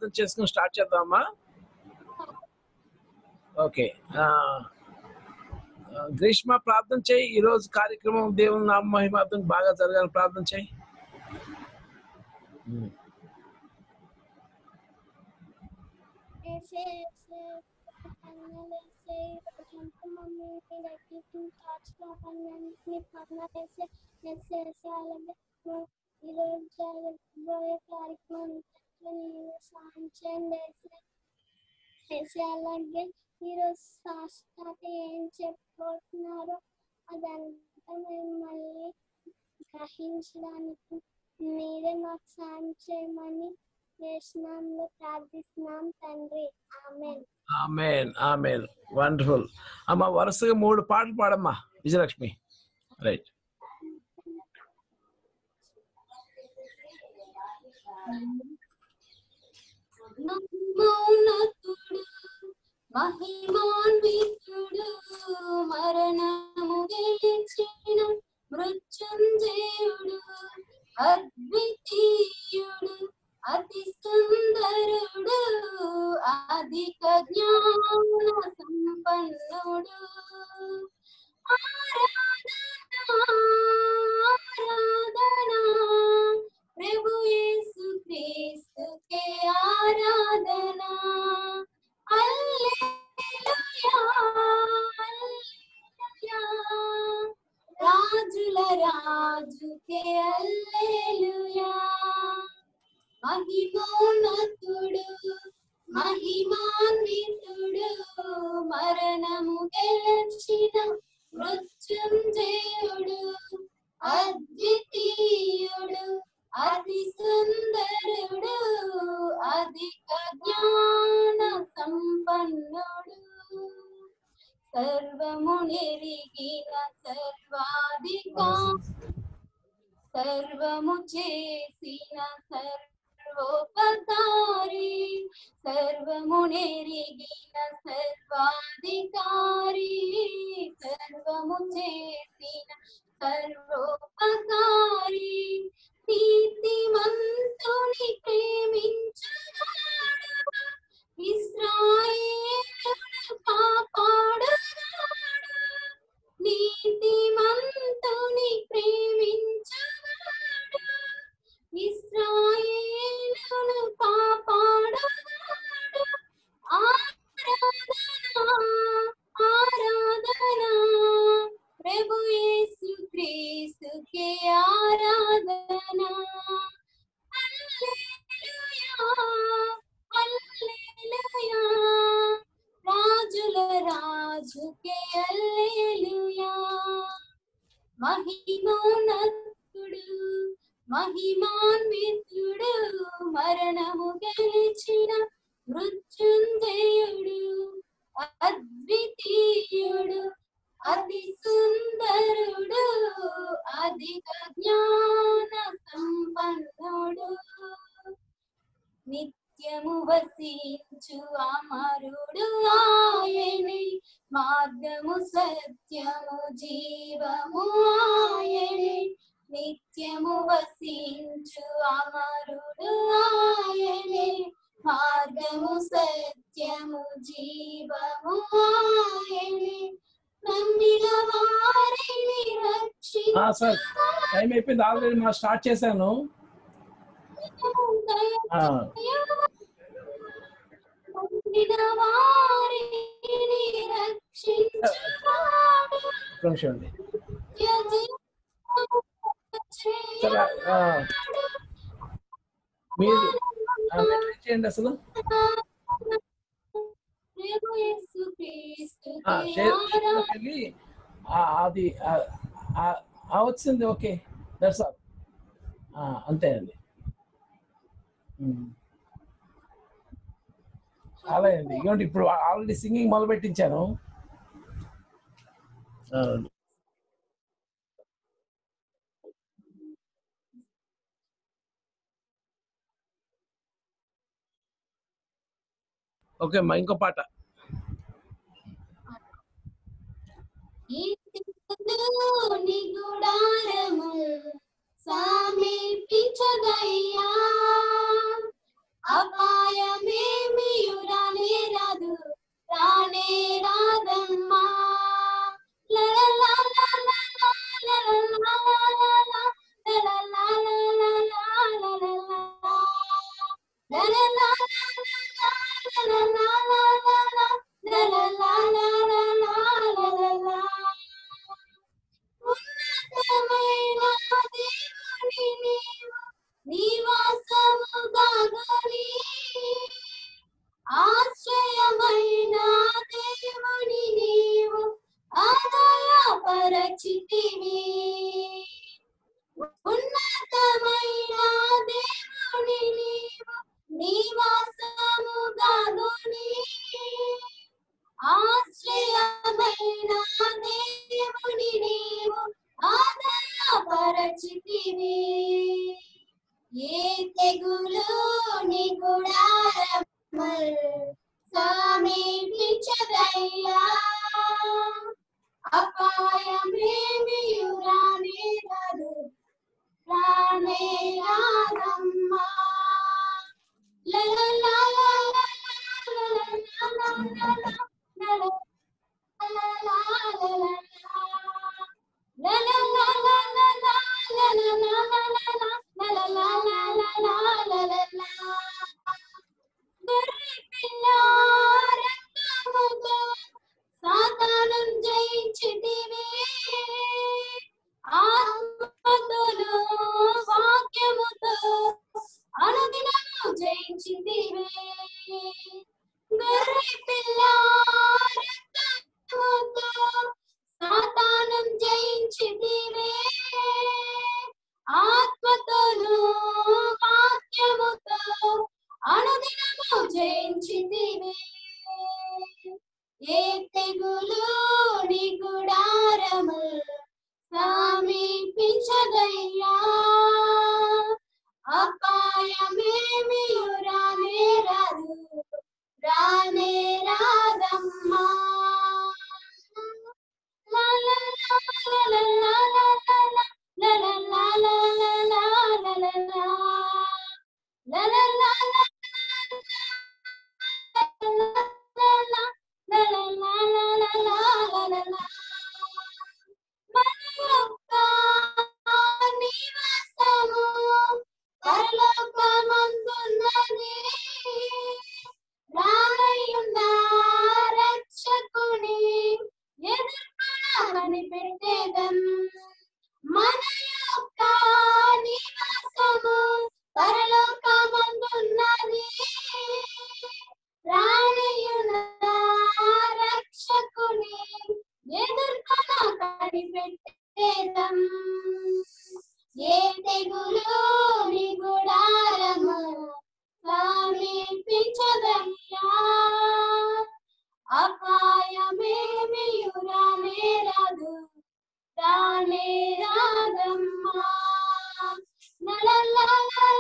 ప్రార్థన చేసుకుని స్టార్ట్ చేద్దామా ఓకే ఆ, ఆ, గ్రీష్మ ప్రార్థన చేయి ఈ రోజు కార్యక్రమం దేవుని నామ మహిమార్థం బాగా జరగాలని ప్రార్థన చేయి ఉమ్. ऐसे ऐसे पन्ना ऐसे हमको मम्मी ने रखी थी कांच का पन्ना में पन्ना ऐसे ऐसे ऐसे अलग वो ఈరోజు జరగబోయే కార్యక్రమం సాంచండి వేసే వేసే అలాగే ఈరోజు శాస్త్రాత ఏం చెప్పబోతున్నారో అదంతా మేము మళ్ళీ గ్రహించడానికి మీరే మాకు సాయం చేయమని వేసినాంలో ప్రార్థిస్తున్నాం తండ్రి ఆమెన్ ఆమెన్ ఆమెన్ వండర్ఫుల్ అమ్మ వరుసగా మూడు పాటలు పాడమ్మా విజయలక్ష్మి రైట్ మౌనతుడు మహిమాన్వితుడు మరణము గెలిచిన మృత్యుంజయుడు అద్వితీయుడు అతి సుందరుడు అధిక జ్ఞాన సంపన్నుడు ఆరాధనా ఆరాధనా ప్రభు యేసు క్రీస్తుకే ఆరాధనా హల్లెలూయా హల్లెలూయా రాజుల రాజుకే హల్లెలూయా మహిమోన్నతుడు మహిమాన్వితుడు మరణము గెలిచిన మృత్యుంజయుడు అద్వితీయుడు అతి సుందరుడు అధిక జ్ఞాన సంపన్నుడు సర్వము నెరిగిన సర్వాధికారి సర్వము చేసిన సర్వోపకారి సర్వము నెరిగిన సర్వాధికారి సర్వము చేసిన సర్వోపకారి నీతిమంతుని ప్రేమించుగాడు ఇస్రాయేలును కాపాడుగాడు నీతిమంతుని ప్రేమించుగాడు ఇస్రాయేలును కాపాడుగాడు ఆరాధన ఆరాధన ప్రభు యేసు క్రీస్తుకే ఆరాధన హల్లెలూయా హల్లెలూయా రాజుల రాజుకే హల్లెలూయా మహిమోన్నతుడు మహిమాన్వితుడు మరణము గెలిచిన మృత్యుంజయుడు అద్వితీయుడు అతి సుందరుడు అధిక జ్ఞాన సంపన్నుడు నిత్యము వసించు అమరుడు ఆయనే మార్గము సత్యము జీవము ఆయనే నిత్యము వసించు అమరుడు ఆయనే మార్గము సత్యము జీవము ఆయనే నమ్మిన వారిని ఆ, సార్ టైం అయిపోయింది ఆల్రెడీ మా స్టార్ట్ చేశాను ఆ, నమ్మిన వారిని రక్షించువాడు ఒక్క నిమిషం అండి సరే ఆ, మీరు ఆ, నెట్ చేయండి అసలు ఆ, షేర్ షేర్లోకి వెళ్ళి ఆ, అది ఆ, ఆ, ఆ, వచ్చింది ఓకే దట్స్ ఆల్ అంతే అండి ఉమ్. చాలా అండి ఇవ్వండి ఇప్పుడు ఆల్రెడీ సింగింగ్ మొదలు పెట్టించాను ఆ, ఓకే అమ్మా ఇంకో పాట నీ గుడారము సమీపించదయ్యా అపాయమేమియు రానే రాదు రానే రాదమ్మా ఉన్నతమైన దేవుని నీవు నివాసముగా గని ఆశ్రయమైన దేవుని నీవు ఆదయపరచితివి ఉన్నతమైన దేవుని నీవు నివాసముగా గని ఆశ్రయమైన దేవుని నీవు ఆదయపరచితివి ఏ తెగులు నీ గుడారమల్ సమీపించదయ్యా అపాయమేమియు రానే రాదు రానే రాదమ్మా లలలా సాతానం జయించితివి ఆత్మతోను వాక్యముతో అనుదినము జయించితివి గొర్రె పిల్ల రక్తముతో సాతానం జయించితివి ఆత్మతోను వాక్యముతో అనుదినము జయించితివి ఏ తెగులు నీ గుడారము సమీపించదయ్యా అపాయమేమి రానే రాదు రానే రాదమ్మా లా లా లా లా లా లా లా లా లా లా లా లా లా లా లా లా లా లా లా మన యొక్క నివాసము పరలోకమందున్నది రానయ్యున్న రక్షకుని ఎదుర్కొనమని పెట్టేదం మన యొక్క నివాసము పరలోకమందున్నది రానయ్యున్న రక్షకుని ఎదుర్కొన కనిపెట్టేదం ఏ తెగులు నీ గుడారము సమీపించదయ్యా అపాయమేమి రానే రాదు రానే రాదమ్మా నలలా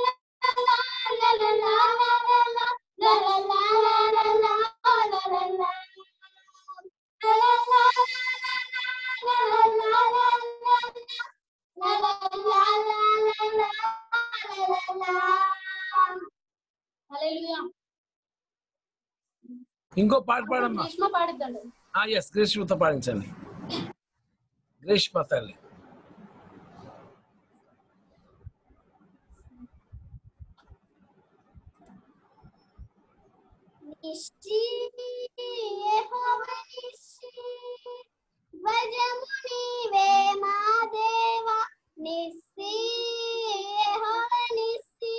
ఇంకో పాట పాడమ్మా గ్రీష్మ పాడుతాడు ఎస్ గ్రీష్మతో పాడించండి గ్రీష్మ తల్లి నిశ్చి యెహోవా నిశ్చి ధ్వజము నీవే మా దేవా నిశ్చి యెహోవా నిశ్చి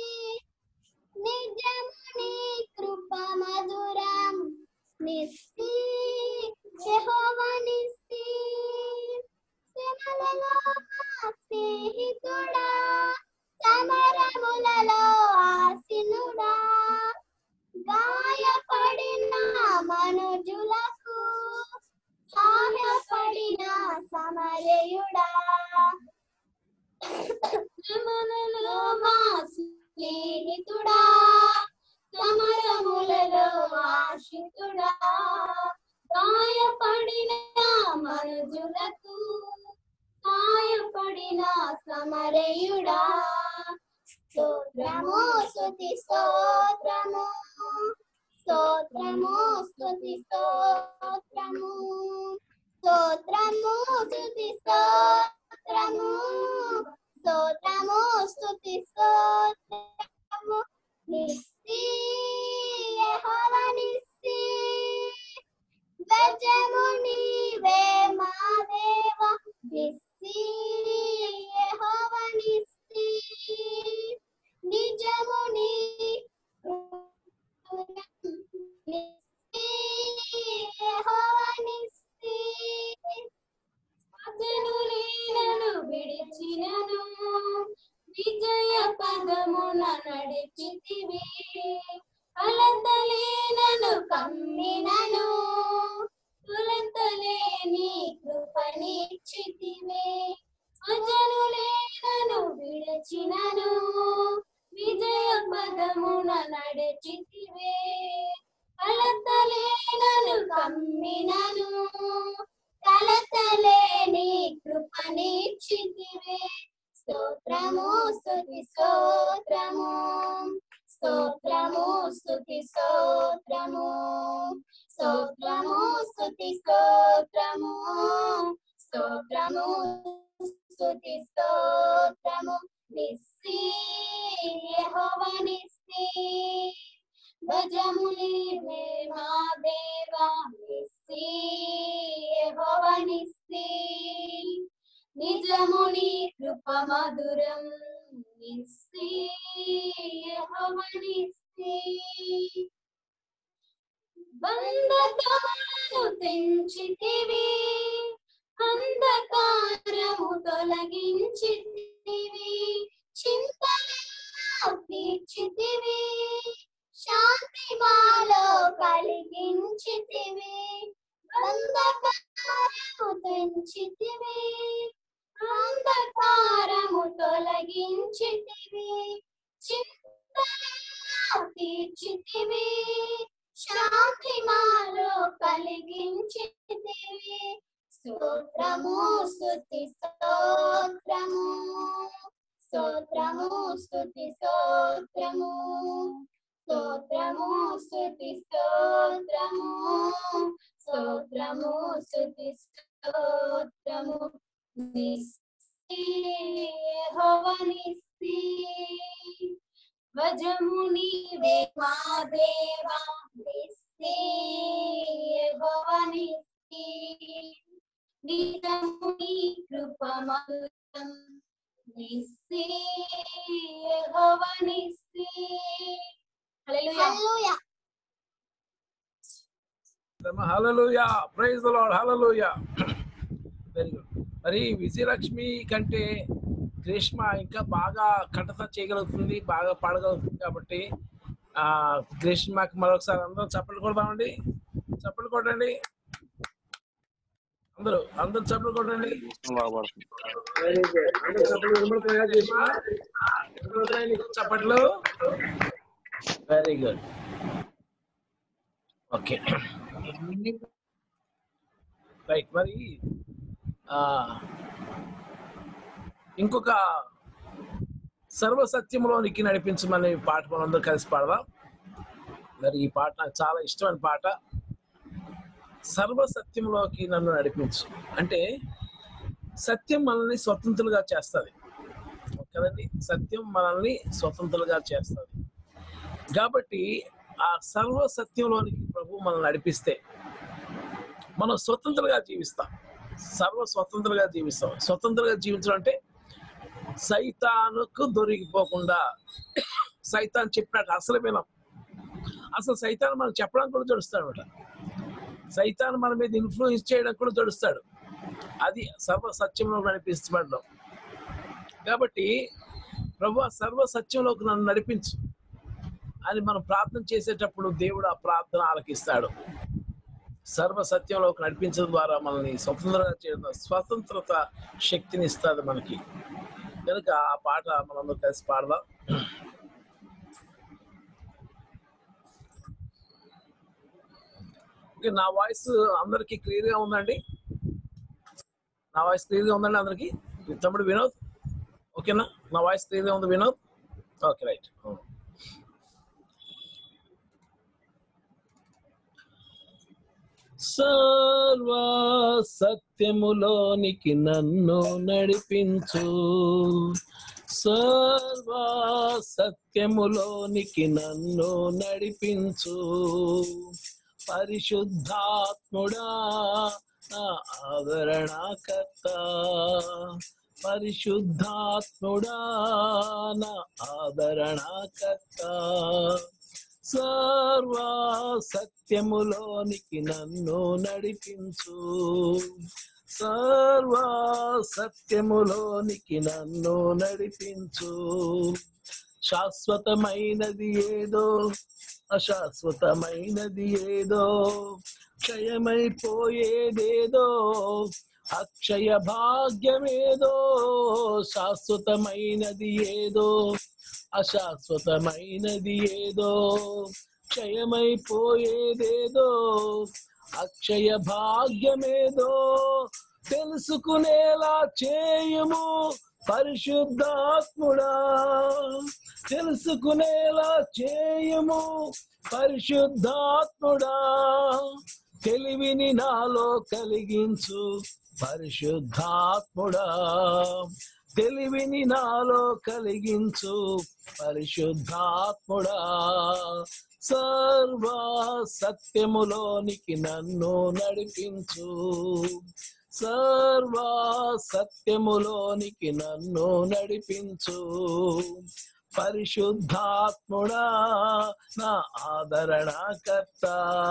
నిజము నీ కృప మధురం నిశ్చి యెహోవా నిశ్చి శ్రమలలో మా స్నేహితుడా సమరములలో ఆసినుడా గాయపడిన మనుజులకు సహాయపడిన సమరయుడా శ్రమలలో మా స్నేహితుడా సమరములలో ఆశితుడా గాయపడిన మనుజులకు సహాయపడిన సమరయుడా స్తోత్రం స్తోత్రము స్తుతి స్తోత్రము స్తోత్రము స్తుతి స్తోత్రము స్తోత్రము స్తుతి స్తోత్రము స్తోత్రము స్తుతి స్తోత్రము నిస్సి యెహోవా నిస్సి గజము నీవే మా దేవ నిస్సి యెహోవా నిస్సి నిజము నీ నిస్సి యెహోవా నిస్సి అతనులీనను విడిచినను విజయ పదమున నడిచితివి అలతలేనను కమ్మినను తులతలేని కృపనిచ్చితివే అజనులేనను విడిచినను విజయ పదమున నడిచితివే అలతలేనను కమ్మినను కలతలేని కృపనిచ్చితివే స్తోత్రము స్తుతి స్తోత్రము స్తోత్రము స్తుతి స్తోత్రము స్తోత్రము స్తుతి స్తోత్రము స్తోత్రము స్తుతి స్తోత్రము నిస్సి యెహోవా నిస్సి భజములివే మా దేవా నిస్సి యెహోవా నిస్సి నిజముని కృప మధురం నిస్సి యెహోవా నిస్సి బంధకాలను తెంచితివి అంధకారము తొలగించితివి చింతలెన్నో తీర్చితివి శాంతి మాలో కలిగించితివి అంధకారము తెంచితివి అంధకారము తొలగించితివి చింతలెన్నో తీర్చితివి శాంతి మాలో కలిగించితివి స్తోత్రము స్తుతి స్తోత్రము స్తోత్రము స్తుతి స్తోత్రము స్తోత్రము స్తుతి స్తోత్రము స్తోత్రము స్తుతి స్తోత్రము నిస్సి యెహోవా నిస్సి భజము నీవే మా దేవా నిస్సి యెహోవా నిస్సి నిజము నీ కృప మధురం నిస్సి యెహోవా నిస్సి hallelujah hallelujah praise lord hallelujah very good మరి విజయలక్ష్మి కంటే గ్రీష్మ ఇంకా బాగా కంఠత చేయగలుగుతుంది బాగా పాడగలుగుతుంది కాబట్టి ఆ గ్రీష్మకి మరొకసారి అందరూ చప్పట్లు కొడదామండి చప్పట్లు కొట్టండి అందరూ అందరూ చప్పట్లు కొట్టండి వెరీ గుడ్ అందరూ చప్పట్లు వినబడుతున్నాయా గ్రీష్మ వినబడుతున్నాయా నీకు చప్పట్లు వెరీ గుడ్ ఓకే రైట్ మరి ఆ, ఇంకొక సర్వసత్యంలోనికి నడిపించమని పాట మనందరూ కలిసి పాడదాం మరి ఈ పాట నాకు చాలా ఇష్టమైన పాట సర్వసత్యంలోకి నన్ను నడిపించు అంటే సత్యం మనల్ని స్వతంత్రులుగా చేస్తుంది కదండి సత్యం మనల్ని స్వతంత్రులుగా చేస్తుంది కాబట్టి ఆ సర్వ సత్యంలోనికి ప్రభు మనల్ని నడిపిస్తే మనం స్వతంత్రంగా జీవిస్తాం సర్వ స్వతంత్రంగా జీవిస్తాం స్వతంత్రంగా జీవించడం అంటే సైతానుకు దొరికిపోకుండా సైతాన్ చెప్పినట్టు అసలు వినం అసలు సైతాన్ మనం చెప్పడానికి కూడా జడుస్తాడు అనమాట సైతాన్ మన మీద ఇన్ఫ్లుయెన్స్ చేయడానికి కూడా జడుస్తాడు అది సర్వ సత్యంలో నడిపించబడడం కాబట్టి ప్రభు సర్వ సత్యంలోకి నన్ను నడిపించు అని మనం ప్రార్థన చేసేటప్పుడు దేవుడు ఆ ప్రార్థన ఆలకిస్తాడు సర్వ సత్యంలోకి నడిపించడం ద్వారా మనల్ని స్వతంత్రంగా చేయడం స్వతంత్రత శక్తిని ఇస్తుంది మనకి కనుక ఆ పాట మనందరూ కలిసి పాడదాం ఓకే నా వాయిస్ అందరికి క్లియర్ గా ఉందండి నా వాయిస్ క్లియర్ గా ఉందండి అందరికి తమ్ముడు వినోద్ ఓకేనా నా వాయిస్ క్లియర్ గా ఉంది వినోద్ ఓకే రైట్ సర్వ సత్యములోనికి నన్ను నడిపించు సర్వ సత్యములోనికి నన్ను నడిపించు పరిశుద్ధాత్ముడా నా ఆదరణకర్త పరిశుద్ధాత్ముడా నా ఆదరణకర్త సర్వ సత్యములోనికి నన్ను నడిపించు సర్వ సత్యములోనికి నన్ను నడిపించు శాశ్వతమైనది ఏదో అశాశ్వతమైనది ఏదో క్షయమైపోయేదేదో అక్షయ భాగ్యమేదో శాశ్వతమైనది ఏదో అశాశ్వతమైనది ఏదో క్షయమైపోయేదేదో అక్షయ భాగ్యమేదో తెలుసుకునేలా చేయుము పరిశుద్ధాత్ముడా తెలుసుకునేలా చేయుము పరిశుద్ధాత్ముడా తెలివిని నాలో కలిగించు పరిశుద్ధాత్ముడా తెలివిని నాలో కలిగించు పరిశుద్ధాత్ముడా సర్వ సత్యములోనికి నన్ను నడిపించు సర్వ సత్యములోనికి నన్ను నడిపించు పరిశుద్ధాత్ముడా నా ఆదరణకర్త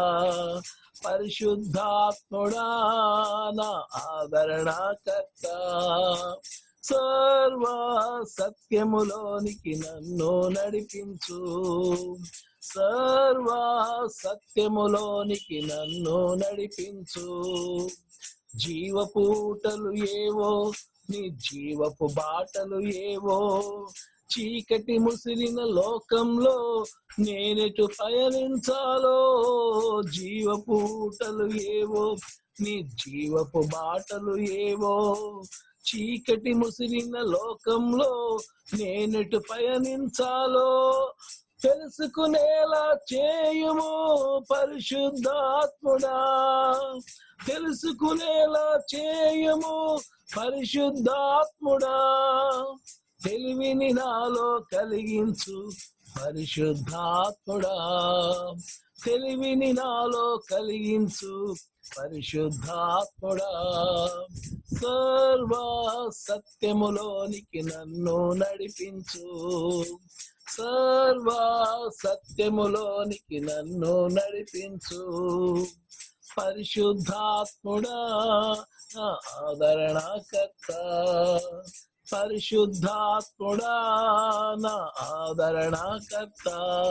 పరిశుద్ధాత్ముడా నా ఆదరణకర్త సర్వ సత్యములోనికి నన్ను నడిపించు సర్వ సత్యములోనికి నన్ను నడిపించు జీవపూటలు ఏవో నీ జీవపు బాటలు ఏవో చీకటి ముసిరిన లోకంలో నేనెటు పయనించాలో జీవపూటలు ఏవో నీ జీవపు బాటలు ఏవో చీకటి ముసిరిన లోకంలో నేనెటు పయనించాలో తెలుసుకునేలా చేయుము పరిశుద్ధాత్ముడా తెలుసుకునేలా చేయుము పరిశుద్ధాత్ముడా తెలివిని నాలో కలిగించు పరిశుద్ధాత్ముడా తెలివిని నాలో కలిగించు పరిశుద్ధాత్ముడా సర్వ సత్యములోనికి నన్ను నడిపించు సర్వ సత్యములోనికి నన్ను నడిపించు పరిశుద్ధాత్ముడా నా ఆదరణకర్త పరిశుద్ధాత్ముడా నా ఆదరణకర్త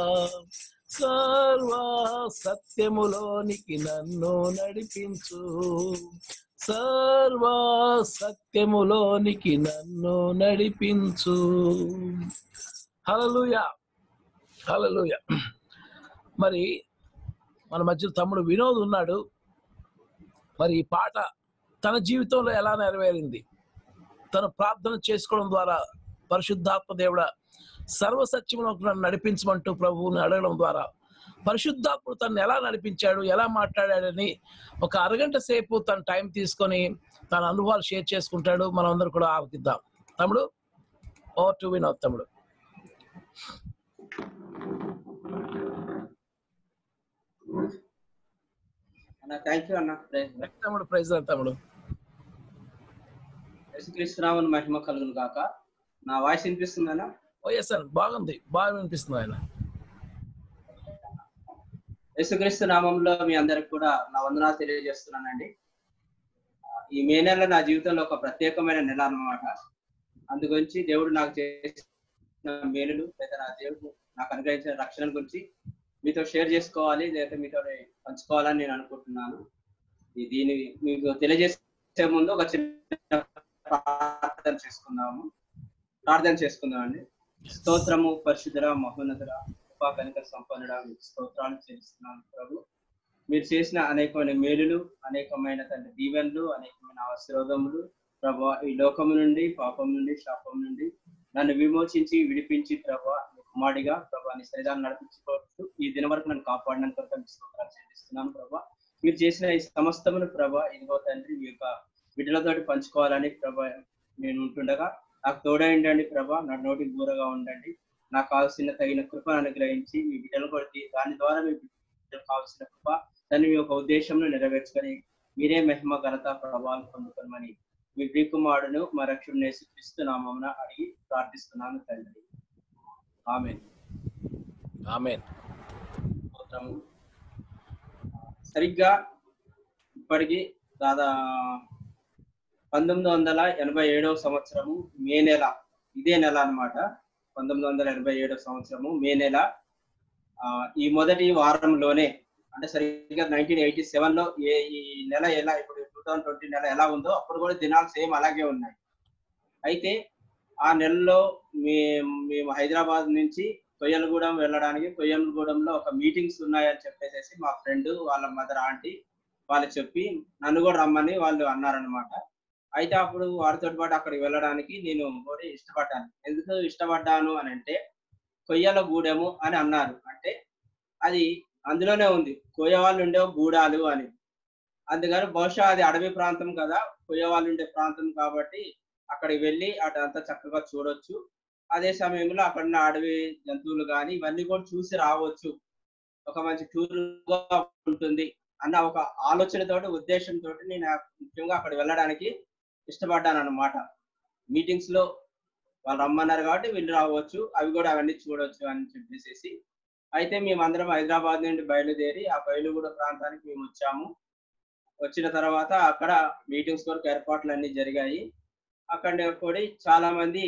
సర్వ సత్యములోనికి నన్ను నడిపించు సర్వ సత్యములోనికి నన్ను నడిపించు హలలుయ హలలుయ మరి మన మధ్య తమ్ముడు వినోద్ ఉన్నాడు మరి ఈ పాట తన జీవితంలో ఎలా నెరవేరింది తను ప్రార్థన చేసుకోవడం ద్వారా పరిశుద్ధాత్మ దేవుడ సర్వసత్యములకు నన్ను నడిపించమంటూ ప్రభువుని అడగడం ద్వారా పరిశుద్ధాత్ముడు తను ఎలా నడిపించాడు ఎలా మాట్లాడాడని ఒక అరగంట సేపు తన టైం తీసుకొని తన అనుభవాలు షేర్ చేసుకుంటాడు మనం అందరూ కూడా ఆలకిద్దాం తమ్ముడు ఓ టు వినోద్ తమ్ముడు అన్న థ్యాంక్ యూ అన్న ప్రైజ్ లార్డ్. తమ్ముడు ప్రైజ్ తమ్ముడు యేసుక్రీస్తునామని మహిమ కలుగును గాక నా వాయిస్ వినిపిస్తుందన్న ఓ ఎస్ సార్ బాగుంది బాగా వినిపిస్తుంది ఆయన యేసుక్రీస్తు నామంలో మీ అందరికి కూడా నా వందనాలు తెలియజేస్తున్నానండి ఈ మే నెల నా జీవితంలో ఒక ప్రత్యేకమైన నెల అన్నమాట అందుగురించి దేవుడు నాకు చేసిన మేలులు లేదా నా దేవుడు నాకు అనుగ్రహించిన రక్షణ గురించి మీతో షేర్ చేసుకోవాలి లేదా మీతో పంచుకోవాలని నేను అనుకుంటున్నాను ఈ- దీన్ని మీకు తెలియజేసే ముందు ఒక చిన్న ప్రార్థన చేసుకుందాము ప్రార్థన చేసుకుందామండి స్తోత్రము పరిశుద్ధర మహోన్నతుడ కృపా కనిక సంపన్నుడ మీకు స్తోత్రాలు చేస్తున్నాను ప్రభు మీరు చేసిన అనేకమైన మేలులు అనేకమైన తండ్రి దీవెనలు అనేకమైన ఆశీర్వాదములు ప్రభు ఈ లోకము నుండి పాపం నుండి శాపం నుండి నన్ను విమోచించి విడిపించి ప్రభా కుమాడిగా ప్రభా నీ శరీరాన్ని నడిపించుకోవచ్చు ఈ దిన వరకు నన్ను కాపాడినంత స్తోత్రాలు చెల్లిస్తున్నాను ప్రభా మీరు చేసిన ఈ సమస్తమును ప్రభా ఇదిగో తండ్రి మీ యొక్క బిడ్డలతోటి పంచుకోవాలని ప్రభా నేను ఉంటుండగా నాకు తోడైండండి ప్రభా నా నోటికి దూరంగా ఉండండి నాకు కావాల్సిన తగిన కృపను అనుగ్రహించి మీ బిడ్డలు కొడితే దాని ద్వారా మీ బిడ్డలకు కావాల్సిన కృప దాన్ని మీ యొక్క ఉద్దేశంలో నెరవేర్చుకొని మీరే మహిమ ఘనత ప్రభావం పొందుకోమని మీ ప్రియకుమారుడును మా రక్షుడు నేసుక్రీస్తు నామమున అడిగి ప్రార్థిస్తున్నాను తండ్రి ఆమె ఆమెన్ సరిగ్గా ఇప్పటికి దాదా పంతొమ్మిది వందల ఎనభై ఏడవ సంవత్సరము మే నెల ఇదే నెల అన్నమాట పంతొమ్మిది వందల ఎనభై ఏడవ సంవత్సరము మే నెల ఆ, ఈ మొదటి వారంలోనే అంటే సరిగ్గా నైన్టీన్ ఎయిటీ సెవెన్ లో ఏ ఈ నెల ఎలా ఇప్పుడు టూ థౌసండ్ ట్వంటీ నెల ఎలా ఉందో అప్పుడు కూడా దినాలు సేమ్ అలాగే ఉన్నాయి అయితే ఆ నెలలో మేము మేము హైదరాబాద్ నుంచి కొయ్యలగూడెం వెళ్ళడానికి కొయ్యలగూడెంలో ఒక మీటింగ్స్ ఉన్నాయని చెప్పేసి మా ఫ్రెండ్ వాళ్ళ మదర్ ఆంటీ వాళ్ళు చెప్పి నన్ను కూడా రమ్మని వాళ్ళు అన్నారనమాట అయితే అప్పుడు వారితో పాటు అక్కడికి వెళ్ళడానికి నేను కూడా ఇష్టపడ్డాను ఎందుకు ఇష్టపడ్డాను అని అంటే కొయ్యల గూడెము అని అన్నారు అంటే అది అందులోనే ఉంది కొయ్య వాళ్ళు ఉండే గూడాలు అని అందుకని బహుశా అది అడవి ప్రాంతం కదా కొయ్య వాళ్ళు ఉండే ప్రాంతం కాబట్టి అక్కడికి వెళ్ళి అటు అంతా చక్కగా చూడొచ్చు అదే సమయంలో అక్కడ ఉన్న అడవి జంతువులు కానీ ఇవన్నీ కూడా చూసి రావచ్చు ఒక మంచి టూర్ ఉంటుంది అన్న ఒక ఆలోచనతోటి ఉద్దేశంతో నేను ఆ- ముఖ్యంగా అక్కడ వెళ్ళడానికి ఇష్టపడ్డాను అన్నమాట మీటింగ్స్ లో వాళ్ళు రమ్మన్నారు కాబట్టి వెళ్ళి రావచ్చు అవి కూడా అవన్నీ చూడొచ్చు అని చెప్పేసి అయితే మేమందరం హైదరాబాద్ నుండి బయలుదేరి ఆ బయలుగూడ ప్రాంతానికి మేము వచ్చాము వచ్చిన తర్వాత అక్కడ మీటింగ్స్ కొరకు ఏర్పాట్లు అన్ని జరిగాయి అక్కడ కూడా చాలా మంది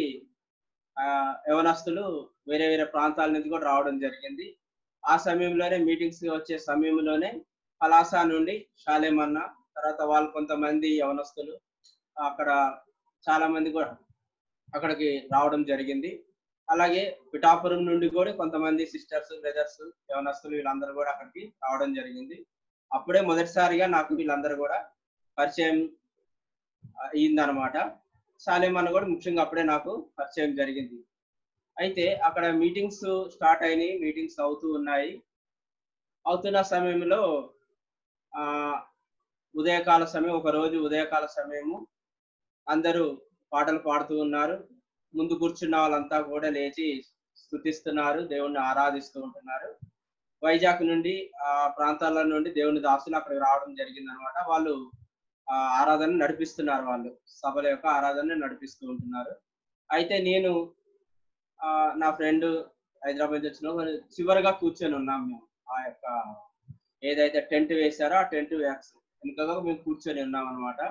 ఆ యవనస్తులు వేరే వేరే ప్రాంతాల నుంచి కూడా రావడం జరిగింది ఆ సమయంలోనే మీటింగ్స్ వచ్చే సమయంలోనే పలాస నుండి షాలేమన్న తర్వాత వాళ్ళు కొంతమంది యవనస్తులు అక్కడ చాలా మంది కూడా అక్కడికి రావడం జరిగింది అలాగే పిఠాపురం నుండి కూడా కొంతమంది సిస్టర్స్ బ్రదర్స్ యవనస్తులు వీళ్ళందరూ కూడా అక్కడికి రావడం జరిగింది అప్పుడే మొదటిసారిగా నాకు వీళ్ళందరూ కూడా పరిచయం అయిందనమాట సాలేమన్న కూడా ముఖ్యంగా అప్పుడే నాకు పరిచయం జరిగింది అయితే అక్కడ మీటింగ్స్ స్టార్ట్ అయినాయి మీటింగ్స్ అవుతూ ఉన్నాయి అవుతున్న సమయంలో ఆ ఉదయకాల సమయం ఒక రోజు ఉదయకాల సమయము అందరూ పాటలు పాడుతూ ఉన్నారు ముందు కూర్చున్న వాళ్ళంతా కూడా లేచి స్థుతిస్తున్నారు దేవుణ్ణి ఆరాధిస్తూ ఉంటున్నారు వైజాగ్ నుండి ఆ ప్రాంతాల నుండి దేవుని దాసులు అక్కడికి రావడం జరిగింది అనమాట వాళ్ళు ఆ ఆరాధన నడిపిస్తున్నారు వాళ్ళు సభల యొక్క ఆరాధన నడిపిస్తూ ఉంటున్నారు అయితే నేను ఆ నా ఫ్రెండ్ హైదరాబాద్ నుంచి వచ్చిన వాళ్ళు చివరిగా కూర్చొని ఉన్నాం మేము ఆ యొక్క ఏదైతే టెంట్ వేశారో ఆ టెంట్ వెనుకగా మేము కూర్చొని ఉన్నాం అనమాట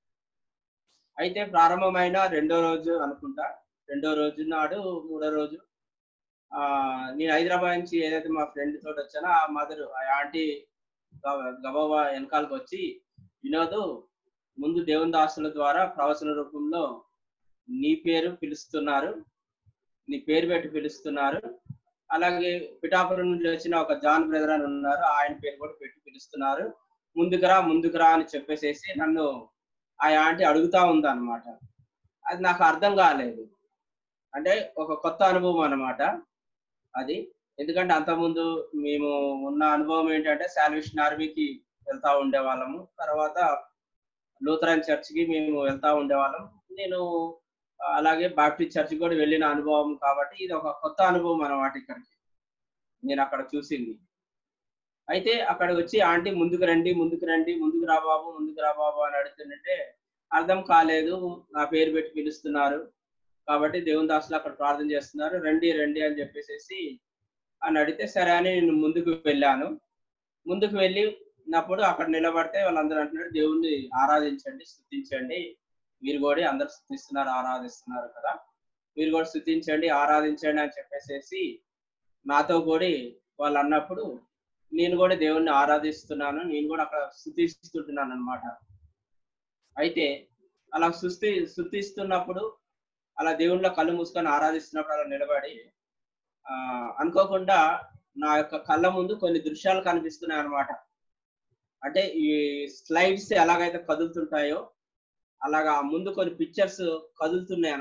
అయితే ప్రారంభమైన రెండో రోజు అనుకుంటా రెండో రోజు నాడు మూడో రోజు ఆ నేను హైదరాబాద్ నుంచి ఏదైతే మా ఫ్రెండ్ తోటి వచ్చానో ఆ మదర్ ఆ ఆంటీ గబగబా వెనకాలకు వచ్చి వినోద్ ముందు దేవుని దాసుల ద్వారా ప్రవచన రూపంలో నీ పేరు పిలుస్తున్నారు నీ పేరు పెట్టి పిలుస్తున్నారు అలాగే పిఠాపురం నుండి వచ్చిన ఒక జాన్ బ్రదర్ అని ఉన్నారు ఆయన పేరు కూడా పెట్టి పిలుస్తున్నారు ముందుకురా ముందుకురా అని చెప్పేసేసి నన్ను ఆ ఆంటీ అడుగుతా ఉంది అనమాట అది నాకు అర్థం కాలేదు అంటే ఒక కొత్త అనుభవం అన్నమాట అది ఎందుకంటే అంతకుముందు మేము ఉన్న అనుభవం ఏంటంటే శాల్వేషన్ ఆర్మీకి వెళ్తా ఉండేవాళ్ళము తర్వాత లూథరన్ చర్చ్కి మేము వెళ్తా ఉండేవాళ్ళం నేను అలాగే బాప్టిస్ట్ చర్చ్ కూడా వెళ్ళిన అనుభవం కాబట్టి ఇది ఒక కొత్త అనుభవం అన్నమాట ఇక్కడికి నేను అక్కడ చూసింది అయితే అక్కడ వచ్చి ఆంటీ ముందుకు రండి ముందుకు రండి ముందుకు రా బాబు ముందుకు రా బాబు అని అడుగుతుంటే అర్థం కాలేదు నా పేరు పెట్టి పిలుస్తున్నారు కాబట్టి దేవుని దాసులు అక్కడ ప్రార్థన చేస్తున్నారు రండి రండి అని చెప్పేసి అని అడిగితే సరే అని నేను ముందుకు వెళ్ళాను ముందుకు వెళ్ళినప్పుడు అక్కడ నిలబడితే వాళ్ళందరూ అంటున్నారు దేవుణ్ణి ఆరాధించండి స్థుతించండి మీరు కూడా అందరు స్థుతిస్తున్నారు ఆరాధిస్తున్నారు కదా మీరు కూడా స్థుతించండి ఆరాధించండి అని చెప్పేసి నాతో కూడా వాళ్ళు అన్నప్పుడు నేను కూడా దేవుణ్ణి ఆరాధిస్తున్నాను నేను కూడా అక్కడ స్థుతిస్తుంటున్నాను అనమాట అయితే అలా సుస్థి స్థుతిస్తున్నప్పుడు అలా దేవుళ్ళ కళ్ళు మూసుకొని ఆరాధిస్తున్నప్పుడు అలా నిలబడి ఆ అనుకోకుండా నా యొక్క కళ్ళ ముందు కొన్ని దృశ్యాలు కనిపిస్తున్నాయి అనమాట అంటే ఈ స్లైడ్స్ ఎలాగైతే కదులుతుంటాయో అలాగా ముందు కొన్ని పిక్చర్స్ కదులుతున్నాయి అనమాట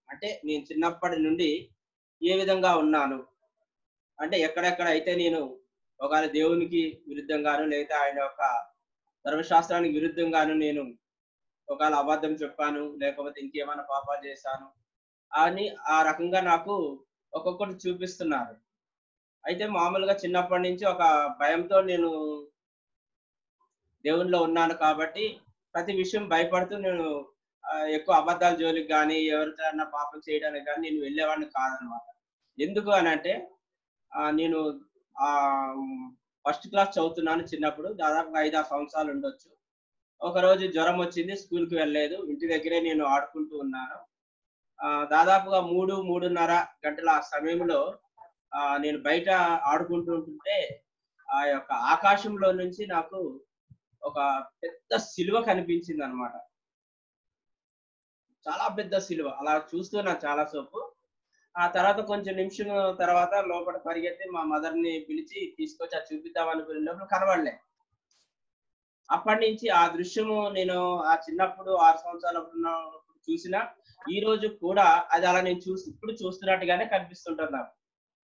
అంటే నేను చిన్నప్పటి నుండి ఏ విధంగా ఉన్నాను అంటే ఎక్కడెక్కడ అయితే నేను ఒకవేళ దేవునికి విరుద్ధంగాను లేదా ఆయన యొక్క ధర్మశాస్త్రానికి విరుద్ధంగాను నేను ఒకవేళ అబద్ధం చెప్పాను లేకపోతే ఇంకేమైనా పాపాలు చేశాను అని ఆ రకంగా నాకు ఒక్కొక్కటి చూపిస్తున్నారు అయితే మామూలుగా చిన్నప్పటి నుంచి ఒక భయంతో నేను దేవునిలో ఉన్నాను కాబట్టి ప్రతి విషయం భయపడుతూ నేను ఆ, ఎక్కువ అబద్ధాల జోలికి కానీ ఎవరికైనా పాపం చేయడానికి కానీ నేను వెళ్ళేవాడిని కాదనమాట ఎందుకు అని అంటే ఆ, నేను ఆ ఫస్ట్ క్లాస్ చదువుతున్నాను చిన్నప్పుడు దాదాపు ఐదు ఆరు సంవత్సరాలు ఉండొచ్చు ఒక రోజు జ్వరం వచ్చింది స్కూల్కి వెళ్ళలేదు ఇంటి దగ్గరే నేను ఆడుకుంటూ ఉన్నాను ఆ, దాదాపుగా మూడు మూడున్నర గంటల ఆ సమయంలో ఆ, నేను బయట ఆడుకుంటూ ఉంటుంటే ఆ యొక్క ఆకాశంలో నుంచి నాకు ఒక పెద్ద సిలువ కనిపించింది అనమాట చాలా పెద్ద సిలువ అలా చూస్తున్నా చాలా సేపు ఆ తర్వాత కొంచెం నిమిషం తర్వాత లోపల పరిగెత్తి మా మదర్ ని పిలిచి తీసుకొచ్చి అది చూపిద్దాం అనుకునే లోపల కనబడలే అప్పటి నుంచి ఆ దృశ్యము నేను ఆ చిన్నప్పుడు ఆరు సంవత్సరాలు ఉన్నప్పుడు చూసిన ఈ రోజు కూడా అది అలా నేను చూసి ఇప్పుడు చూస్తున్నట్టుగానే కనిపిస్తుంటుంది నాకు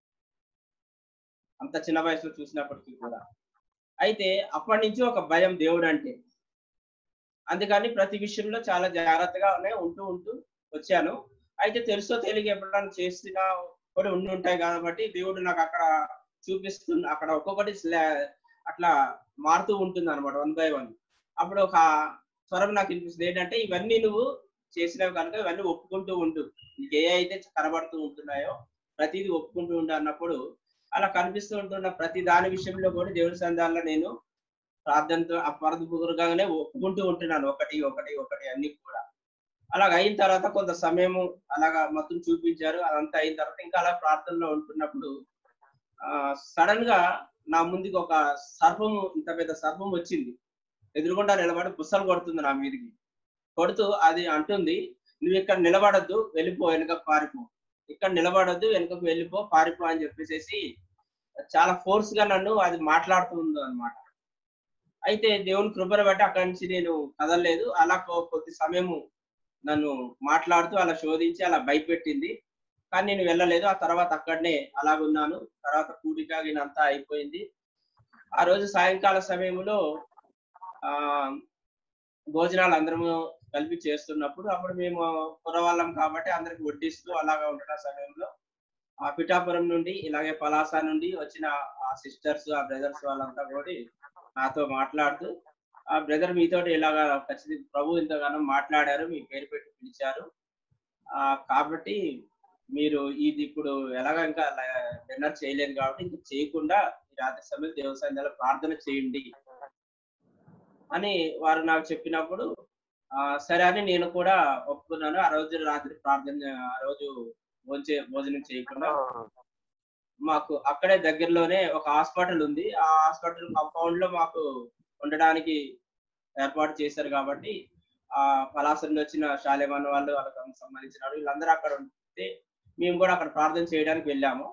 అంత చిన్న వయసులో చూసినప్పటికీ కూడా అయితే అప్పటి నుంచి ఒక భయం దేవుడు అంటే అందుకని ప్రతి విషయంలో చాలా జాగ్రత్తగానే ఉంటూ ఉంటూ వచ్చాను అయితే తెలుసో తెలియక ఎప్పుడైనా చేసినా కూడా ఉండి ఉంటాయి కాబట్టి దేవుడు నాకు అక్కడ చూపిస్తున్న అక్కడ ఒక్కొక్కటి స్లా- అట్లా మారుతూ ఉంటుంది అనమాట వన్ బై వన్ అప్పుడు ఒక స్వరం నాకు వినిపిస్తుంది ఏంటంటే ఇవన్నీ నువ్వు చేసినవి కనుక ఇవన్నీ ఒప్పుకుంటూ ఉండు నీకు ఏ అయితే కనబడుతూ ఉంటున్నాయో ప్రతిదీ ఒప్పుకుంటూ ఉండు అన్నప్పుడు అలా కనిపిస్తూ ఉంటున్న ప్రతి దాని విషయంలో కూడా దేవుడి సందాల్లో నేను ప్రార్థనతో అపార్థపూర్వకంగానే ఒప్పుకుంటూ ఉంటున్నాను ఒకటి ఒకటి ఒకటి అన్ని కూడా అలాగ అయిన తర్వాత కొంత సమయము అలాగా మొత్తం చూపించారు అదంతా అయిన తర్వాత ఇంకా అలా ప్రార్థనలో ఉంటున్నప్పుడు ఆ సడన్ గా నా ముందుకు ఒక సర్పము ఇంత పెద్ద సర్పం వచ్చింది ఎదురుగుండా నిలబడి బుస్సలు కొడుతుంది నా మీదకి కొడుతూ అది అంటుంది నువ్వు ఇక్కడ నిలబడద్దు వెళ్ళిపో వెనుక పారిపో ఇక్కడ నిలబడొద్దు వెనుకకు వెళ్ళిపో పారిపో అని చెప్పేసి చాలా ఫోర్స్ గా నన్ను అది మాట్లాడుతుంది అనమాట అయితే దేవుని కృపను బట్టి అక్కడి నుంచి నేను కదలలేదు అలా కొ- కొద్ది సమయము నన్ను మాట్లాడుతూ అలా శోధించి అలా భయపెట్టింది కానీ నేను వెళ్ళలేదు ఆ తర్వాత అక్కడనే అలాగున్నాను తర్వాత కూడిక అంతా అయిపోయింది ఆ రోజు సాయంకాల సమయంలో ఆ భోజనాలు అందరము కలిపి చేస్తున్నప్పుడు అప్పుడు మేము కురవాళ్ళం కాబట్టి అందరికి వడ్డిస్తూ అలాగా ఉంటున్న సమయంలో ఆ పిఠాపురం నుండి ఇలాగే పలాస నుండి వచ్చిన ఆ సిస్టర్స్ ఆ బ్రదర్స్ వాళ్ళంతా కూడా నాతో మాట్లాడుతూ ఆ బ్రదర్ మీతోటి ఇలాగా ఖచ్చితంగా ప్రభు ఇంతగానో మాట్లాడారు మీ పేరు పెట్టి పిలిచారు ఆ కాబట్టి మీరు ఇది ఇప్పుడు ఎలాగ ఇంకా డిన్నర్ చేయలేదు కాబట్టి ఇంకా చేయకుండా ఈ రాత్రి సమయం దేవస్థానంలో ప్రార్థన చేయండి అని వారు నాకు చెప్పినప్పుడు ఆ సరే అని నేను కూడా ఒప్పుకున్నాను ఆ రోజు రాత్రి ప్రార్థన ఆ రోజు భోంచే భోజనం చేయకుండా మాకు అక్కడే దగ్గరలోనే ఒక హాస్పిటల్ ఉంది ఆ హాస్పిటల్ కాంపౌండ్ లో మాకు ఉండడానికి ఏర్పాటు చేశారు కాబట్టి ఆ పలాస నుండి వచ్చిన శాలేమన్ వాళ్ళు వాళ్ళకి సంబంధించిన వాళ్ళు వీళ్ళందరూ అక్కడ ఉంటే మేము కూడా అక్కడ ప్రార్థన చేయడానికి వెళ్ళాము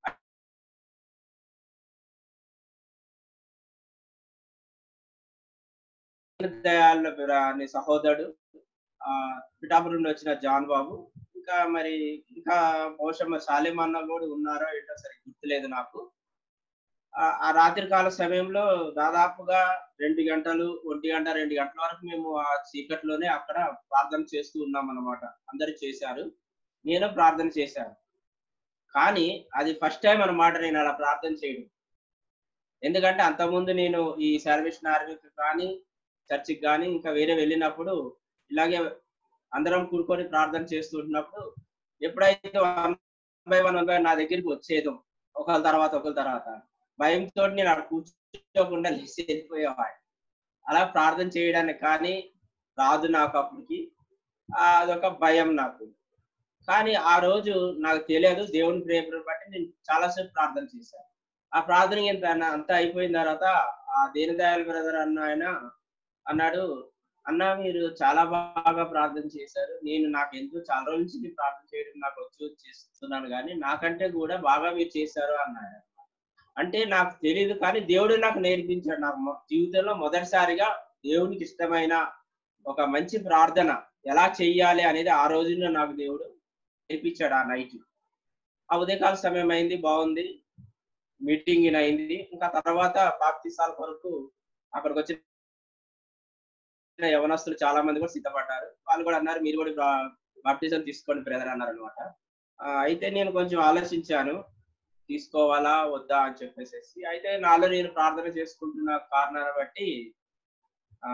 దయాళ అనే సహోదరుడు ఆ పిఠాపురం నుండి వచ్చిన జాన్ బాబు ఇంకా మరి ఇంకా బహుశా మరి సాలేం అన్న కూడా ఉన్నారో ఏంటో సరే గుర్తులేదు నాకు ఆ- ఆ రాత్రి కాల సమయంలో దాదాపుగా రెండు గంటలు ఒంటి గంట రెండు గంటల వరకు మేము ఆ చీకట్లోనే అక్కడ ప్రార్థన చేస్తూ ఉన్నాం అన్నమాట అందరు చేశారు నేను ప్రార్థన చేశాను కానీ అది ఫస్ట్ టైం అన్నమాట నేను అలా ప్రార్థన చేయడం ఎందుకంటే అంతకుముందు నేను ఈ సర్వేషన్ ఆర్మీకి కానీ చర్చికి కానీ ఇంకా వేరే వెళ్ళినప్పుడు ఇలాగే అందరం కూడుకొని ప్రార్థన చేస్తూ ఉంటున్నప్పుడు ఎప్పుడైతే one by one one by నా దగ్గరికి వచ్చేదో ఒకరి తర్వాత ఒకరి తర్వాత భయంతో నేను అక్కడ కూర్చోకుండా లేచి వెళ్ళిపోయేవాడు అలా ప్రార్థన చేయడానికి కానీ రాదు నాకు అప్పటికి ఆ, అదొక భయం నాకు కానీ ఆ రోజు నాకు తెలియదు దేవుని ప్రేమను బట్టి నేను చాలాసేపు ప్రార్థన చేశాను ఆ ప్రార్థన ఎంత అంతా అయిపోయిన తర్వాత ఆ దీనదయాల బ్రదర్ అన్న ఆయన అన్నాడు అన్న మీరు చాలా బాగా ప్రార్థన చేశారు నేను నాకు ఎంతో చాలా రోజుల నుంచి నేను ప్రార్థన చేయడం నాకు వచ్చి చేస్తున్నాను కానీ నాకంటే కూడా బాగా మీరు చేశారు అన్నాడు అంటే నాకు తెలియదు కానీ దేవుడు నాకు నేర్పించాడు నాకు మొ- జీవితంలో మొదటిసారిగా దేవునికి ఇష్టమైన ఒక మంచి ప్రార్థన ఎలా చెయ్యాలి అనేది ఆ రోజున నాకు దేవుడు చేయించాడు ఆ నైట్ ఆ ఉదయకాల సమయం అయింది బాగుంది మీటింగ్ అయింది ఇంకా తర్వాత బాప్తిసాల కొరకు అక్కడికి వచ్చిన యవనస్తులు చాలా మంది కూడా సిద్ధపడ్డారు వాళ్ళు కూడా అన్నారు మీరు కూడా బాప్టిజం తీసుకోండి బ్రదర్ అన్నారు అనమాట అయితే నేను కొంచెం ఆలోచించాను తీసుకోవాలా వద్దా అని చెప్పేసి అయితే నాలో నేను ప్రార్థన చేసుకుంటున్న కారణాన్ని బట్టి ఆ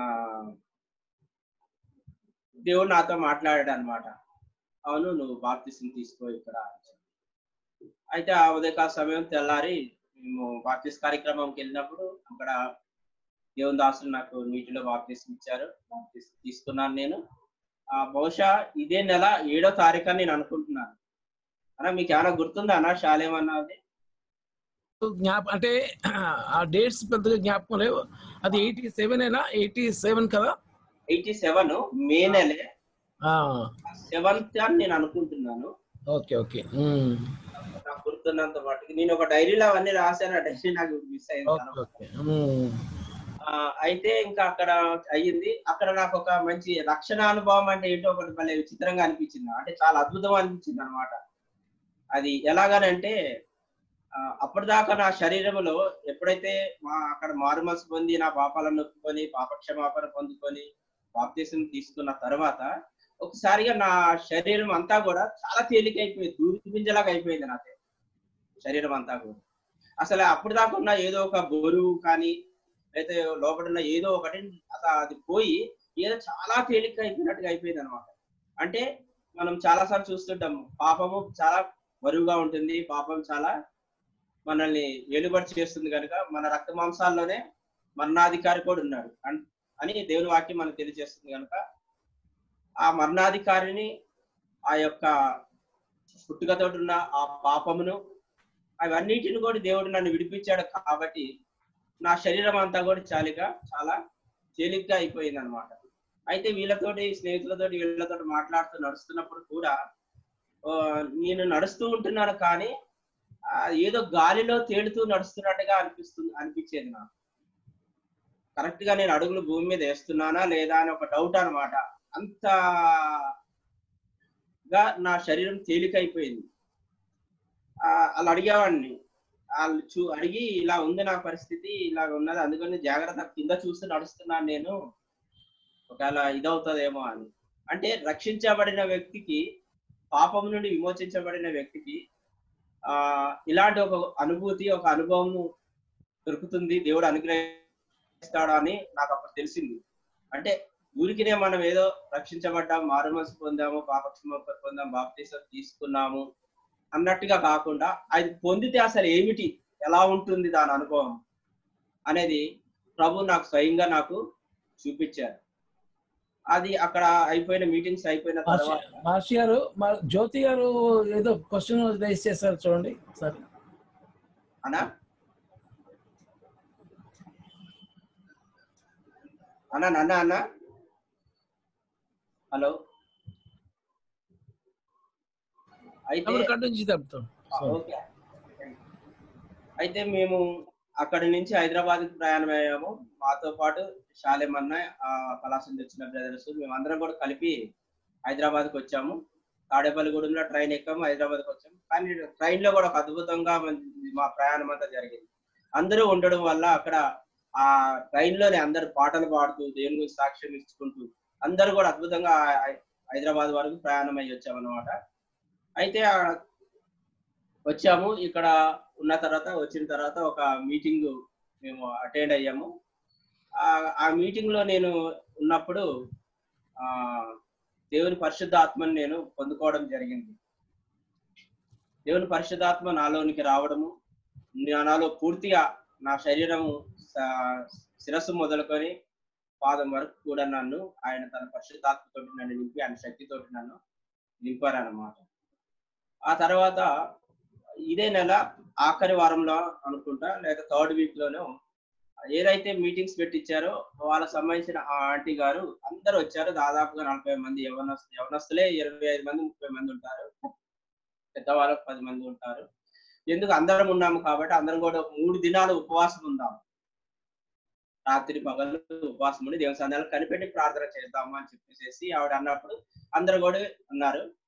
దేవుడు నాతో మాట్లాడాడు అనమాట అవును నువ్వు బాప్తిసం తీసుకో ఇక్కడ అని చెప్పి. అయితే ఆ ఉదయకాల సమయం తెల్లారి మేము బాప్తిస్ కార్యక్రమంకి వెళ్ళినప్పుడు అక్కడ దేవుని దాసులు నాకు నీటిలో బాప్తిసం ఇచ్చారు బాప్తిసం తీసుకున్నాను నేను ఆ బహుశా ఇదే నెల ఏడో తారీఖు అని నేను అనుకుంటున్నాను అన్నా మీకు ఏమైనా గుర్తుందా అన్న శాలేం అన్నది జ్ఞాప అంటే ఆ డేట్స్ పెద్దగా జ్ఞాపకం లేవు అది ఎయిటీ సెవెన్ అయినా ఎయిటీ సెవెన్ కదా ఎయిటీ సెవెన్ మే నెలే ఆ, సెవెంత్ అని నేను అనుకుంటున్నాను ఓకే ఓకే ఉమ్, నాకు గుర్తున్నంత మటుకు నేను ఒక డైరీలో అవన్నీ రాశాను ఆ డైరీ నాకు మిస్ అయింది ఓకే ఓకే ఉమ్, ఆ, అయితే ఇంకా అక్కడ అయ్యింది అక్కడ నాకు ఒక మంచి రక్షణ అనుభవం అంటే ఏంటో ఒకటి భలే విచిత్రంగా అనిపించింది అంటే చాలా అద్భుతం అనిపించింది అనమాట అది ఎలాగనంటే ఆ, అప్పటిదాకా నా శరీరంలో ఎప్పుడైతే మా అక్కడ మారుమనసు పొంది నా పాపాలను నొప్పుకొని పాపక్షమాపణ పొందుకొని బాప్తీసం తీసుకున్న తర్వాత ఒకసారిగా నా శరీరం అంతా కూడా చాలా తేలికైపోయింది దూది పింజలాగా అయిపోయింది నాకు శరీరం అంతా కూడా అసలు అప్పుడు దాకా ఉన్న ఏదో ఒక బరువు కానీ అయితే లోపల ఉన్న ఏదో ఒకటి అసలు అది పోయి ఏదో చాలా తేలిక అయిపోయినట్టుగా అయిపోయింది అనమాట అంటే మనం చాలా సార్లు చూస్తుంటాము పాపము చాలా బరువుగా ఉంటుంది పాపం చాలా మనల్ని వెలుబడి చేస్తుంది కనుక మన రక్త మాంసాల్లోనే మరణాధికారి కూడా ఉన్నాడు అన్- అని దేవుని వాక్యం మనకు తెలియజేస్తుంది కనుక ఆ మరణాధికారిని ఆ యొక్క పుట్టుకతో ఉన్న ఆ పాపమును అవన్నిటిని కూడా దేవుడు నన్ను విడిపించాడు కాబట్టి నా శరీరం అంతా కూడా చాలిగా చాలా తేలిగ్గా అయిపోయింది అనమాట అయితే వీళ్ళతోటి స్నేహితులతోటి వీళ్ళతోటి మాట్లాడుతూ నడుస్తున్నప్పుడు కూడా ఆ, నేను నడుస్తూ ఉంటున్నాను కానీ ఆ, ఏదో గాలిలో తేలుతూ నడుస్తున్నట్టుగా అనిపిస్తుంది అనిపించేది నాకు కరెక్ట్ గా నేను అడుగులు భూమి మీద వేస్తున్నానా లేదా అని ఒక డౌట్ అన్నమాట అంత గా నా శరీరం తేలికైపోయింది ఆ, అలా అడిగేవాడిని వాళ్ళు చూ అడిగి ఇలా ఉంది నా పరిస్థితి ఇలా ఉన్నది అందుకని జాగ్రత్త కింద చూస్తూ నడుస్తున్నాను నేను ఒకవేళ ఇదవుతుందేమో అని అంటే రక్షించబడిన వ్యక్తికి పాపం నుండి విమోచించబడిన వ్యక్తికి ఆ ఇలాంటి ఒక అనుభూతి ఒక అనుభవం దొరుకుతుంది దేవుడు అనుగ్రహిస్తాడు అని నాకు అప్పుడు తెలిసింది అంటే ఊరికినే మనం ఏదో రక్షించబడ్డాం మారుమనసు పొందాము పాపక్షమ పొందాం బాప్తీసం తీసుకున్నాము అన్నట్టుగా కాకుండా అది పొందితే అసలు ఏమిటి ఎలా ఉంటుంది దాని అనుభవం అనేది ప్రభు నాకు స్వయంగా నాకు చూపించారు అది అక్కడ అయిపోయిన మీటింగ్స్ అయిపోయిన మహర్షి తర్వాత మహర్షి గారు మా జ్యోతి గారు ఏదో క్వశ్చన్ రైజ్ చేశారు చూడండి సరే అనా అన్నా నాన్న అన్న హలో అయితే కంటిన్యూ చెప్తాం ఓకే అయితే మేము అక్కడి నుంచి హైదరాబాద్ కి ప్రయాణం అయ్యాము మాతో పాటు శాలెం అన్న ఆ కళాశం తెచ్చిన బ్రదర్స్ మేమందరం కూడా కలిపి హైదరాబాద్ కి వచ్చాము తాడేపల్లిగూడెంలో ట్రైన్ ఎక్కాము హైదరాబాద్ కి వచ్చాము కానీ ట్రైన్ లో కూడా ఒక అద్భుతంగా మన- మా ప్రయాణం అంతా జరిగింది అందరూ ఉండడం వల్ల అక్కడ ఆ ట్రైన్ లోనే అందరు పాటలు పాడుతూ దేవుని గురించి సాక్ష్యం ఇచ్చుకుంటూ అందరూ కూడా అద్భుతంగా హై- హైదరాబాద్ వరకు ప్రయాణం అయ్యి వచ్చామన్నమాట అయితే ఆ వచ్చాము ఇక్కడ ఉన్న తర్వాత వచ్చిన తర్వాత ఒక మీటింగ్ మేము అటెండ్ అయ్యాము ఆ ఆ మీటింగ్ లో నేను ఉన్నప్పుడు ఆ దేవుని పరిశుద్ధాత్మని నేను పొందుకోవడం జరిగింది దేవుని పరిశుద్ధాత్మ నాలోనికి రావడము నా- నాలో పూర్తిగా నా శరీరము స- శిరస్సు మొదలుకొని పాదం వరకు కూడా నన్ను ఆయన తన పరిశుద్ధాత్మతోటి నన్ను నింపి ఆయన శక్తితోటి నన్ను నింపారన్నమాట ఆ తర్వాత ఇదే నెల ఆఖరి వారంలో అనుకుంటా లేదా థర్డ్ వీక్ లోనో ఏదైతే మీటింగ్స్ పెట్టించారో వాళ్ళకి సంబంధించిన ఆ ఆంటీ గారు అందరూ వచ్చారు దాదాపుగా నలభై మంది యవనస్తు యవనస్తులే ఇరవై ఐదు మంది ముప్పై మంది ఉంటారు పెద్దవాళ్ళకు పది మంది ఉంటారు ఎందుకు అందరం ఉన్నాము కాబట్టి అందరం కూడా ఒక మూడు దినాలు ఉపవాసం ఉందాం రాత్రి పగలు ఉపవాసం ఉండి దేవుని సందాలు కనిపెట్టి ప్రార్థన చేద్దాము అని చెప్పేసి ఆవిడ అన్నప్పుడు అందరు కూడా అన్నారు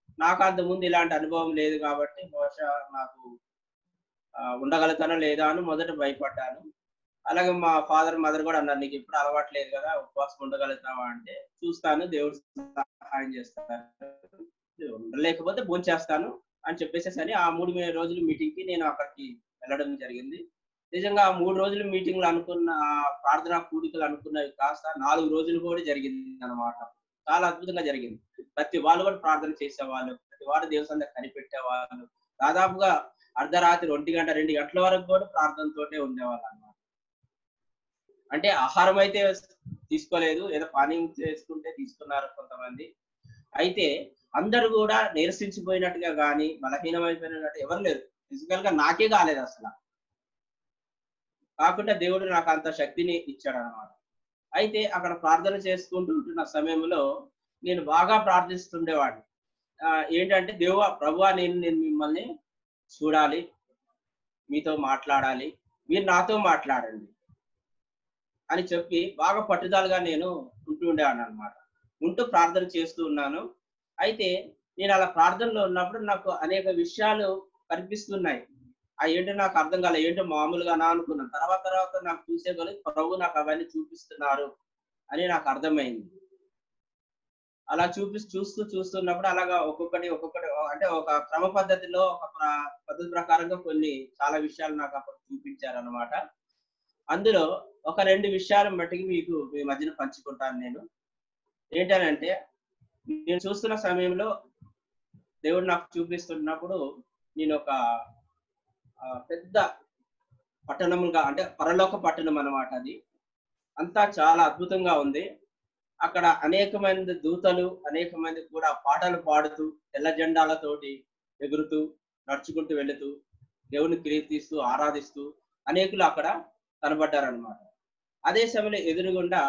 నాకు అంత ముందు ఇలాంటి అనుభవం లేదు కాబట్టి బహుశా నాకు ఆ, ఉండగలుగుతానో లేదా అని మొదట భయపడ్డాను అలాగే మా ఫాదర్ మదర్ కూడా అన్నారు నీకు ఎప్పుడు అలవాటు లేదు కదా ఉపవాసం ఉండగలుగుతావా అంటే చూస్తాను దేవుడు సహాయం చేస్తాను లేకపోతే భోంచేస్తాను అని చెప్పేసి అని ఆ మూడు మే- రోజుల మీటింగ్ కి నేను అక్కడికి వెళ్ళడం జరిగింది నిజంగా ఆ మూడు రోజుల మీటింగ్లు అనుకున్న ఆ ప్రార్థనా కూడికలు అనుకున్నవి కాస్త నాలుగు రోజులు కూడా జరిగింది అన్నమాట చాలా అద్భుతంగా జరిగింది ప్రతి వాళ్ళు కూడా ప్రార్థన చేసేవాళ్ళు ప్రతి వారు దేవస్థానం కనిపెట్టేవాళ్ళు దాదాపుగా అర్ధరాత్రి ఒంటి గంట రెండు గంటల వరకు కూడా ప్రార్థనతోటే ఉండేవాళ్ళు అన్నమాట అంటే ఆహారం అయితే తీసుకోలేదు ఏదో పానీయం చేసుకుంటే తీసుకున్నారు కొంతమంది అయితే అందరూ కూడా నీరసించిపోయినట్టుగా కానీ బలహీనమైపోయినట్టు ఎవరు లేరు ఫిజికల్ గా నాకే కాలేదు అసలు కాకుండా దేవుడు నాకు అంత శక్తిని ఇచ్చాడు అనమాట అయితే అక్కడ ప్రార్థన చేసుకుంటూ ఉంటున్న సమయంలో నేను బాగా ప్రార్థిస్తుండేవాడిని ఆ, ఏంటంటే దేవ ప్రభువా నేను నేను మిమ్మల్ని చూడాలి మీతో మాట్లాడాలి మీరు నాతో మాట్లాడండి అని చెప్పి బాగా పట్టుదలగా నేను ఉంటూ ఉండేవాడిని అనమాట ఉంటూ ప్రార్థన చేస్తూ ఉన్నాను అయితే నేను అలా ప్రార్థనలో ఉన్నప్పుడు నాకు అనేక విషయాలు కనిపిస్తున్నాయి ఆ ఏంటో నాకు అర్థం కాలేదు ఏంటో మామూలుగానా అనుకున్నాను తర్వాత తర్వాత నాకు చూసే కొలది ప్రభు నాకు అవన్నీ చూపిస్తున్నారు అని నాకు అర్థమైంది అలా చూపి చూస్తూ చూస్తున్నప్పుడు అలాగా ఒక్కొక్కటి ఒక్కొక్కటి అంటే ఒక క్రమ పద్ధతిలో ఒక ప్ర- పద్ధతి ప్రకారంగా కొన్ని చాలా విషయాలు నాకు అప్పుడు చూపించారు అనమాట అందులో ఒక రెండు విషయాలు మట్టికి మీకు మీ మధ్యన పంచుకుంటాను నేను ఏంటనంటే నేను చూస్తున్న సమయంలో దేవుడు నాకు చూపిస్తున్నప్పుడు నేను ఒక ఆ, పెద్ద పట్టణముగా అంటే పరలోక పట్టణం అన్నమాట అది అంతా చాలా అద్భుతంగా ఉంది అక్కడ అనేక మంది దూతలు అనేక మంది కూడా పాటలు పాడుతూ తెల్ల జెండాలతోటి ఎగురుతూ నడుచుకుంటూ వెళుతూ దేవుని కీర్తిస్తూ ఆరాధిస్తూ అనేకులు అక్కడ కనబడ్డారనమాట అదే సమయంలో ఎదురుగుండా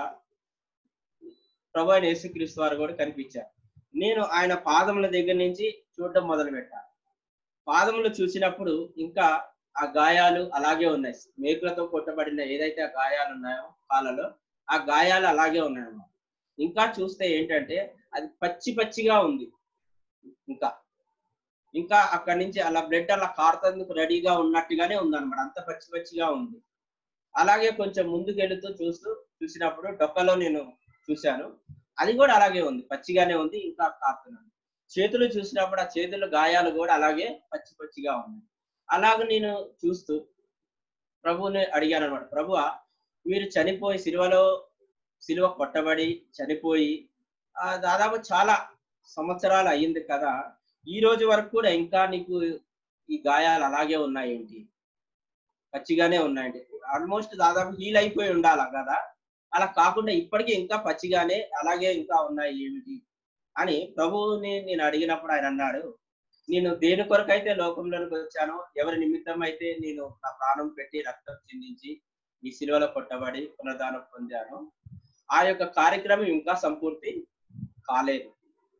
ప్రభు అయిన యేసుక్రీస్తు వారు కూడా కనిపించారు నేను ఆయన పాదముల దగ్గర నుంచి చూడటం మొదలు పెట్టాను పాదములు చూసినప్పుడు ఇంకా ఆ గాయాలు అలాగే ఉన్నాయి మేకులతో కొట్టబడిన ఏదైతే ఆ గాయాలు ఉన్నాయో కాళ్ళలో ఆ గాయాలు అలాగే ఉన్నాయన్నమాట ఇంకా చూస్తే ఏంటంటే అది పచ్చి పచ్చిగా ఉంది ఇంకా ఇంకా అక్కడి నుంచి అలా బ్లడ్ అలా కారుతందుకు రెడీగా ఉన్నట్టుగానే ఉందన్నమాట అంత పచ్చి పచ్చిగా ఉంది అలాగే కొంచెం ముందుకెళ్తూ చూస్తూ చూసినప్పుడు డొక్కలో నేను చూశాను అది కూడా అలాగే ఉంది పచ్చిగానే ఉంది ఇంకా కారుతున్నాను చేతులు చూసినప్పుడు ఆ చేతుల గాయాలు కూడా అలాగే పచ్చి పచ్చిగా ఉన్నాయి అలాగ నేను చూస్తూ ప్రభువుని అడిగాను అనమాట ప్రభువా మీరు చనిపోయి సిలువలో సిలువ కొట్టబడి చనిపోయి ఆ దాదాపు చాలా సంవత్సరాలు అయ్యింది కదా ఈ రోజు వరకు కూడా ఇంకా నీకు ఈ గాయాలు అలాగే ఉన్నాయేంటి పచ్చిగానే ఉన్నాయండి ఆల్మోస్ట్ దాదాపు హీల్ అయిపోయి ఉండాలి కదా అలా కాకుండా ఇప్పటికీ ఇంకా పచ్చిగానే అలాగే ఇంకా ఉన్నాయి ఏమిటి అని ప్రభువుని నేను అడిగినప్పుడు ఆయన అన్నాడు నేను దేని కొరకైతే లోకంలోనికి వచ్చానో ఎవరి నిమిత్తం అయితే నేను నా ప్రాణం పెట్టి రక్తం చిందించి ఈ శిలువలో కొట్టబడి పునరుద్ధానం పొందాను ఆ యొక్క కార్యక్రమం ఇంకా సంపూర్తి కాలేదు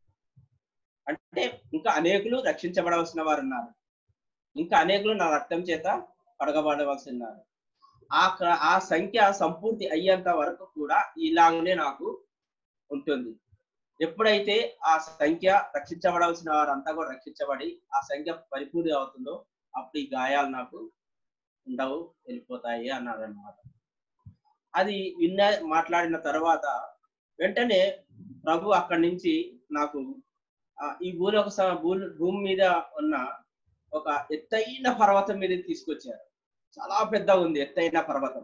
అంటే ఇంకా అనేకులు రక్షించబడవలసిన వారు ఉన్నారు ఇంకా అనేకులు నా రక్తం చేత కడగబడవలసి ఉన్నారు ఆ క్ర- ఆ సంఖ్య సంపూర్తి అయ్యేంత వరకు కూడా ఇలాగనే నాకు ఉంటుంది ఎప్పుడైతే ఆ సంఖ్య రక్షించబడాల్సిన వారంతా కూడా రక్షించబడి ఆ సంఖ్య పరిపూర్తి అవుతుందో అప్పుడు ఈ గాయాలు నాకు ఉండవు వెళ్ళిపోతాయి అన్నారు అనమాట అది విన్న మాట్లాడిన తర్వాత వెంటనే ప్రభు అక్కడి నుంచి నాకు ఆ, ఈ భూలోక స- భూ- భూమి మీద ఉన్న ఒక ఎత్తైన పర్వతం మీద తీసుకొచ్చారు చాలా పెద్ద ఉంది ఎత్తైన పర్వతం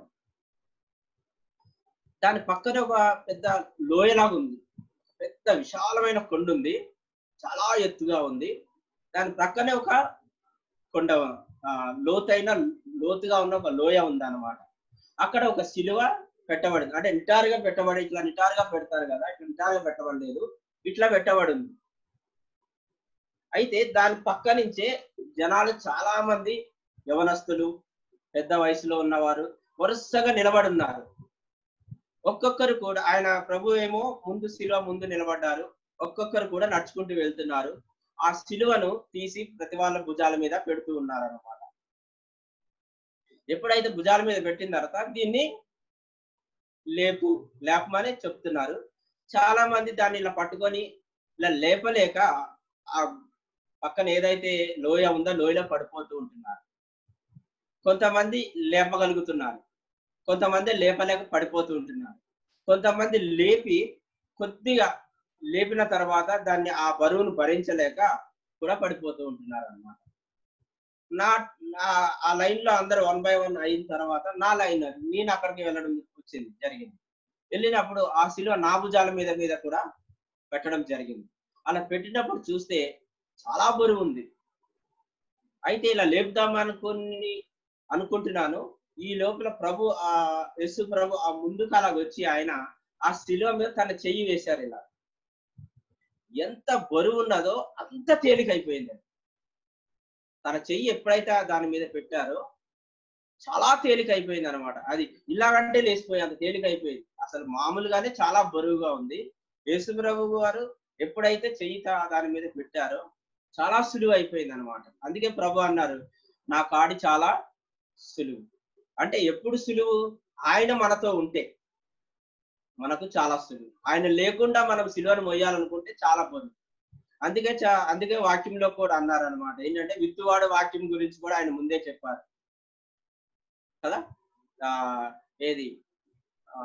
దాని పక్కన ఒక పెద్ద లోయలాగా ఉంది పెద్ద విశాలమైన కొండ ఉంది చాలా ఎత్తుగా ఉంది దాని ప్రక్కనే ఒక కొండ ఆ, లోతైన లోతుగా ఉన్న ఒక లోయ ఉంది అనమాట అక్కడ ఒక శిలువ పెట్టబడింది అంటే నిటారుగా పెట్టబడి ఇట్లా నిటారుగా పెడతారు కదా ఇట్లా నిటారుగా పెట్టబడలేదు ఇట్లా పెట్టబడి ఉంది అయితే దాని పక్క నుంచే జనాలు చాలా మంది యవనస్తులు పెద్ద వయసులో ఉన్నవారు వరుసగా నిలబడి ఉన్నారు ఒక్కొక్కరు కూడా ఆయన ప్రభు ఏమో ముందు శిలువ ముందు నిలబడ్డారు ఒక్కొక్కరు కూడా నడుచుకుంటూ వెళ్తున్నారు ఆ శిలువను తీసి ప్రతి వాళ్ళ భుజాల మీద పెడుతూ ఉన్నారు అనమాట ఎప్పుడైతే భుజాల మీద పెట్టిన తర్వాత దీన్ని లేపు లేపమని చెప్తున్నారు చాలా మంది దాన్ని ఇలా పట్టుకొని ఇలా లేపలేక ఆ పక్కన ఏదైతే లోయ ఉందో లోయలో పడిపోతూ ఉంటున్నారు కొంతమంది లేపగలుగుతున్నారు కొంతమంది లేపలేక పడిపోతూ ఉంటున్నారు కొంతమంది లేపి కొద్దిగా లేపిన తర్వాత దాన్ని ఆ బరువును భరించలేక కూడా పడిపోతూ ఉంటున్నారు అన్నమాట నా నా- ఆ లైన్ లో అందరు వన్ బై వన్ అయిన తర్వాత నా లైన్ నేను అక్కడికి వెళ్ళడం వచ్చింది జరిగింది వెళ్ళినప్పుడు ఆ శిలువ నా భుజాల మీద మీద కూడా పెట్టడం జరిగింది అలా పెట్టినప్పుడు చూస్తే చాలా బరువు ఉంది అయితే ఇలా లేపుదాం అనుకుని అనుకుంటున్నాను ఈ లోపల ప్రభు ఆ యేసు ప్రభు ఆ ముందుకు అలా వచ్చి ఆయన ఆ శిలువ మీద తన చెయ్యి వేశారు ఇలా ఎంత బరువు ఉన్నదో అంత తేలికైపోయింది అది. తన చెయ్యి ఎప్పుడైతే ఆ దాని మీద పెట్టారో చాలా తేలిక అయిపోయింది అనమాట అది ఇలాగంటే లేచిపోయి అంత తేలిక అయిపోయింది అసలు మామూలుగానే చాలా బరువుగా ఉంది యేసు ప్రభు గారు ఎప్పుడైతే చెయ్యి తా- దాని మీద పెట్టారో చాలా సులువు అయిపోయింది అనమాట అందుకే ప్రభు అన్నారు నా కాడి చాలా సులువు అంటే ఎప్పుడు సులువు ఆయన మనతో ఉంటే మనకు చాలా సులువు ఆయన లేకుండా మనం సిలువను మొయ్యాలనుకుంటే చాలా బరువు అందుకే చా- అందుకే వాక్యంలో కూడా అన్నారు అనమాట ఏంటంటే విత్తువాడు వాక్యం గురించి కూడా ఆయన ముందే చెప్పారు కదా ఆ ఏది ఆ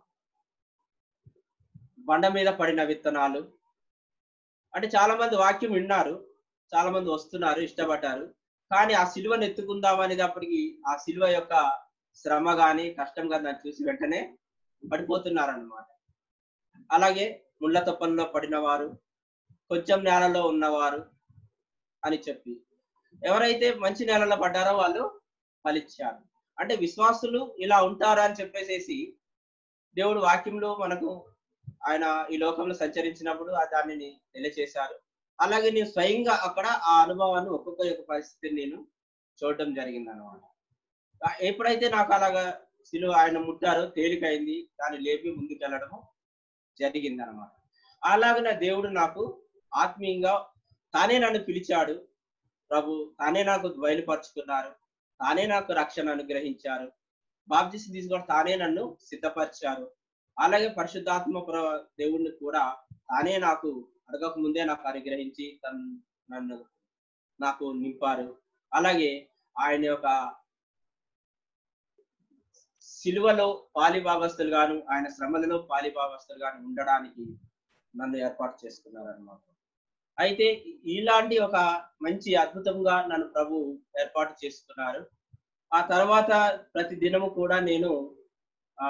బండ మీద పడిన విత్తనాలు అంటే చాలా మంది వాక్యం విన్నారు చాలా మంది వస్తున్నారు ఇష్టపడ్డారు కానీ ఆ సిలువను ఎత్తుకుందాం అనేటప్పటికి ఆ సిలువ యొక్క శ్రమ గాని కష్టం గాని దాన్ని చూసి వెంటనే పడిపోతున్నారు అన్నమాట అలాగే ముళ్ళ తొప్పల్లో పడిన వారు కొంచెం నేలలో ఉన్నవారు అని చెప్పి ఎవరైతే మంచి నేలలో పడ్డారో వాళ్ళు ఫలించారు అంటే విశ్వాసులు ఇలా ఉంటారు అని చెప్పేసేసి దేవుడు వాక్యంలో మనకు ఆయన ఈ లోకంలో సంచరించినప్పుడు ఆ దానిని తెలియచేశారు అలాగే నేను స్వయంగా అక్కడ ఆ అనుభవాన్ని ఒక్కొక్క యొక్క పరిస్థితిని నేను చూడటం జరిగింది అనమాట ఎప్పుడైతే నాకు అలాగా శిలువ ఆయన ముట్టారో తేలికైంది దాన్ని లేపి ముందుకెళ్ళడము జరిగింది అనమాట అలాగే దేవుడు నాకు ఆత్మీయంగా తానే నన్ను పిలిచాడు ప్రభు తానే నాకు బయలుపరుచుకున్నారు తానే నాకు రక్షణ అనుగ్రహించారు బాప్తిస్ తీసుకొని తానే నన్ను సిద్ధపరిచారు అలాగే పరిశుద్ధాత్మ ప్ర- దేవుణ్ణి కూడా తానే నాకు అడగక ముందే నాకు అనుగ్రహించి తన్ నన్ను నాకు నింపారు అలాగే ఆయన యొక్క సిలువలో పాలిభాగస్తులు గాను ఆయన శ్రమలలో పాలిభాగస్తులు గాను ఉండడానికి నన్ను ఏర్పాటు చేసుకున్నారు అనమాట అయితే ఇలాంటి ఒక మంచి అద్భుతంగా నన్ను ప్రభు ఏర్పాటు చేసుకున్నారు ఆ తర్వాత ప్రతి దినము కూడా నేను ఆ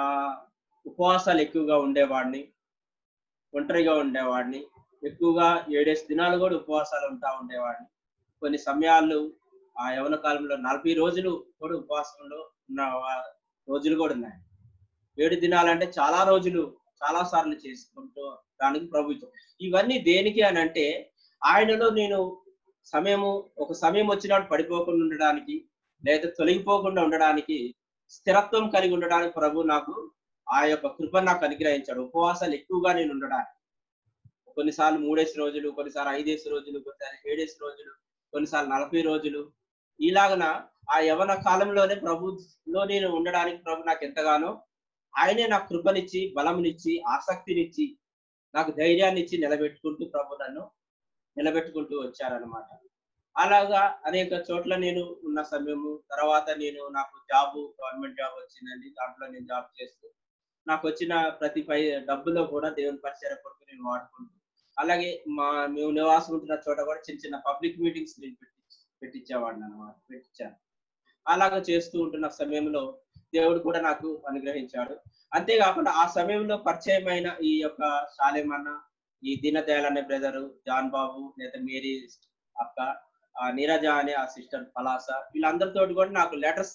ఉపవాసాలు ఎక్కువగా ఉండేవాడిని ఒంటరిగా ఉండేవాడిని ఎక్కువగా ఏడేసి దినాలు కూడా ఉపవాసాలు ఉంటా ఉండేవాడిని కొన్ని సమయాలు ఆ యవన కాలంలో నలభై రోజులు కూడా ఉపవాసంలో ఉన్న వా- రోజులు కూడా ఉన్నాయి ఏడు దినాలంటే చాలా రోజులు చాలా సార్లు చేసుకుంటూ దానికి ప్రభు ఇచ్చాడు. ఇవన్నీ దేనికి అని అంటే ఆయనలో నేను సమయము ఒక సమయం వచ్చినప్పుడు పడిపోకుండా ఉండడానికి లేదా తొలగిపోకుండా ఉండడానికి స్థిరత్వం కలిగి ఉండడానికి ప్రభు నాకు ఆ యొక్క కృప నాకు అనుగ్రహించాడు ఉపవాసాలు ఎక్కువగా నేను ఉండడానికి కొన్నిసార్లు మూడేసి రోజులు కొన్నిసార్లు ఐదేసి రోజులు కొన్నిసార్లు ఏడేసి రోజులు కొన్నిసార్లు నలభై రోజులు ఇలాగన ఆ యవన కాలంలోనే ప్రభులో నేను ఉండడానికి ప్రభు నాకు ఎంతగానో ఆయనే నాకు కృపనిచ్చి బలమునిచ్చి ఆసక్తినిచ్చి నాకు ధైర్యాన్ని ఇచ్చి నిలబెట్టుకుంటూ ప్రభు నన్ను నిలబెట్టుకుంటూ వచ్చారనమాట అలాగా అనేక చోట్ల నేను ఉన్న సమయము తర్వాత నేను నాకు జాబ్ గవర్నమెంట్ జాబ్ వచ్చిందండి దాంట్లో నేను జాబ్ చేస్తూ నాకు వచ్చిన ప్రతి పై డబ్బులో కూడా దేవుని పరిచయ కొరకు నేను వాడుకుంటూ అలాగే మా మేము నివాసం ఉంటున్న చోట కూడా చిన్న చిన్న పబ్లిక్ మీటింగ్స్ నేను పెట్టి పెట్టించేవాడిని అనమాట పెట్టించాను అలాగ చేస్తూ ఉంటున్న సమయంలో దేవుడు కూడా నాకు అనుగ్రహించాడు అంతేకాకుండా ఆ సమయంలో పరిచయమైన ఈ యొక్క శాలేమన్న ఈ దీనదయాల్ అనే బ్రదరు జాన్ బాబు లేదా మేరీ అక్క ఆ నీరజ అనే ఆ సిస్టర్ పలాస వీళ్ళందరితో కూడా నాకు లెటర్స్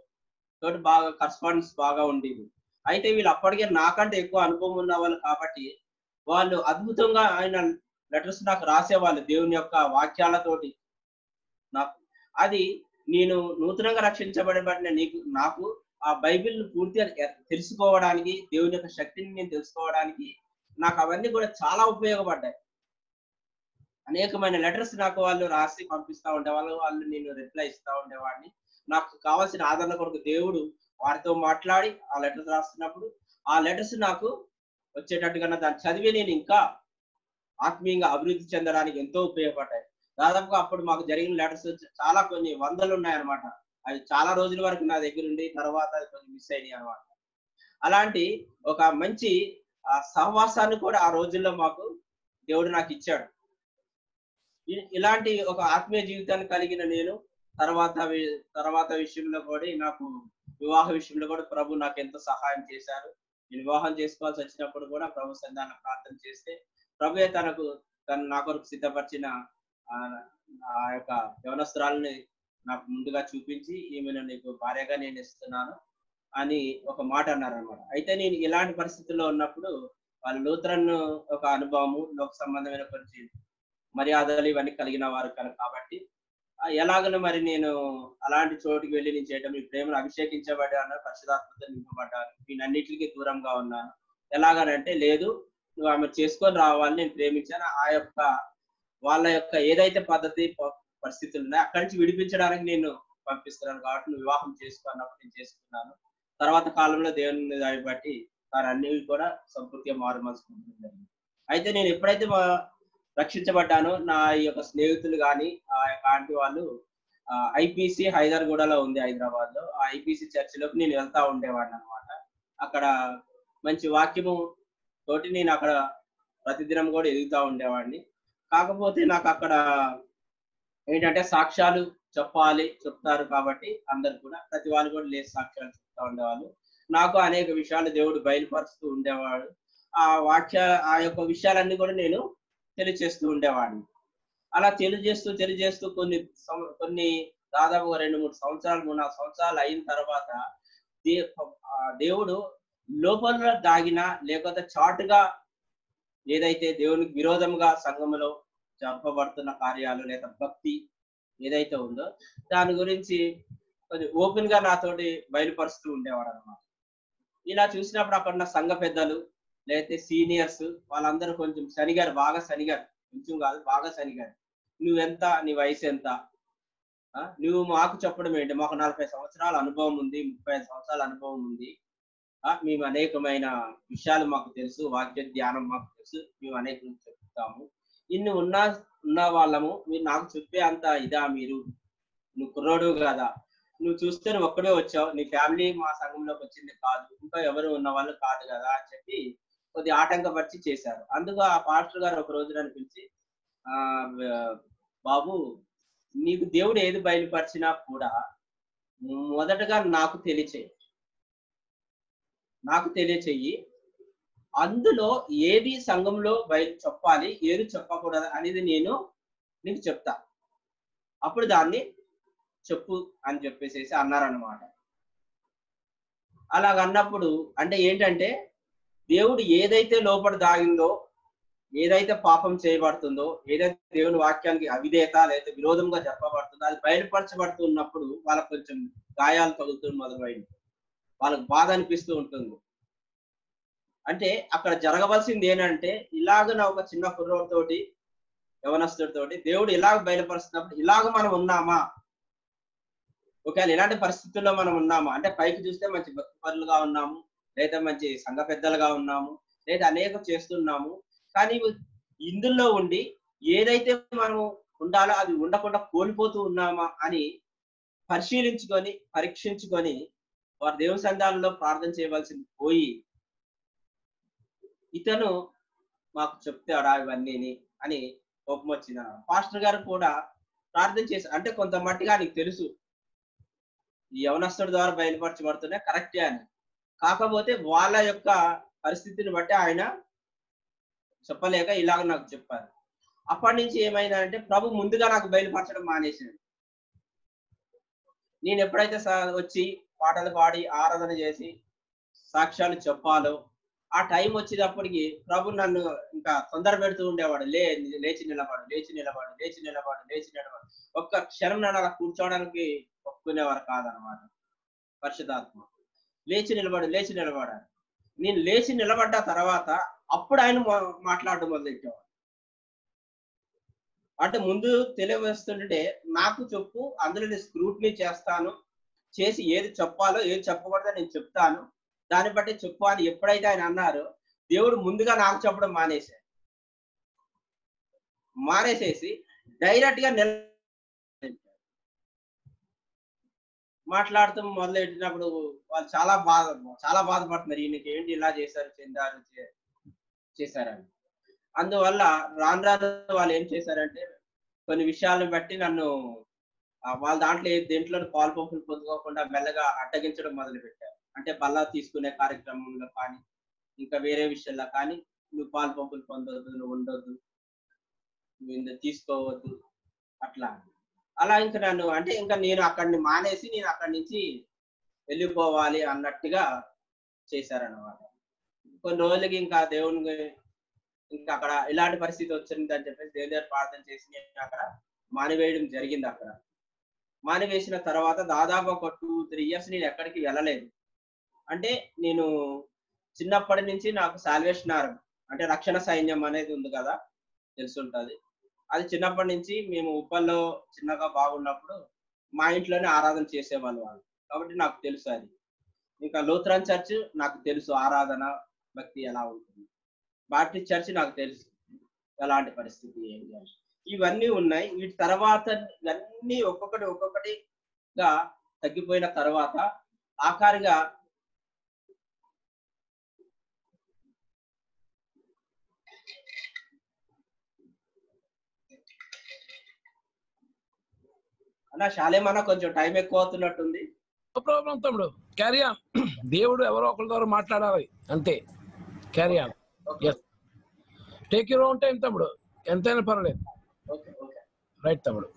తోటి బాగా కరస్పాండెన్స్ బాగా ఉండేది అయితే వీళ్ళు అప్పటికే నాకంటే ఎక్కువ అనుభవం ఉన్న వాళ్ళు కాబట్టి వాళ్ళు అద్భుతంగా ఆయన లెటర్స్ నాకు రాసేవాళ్ళు దేవుని యొక్క వాక్యాలతోటి నాకు అది నేను నూతనంగా రక్షించబడబడిన నీకు నాకు ఆ బైబిల్ పూర్తిగా ఎ- తెలుసుకోవడానికి దేవుని యొక్క శక్తిని నేను తెలుసుకోవడానికి నాకు అవన్నీ కూడా చాలా ఉపయోగపడ్డాయి అనేకమైన లెటర్స్ నాకు వాళ్ళు రాసి పంపిస్తా ఉండేవాళ్ళు వాళ్ళు నేను రిప్లై ఇస్తా ఉండేవాడిని నాకు కావాల్సిన ఆదరణ కొరకు దేవుడు వారితో మాట్లాడి ఆ లెటర్స్ రాస్తున్నప్పుడు ఆ లెటర్స్ నాకు వచ్చేటట్టుగా దాన్ని చదివి నేను ఇంకా ఆత్మీయంగా అభివృద్ధి చెందడానికి ఎంతో ఉపయోగపడ్డాయి దాదాపుగా అప్పుడు మాకు జరిగిన లెటర్స్ చాలా కొన్ని వందలు ఉన్నాయన్నమాట అవి చాలా రోజుల వరకు నా దగ్గర ఉండి తర్వాత అది కొంచెం మిస్ అయినాయి అనమాట అలాంటి ఒక మంచి ఆ సహవాసాన్ని కూడా ఆ రోజుల్లో మాకు దేవుడు నాకు ఇచ్చాడు ఇ- ఇలాంటి ఒక ఆత్మీయ జీవితాన్ని కలిగిన నేను తర్వాత వి- తర్వాత విషయంలో కూడా నాకు వివాహ విషయంలో కూడా ప్రభు నాకు ఎంతో సహాయం చేశారు నేను వివాహం చేసుకోవాల్సి వచ్చినప్పుడు కూడా ప్రభు సంధాన ప్రార్థన చేస్తే ప్రభుయే తనకు తను నా కొరకు సిద్ధపరిచిన ఆ ఆ యొక్క యవనస్త్రాలని నాకు ముందుగా చూపించి ఈమెను నీకు భార్యగా నేను ఇస్తున్నాను అని ఒక మాట అన్నారు అనమాట అయితే నేను ఇలాంటి పరిస్థితుల్లో ఉన్నప్పుడు వాళ్ళు లూథరన్ ఒక అనుభవము లోక సంబంధమైన కొంచెం మర్యాదలు ఇవన్నీ కలిగిన వారు కనుక కాబట్టి ఆ ఎలాగనో మరి నేను అలాంటి చోటుకి వెళ్ళి నేను చేయటం ఈ ప్రేమను అభిషేకించబడ్డాను పరిశుధాత్మతో నింపబడ్డాను వీటన్నిటికీ దూరంగా ఉన్నాను ఎలాగనంటే లేదు నువ్వు ఆమె చేసుకొని రావాలి నేను ప్రేమించాను ఆ యొక్క వాళ్ళ యొక్క ఏదైతే పద్ధతి ప- పరిస్థితులు ఉన్నాయో అక్కడి నుంచి విడిపించడానికి నేను పంపిస్తున్నాను కాబట్టి నువ్వు వివాహం చేసుకున్నప్పుడు నేను చేసుకున్నాను తర్వాత కాలంలో దేవుని దాన్ని బట్టి తాను అన్ని కూడా సంపూర్తిగా మారు మనసుకుంటుంది అయితే నేను ఎప్పుడైతే మా- రక్షించబడ్డానో నా ఈ యొక్క స్నేహితులు కానీ ఆ యొక్క ఆంటీ వాళ్ళు ఐపీసీ హైదర్గూడలో ఉంది హైదరాబాద్ లో ఆ ఐపీసీ చర్చిలోకి నేను వెళ్తా ఉండేవాడిని అనమాట అక్కడ మంచి వాక్యము తోటి నేను అక్కడ ప్రతిదినం కూడా ఎదుగుతా ఉండేవాడిని కాకపోతే నాకు అక్కడ ఏంటంటే సాక్ష్యాలు చెప్పాలి చెప్తారు కాబట్టి అందరు కూడా ప్రతి వాళ్ళు కూడా లేచి సాక్ష్యాలు చెప్తా ఉండేవాళ్ళు నాకు అనేక విషయాలు దేవుడు బయలుపరుస్తూ ఉండేవాడు ఆ వాక్య ఆ యొక్క విషయాలన్నీ కూడా నేను తెలియజేస్తూ ఉండేవాడిని అలా తెలియజేస్తూ తెలియజేస్తూ కొన్ని సం- కొన్ని దాదాపు ఒక రెండు మూడు సంవత్సరాలు మూడు నాలుగు సంవత్సరాలు అయిన తర్వాత దే ఆ దేవుడు లోపల దాగిన లేకపోతే చాటుగా ఏదైతే దేవునికి విరోధంగా సంఘములో జరపబడుతున్న కార్యాలు లేదా భక్తి ఏదైతే ఉందో దాని గురించి కొంచెం ఓపెన్ గా నాతోటి బయలుపరుస్తూ ఉండేవాడు అనమాట ఇలా చూసినప్పుడు అక్కడ ఉన్న సంఘ పెద్దలు లేకపోతే సీనియర్స్ వాళ్ళందరూ కొంచెం శనిగారు బాగా శనిగారు కొంచెం కాదు బాగా శనిగారు నువ్వెంత నీ వయసు ఎంత ఆ, నువ్వు మాకు చెప్పడం ఏంటి మాకు నలభై సంవత్సరాల అనుభవం ఉంది ముప్పై ఐదు సంవత్సరాల అనుభవం ఉంది ఆ, మేము అనేకమైన విషయాలు మాకు తెలుసు వాక్య ధ్యానం మాకు తెలుసు మేము అనేక చెప్తాము ఇన్ని ఉన్న ఉన్న వాళ్ళము మీరు నాకు చెప్పే అంత ఇదా మీరు నువ్వు కుర్రోడు కదా నువ్వు చూస్తే నువ్వు ఒక్కడే వచ్చావు నీ ఫ్యామిలీ మా సంఘంలోకి వచ్చింది కాదు ఇంకా ఎవరు ఉన్న వాళ్ళు కాదు కదా అని చెప్పి కొద్ది ఆటంకపరిచి చేశారు అందుకు ఆ పాస్టర్ గారు ఒక రోజు నన్ను పిలిచి ఆ బాబు నీకు దేవుడు ఏది బయలుపరిచినా కూడా మొదటగా నాకు తెలియచేయి నాకు తెలియచేయి అందులో ఏది సంఘంలో బయట చెప్పాలి ఏది చెప్పకూడదు అనేది నేను నీకు చెప్తా అప్పుడు దాన్ని చెప్పు అని చెప్పేసి అన్నారనమాట అలాగ అన్నప్పుడు అంటే ఏంటంటే దేవుడు ఏదైతే లోపల దాగిందో ఏదైతే పాపం చేయబడుతుందో ఏదైతే దేవుని వాక్యానికి అవిధేయత లేదా విరోధంగా చెప్పబడుతుందో అది బయలుపరచబడుతున్నప్పుడు వాళ్ళకు కొంచెం గాయాలు తగులుతూ మొదలైంది వాళ్ళకి బాధ అనిపిస్తూ ఉంటుంది అంటే అక్కడ జరగవలసింది ఏంటంటే ఇలాగ ఒక చిన్న కుర్రోడితోటి యవనస్తుడితోటి దేవుడు ఇలాగ బయలుపరుస్తున్నప్పుడు ఇలాగ మనం ఉన్నామా ఒకవేళ ఇలాంటి పరిస్థితుల్లో మనం ఉన్నామా అంటే పైకి చూస్తే మంచి భక్తి పరులుగా ఉన్నాము లేదా మంచి సంఘ పెద్దలుగా ఉన్నాము లేదా అనేక చేస్తున్నాము కానీ ఇందులో ఉండి ఏదైతే మనం ఉండాలో అది ఉండకుండా కోల్పోతూ ఉన్నామా అని పరిశీలించుకొని పరీక్షించుకొని వారి దేవుని సంధానంలో ప్రార్థన చేయవలసింది పోయి ఇతను మాకు చెప్తాడా ఇవన్నీ అని కోపం వచ్చింది పాస్టర్ గారు కూడా ప్రార్థన చేశారు అంటే కొంత మట్టిగా నీకు తెలుసు ఈ యవనస్తుడి ద్వారా బయలుపరచబడుతున్నాయి కరెక్టే అని కాకపోతే వాళ్ళ యొక్క పరిస్థితిని బట్టి ఆయన చెప్పలేక ఇలాగ నాకు చెప్పారు అప్పటి నుంచి ఏమైందంటే ప్రభు ముందుగా నాకు బయలుపరచడం మానేసాడు నేను ఎప్పుడైతే స- వచ్చి పాటలు పాడి ఆరాధన చేసి సాక్ష్యాలు చెప్పాలో ఆ టైం వచ్చేటప్పటికి ప్రభు నన్ను ఇంకా తొందర పెడుతూ ఉండేవాడు లే లేచి నిలబడు లేచి నిలబడు లేచి నిలబడు లేచి నిలబడు ఒక్క క్షణం నన్ను అలా కూర్చోవడానికి ఒప్పుకునేవారు కాదనమాట పరిశుధాత్మ లేచి నిలబడు లేచి నిలబడాలి నేను లేచి నిలబడ్డ తర్వాత అప్పుడు ఆయన మా- మాట్లాడడం మొదలెట్టేవాడు అంటే ముందు తెలియవేస్తుంటే నాకు చెప్పు అందులో నేను స్క్రూట్నీ చేస్తాను చేసి ఏది చెప్పాలో ఏది చెప్పకూడదో నేను చెప్తాను దాన్ని బట్టి చెప్పు అని ఎప్పుడైతే ఆయన అన్నారో దేవుడు ముందుగా నాకు చెప్పడం మానేశాడు మానేసేసి డైరెక్ట్ గా నెల మాట్లాడుతూ మొదలెట్టినప్పుడు వాళ్ళు చాలా బాధ చాలా బాధపడుతున్నారు ఈయనకి ఏంటి ఇలా చేశారు చెందారు చే- చేశారని అందువల్ల రాను రాను వాళ్ళు ఏం చేశారంటే కొన్ని విషయాలను బట్టి నన్ను ఆ, వాళ్ళ దాంట్లో ఏ- దేంట్లో పాలు పంపులు పొందుకోకుండా మెల్లగా అడ్డగించడం మొదలు పెట్టారు అంటే బల్లా తీసుకునే కార్యక్రమంలో కానీ ఇంకా వేరే విషయాల్లో కానీ నువ్వు పాలు పంపులు పొందొద్దు నువ్వు ఉండొద్దు నువ్వు ఇంత తీసుకోవద్దు అట్లా అలా ఇంకా నన్ను అంటే ఇంకా నేను అక్కడిని మానేసి నేను అక్కడి నుంచి వెళ్ళిపోవాలి అన్నట్టుగా చేశారన్నమాట కొన్ని రోజులకి ఇంకా దేవుని ఇంకా అక్కడ ఇలాంటి పరిస్థితి వచ్చింది అని చెప్పేసి దేవుని దగ్గర ప్రార్థన చేసి నేను అక్కడ మానివేయడం జరిగింది అక్కడ మానివేసిన తర్వాత దాదాపు ఒక టూ త్రీ ఇయర్స్ నేను ఎక్కడికి వెళ్ళలేదు అంటే నేను చిన్నప్పటి నుంచి నాకు సాల్వేషన్ ఆర్మ్ అంటే రక్షణ సైన్యం అనేది ఉంది కదా తెలుసుంటది అది చిన్నప్పటి నుంచి మేము ఉప్పల్లో చిన్నగా బాగున్నప్పుడు మా ఇంట్లోనే ఆరాధన చేసేవాళ్ళు వాళ్ళు కాబట్టి నాకు తెలుసు అది ఇంకా లూథరన్ చర్చ్ నాకు తెలుసు ఆరాధన భక్తి ఎలా ఉంటుంది బాప్టిస్ట్ చర్చ్ నాకు తెలుసు ఎలాంటి పరిస్థితి ఏంటి అని ఇవన్నీ ఉన్నాయి వీటి తర్వాత ఇవన్నీ ఒక్కొక్కటి ఒక్కొక్కటిగా తగ్గిపోయిన తర్వాత ఆఖరిగా అన్న శాలేమన్న కొంచెం టైం ఎక్కువ అవుతున్నట్టుంది నో ప్రాబ్లం తమ్ముడు క్యారీ ఆన్ దేవుడు ఎవరో ఒకరి ద్వారా మాట్లాడాలి అంతే carry on yes take your own time తమ్ముడు ఎంతైనా పర్వాలేదు ఓకే ఓకే రైట్ తమ్ముడు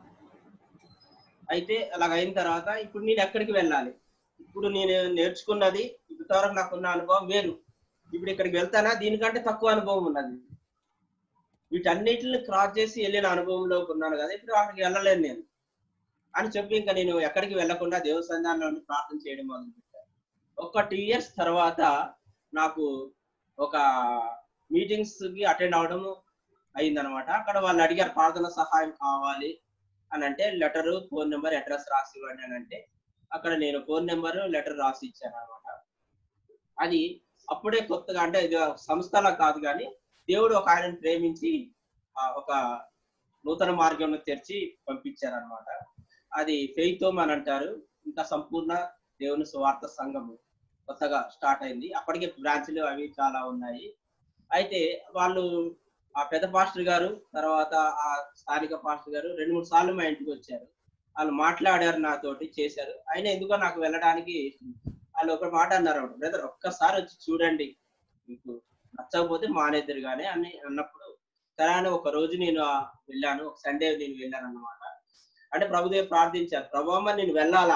అయితే అలాగ అయిన తర్వాత ఇప్పుడు నేను ఎక్కడికి వెళ్ళాలి ఇప్పుడు నేను నేర్చుకున్నది ఇప్పటివరకు నాకున్న అనుభవం వేరు ఇప్పుడు ఇక్కడికి వెళ్తానా దీనికంటే తక్కువ అనుభవం ఉన్నది వీటన్నిటిని క్రాస్ చేసి వెళ్ళిన అనుభవంలో ఉన్నాను కదా ఇప్పుడు అక్కడికి వెళ్ళలేను నేను అని చెప్పి ఇంకా నేను ఎక్కడికి వెళ్లకుండా దేవసంధానంలో ప్రార్థన చేయడం మొదలు పెట్టాను ఒక టూ ఇయర్స్ తర్వాత నాకు ఒక మీటింగ్స్ కి అటెండ్ అవడం అయిందనమాట అక్కడ వాళ్ళు అడిగారు ప్రార్థన సహాయం కావాలి అని అంటే లెటర్ ఫోన్ నెంబర్ అడ్రస్ రాసి ఇవ్వండి అని అంటే అక్కడ నేను ఫోన్ నెంబర్ లెటర్ రాసి ఇచ్చాను అనమాట అది అప్పుడే కొత్తగా అంటే ఇది సంస్థలా కాదు కానీ దేవుడు ఒక ఆయనను ప్రేమించి ఆ ఒక నూతన మార్గంలో తెరిచి పంపించారనమాట అది ఫెయితోమ్ అని అంటారు ఇంకా సంపూర్ణ దేవుని సువార్త సంఘము కొత్తగా స్టార్ట్ అయింది అప్పటికే బ్రాంచ్లు అవి చాలా ఉన్నాయి అయితే వాళ్ళు ఆ పెద్ద పాస్టర్ గారు తర్వాత ఆ స్థానిక పాస్టర్ గారు రెండు మూడు సార్లు మా ఇంటికి వచ్చారు వాళ్ళు మాట్లాడారు నాతోటి చేశారు అయినా ఎందుకో నాకు వెళ్ళడానికి వాళ్ళు ఒక మాట అన్నారు బ్రదర్ ఒక్కసారి వచ్చి చూడండి మీకు నచ్చకపోతే మానేద్దరు కానీ అని అన్నప్పుడు సరే అని ఒక రోజు నేను ఆ వెళ్ళాను ఒక సండే నేను వెళ్ళాను అన్నమాట అంటే ప్రభుదేవ్ ప్రార్థించారు ప్రభావ నేను వెళ్ళాలా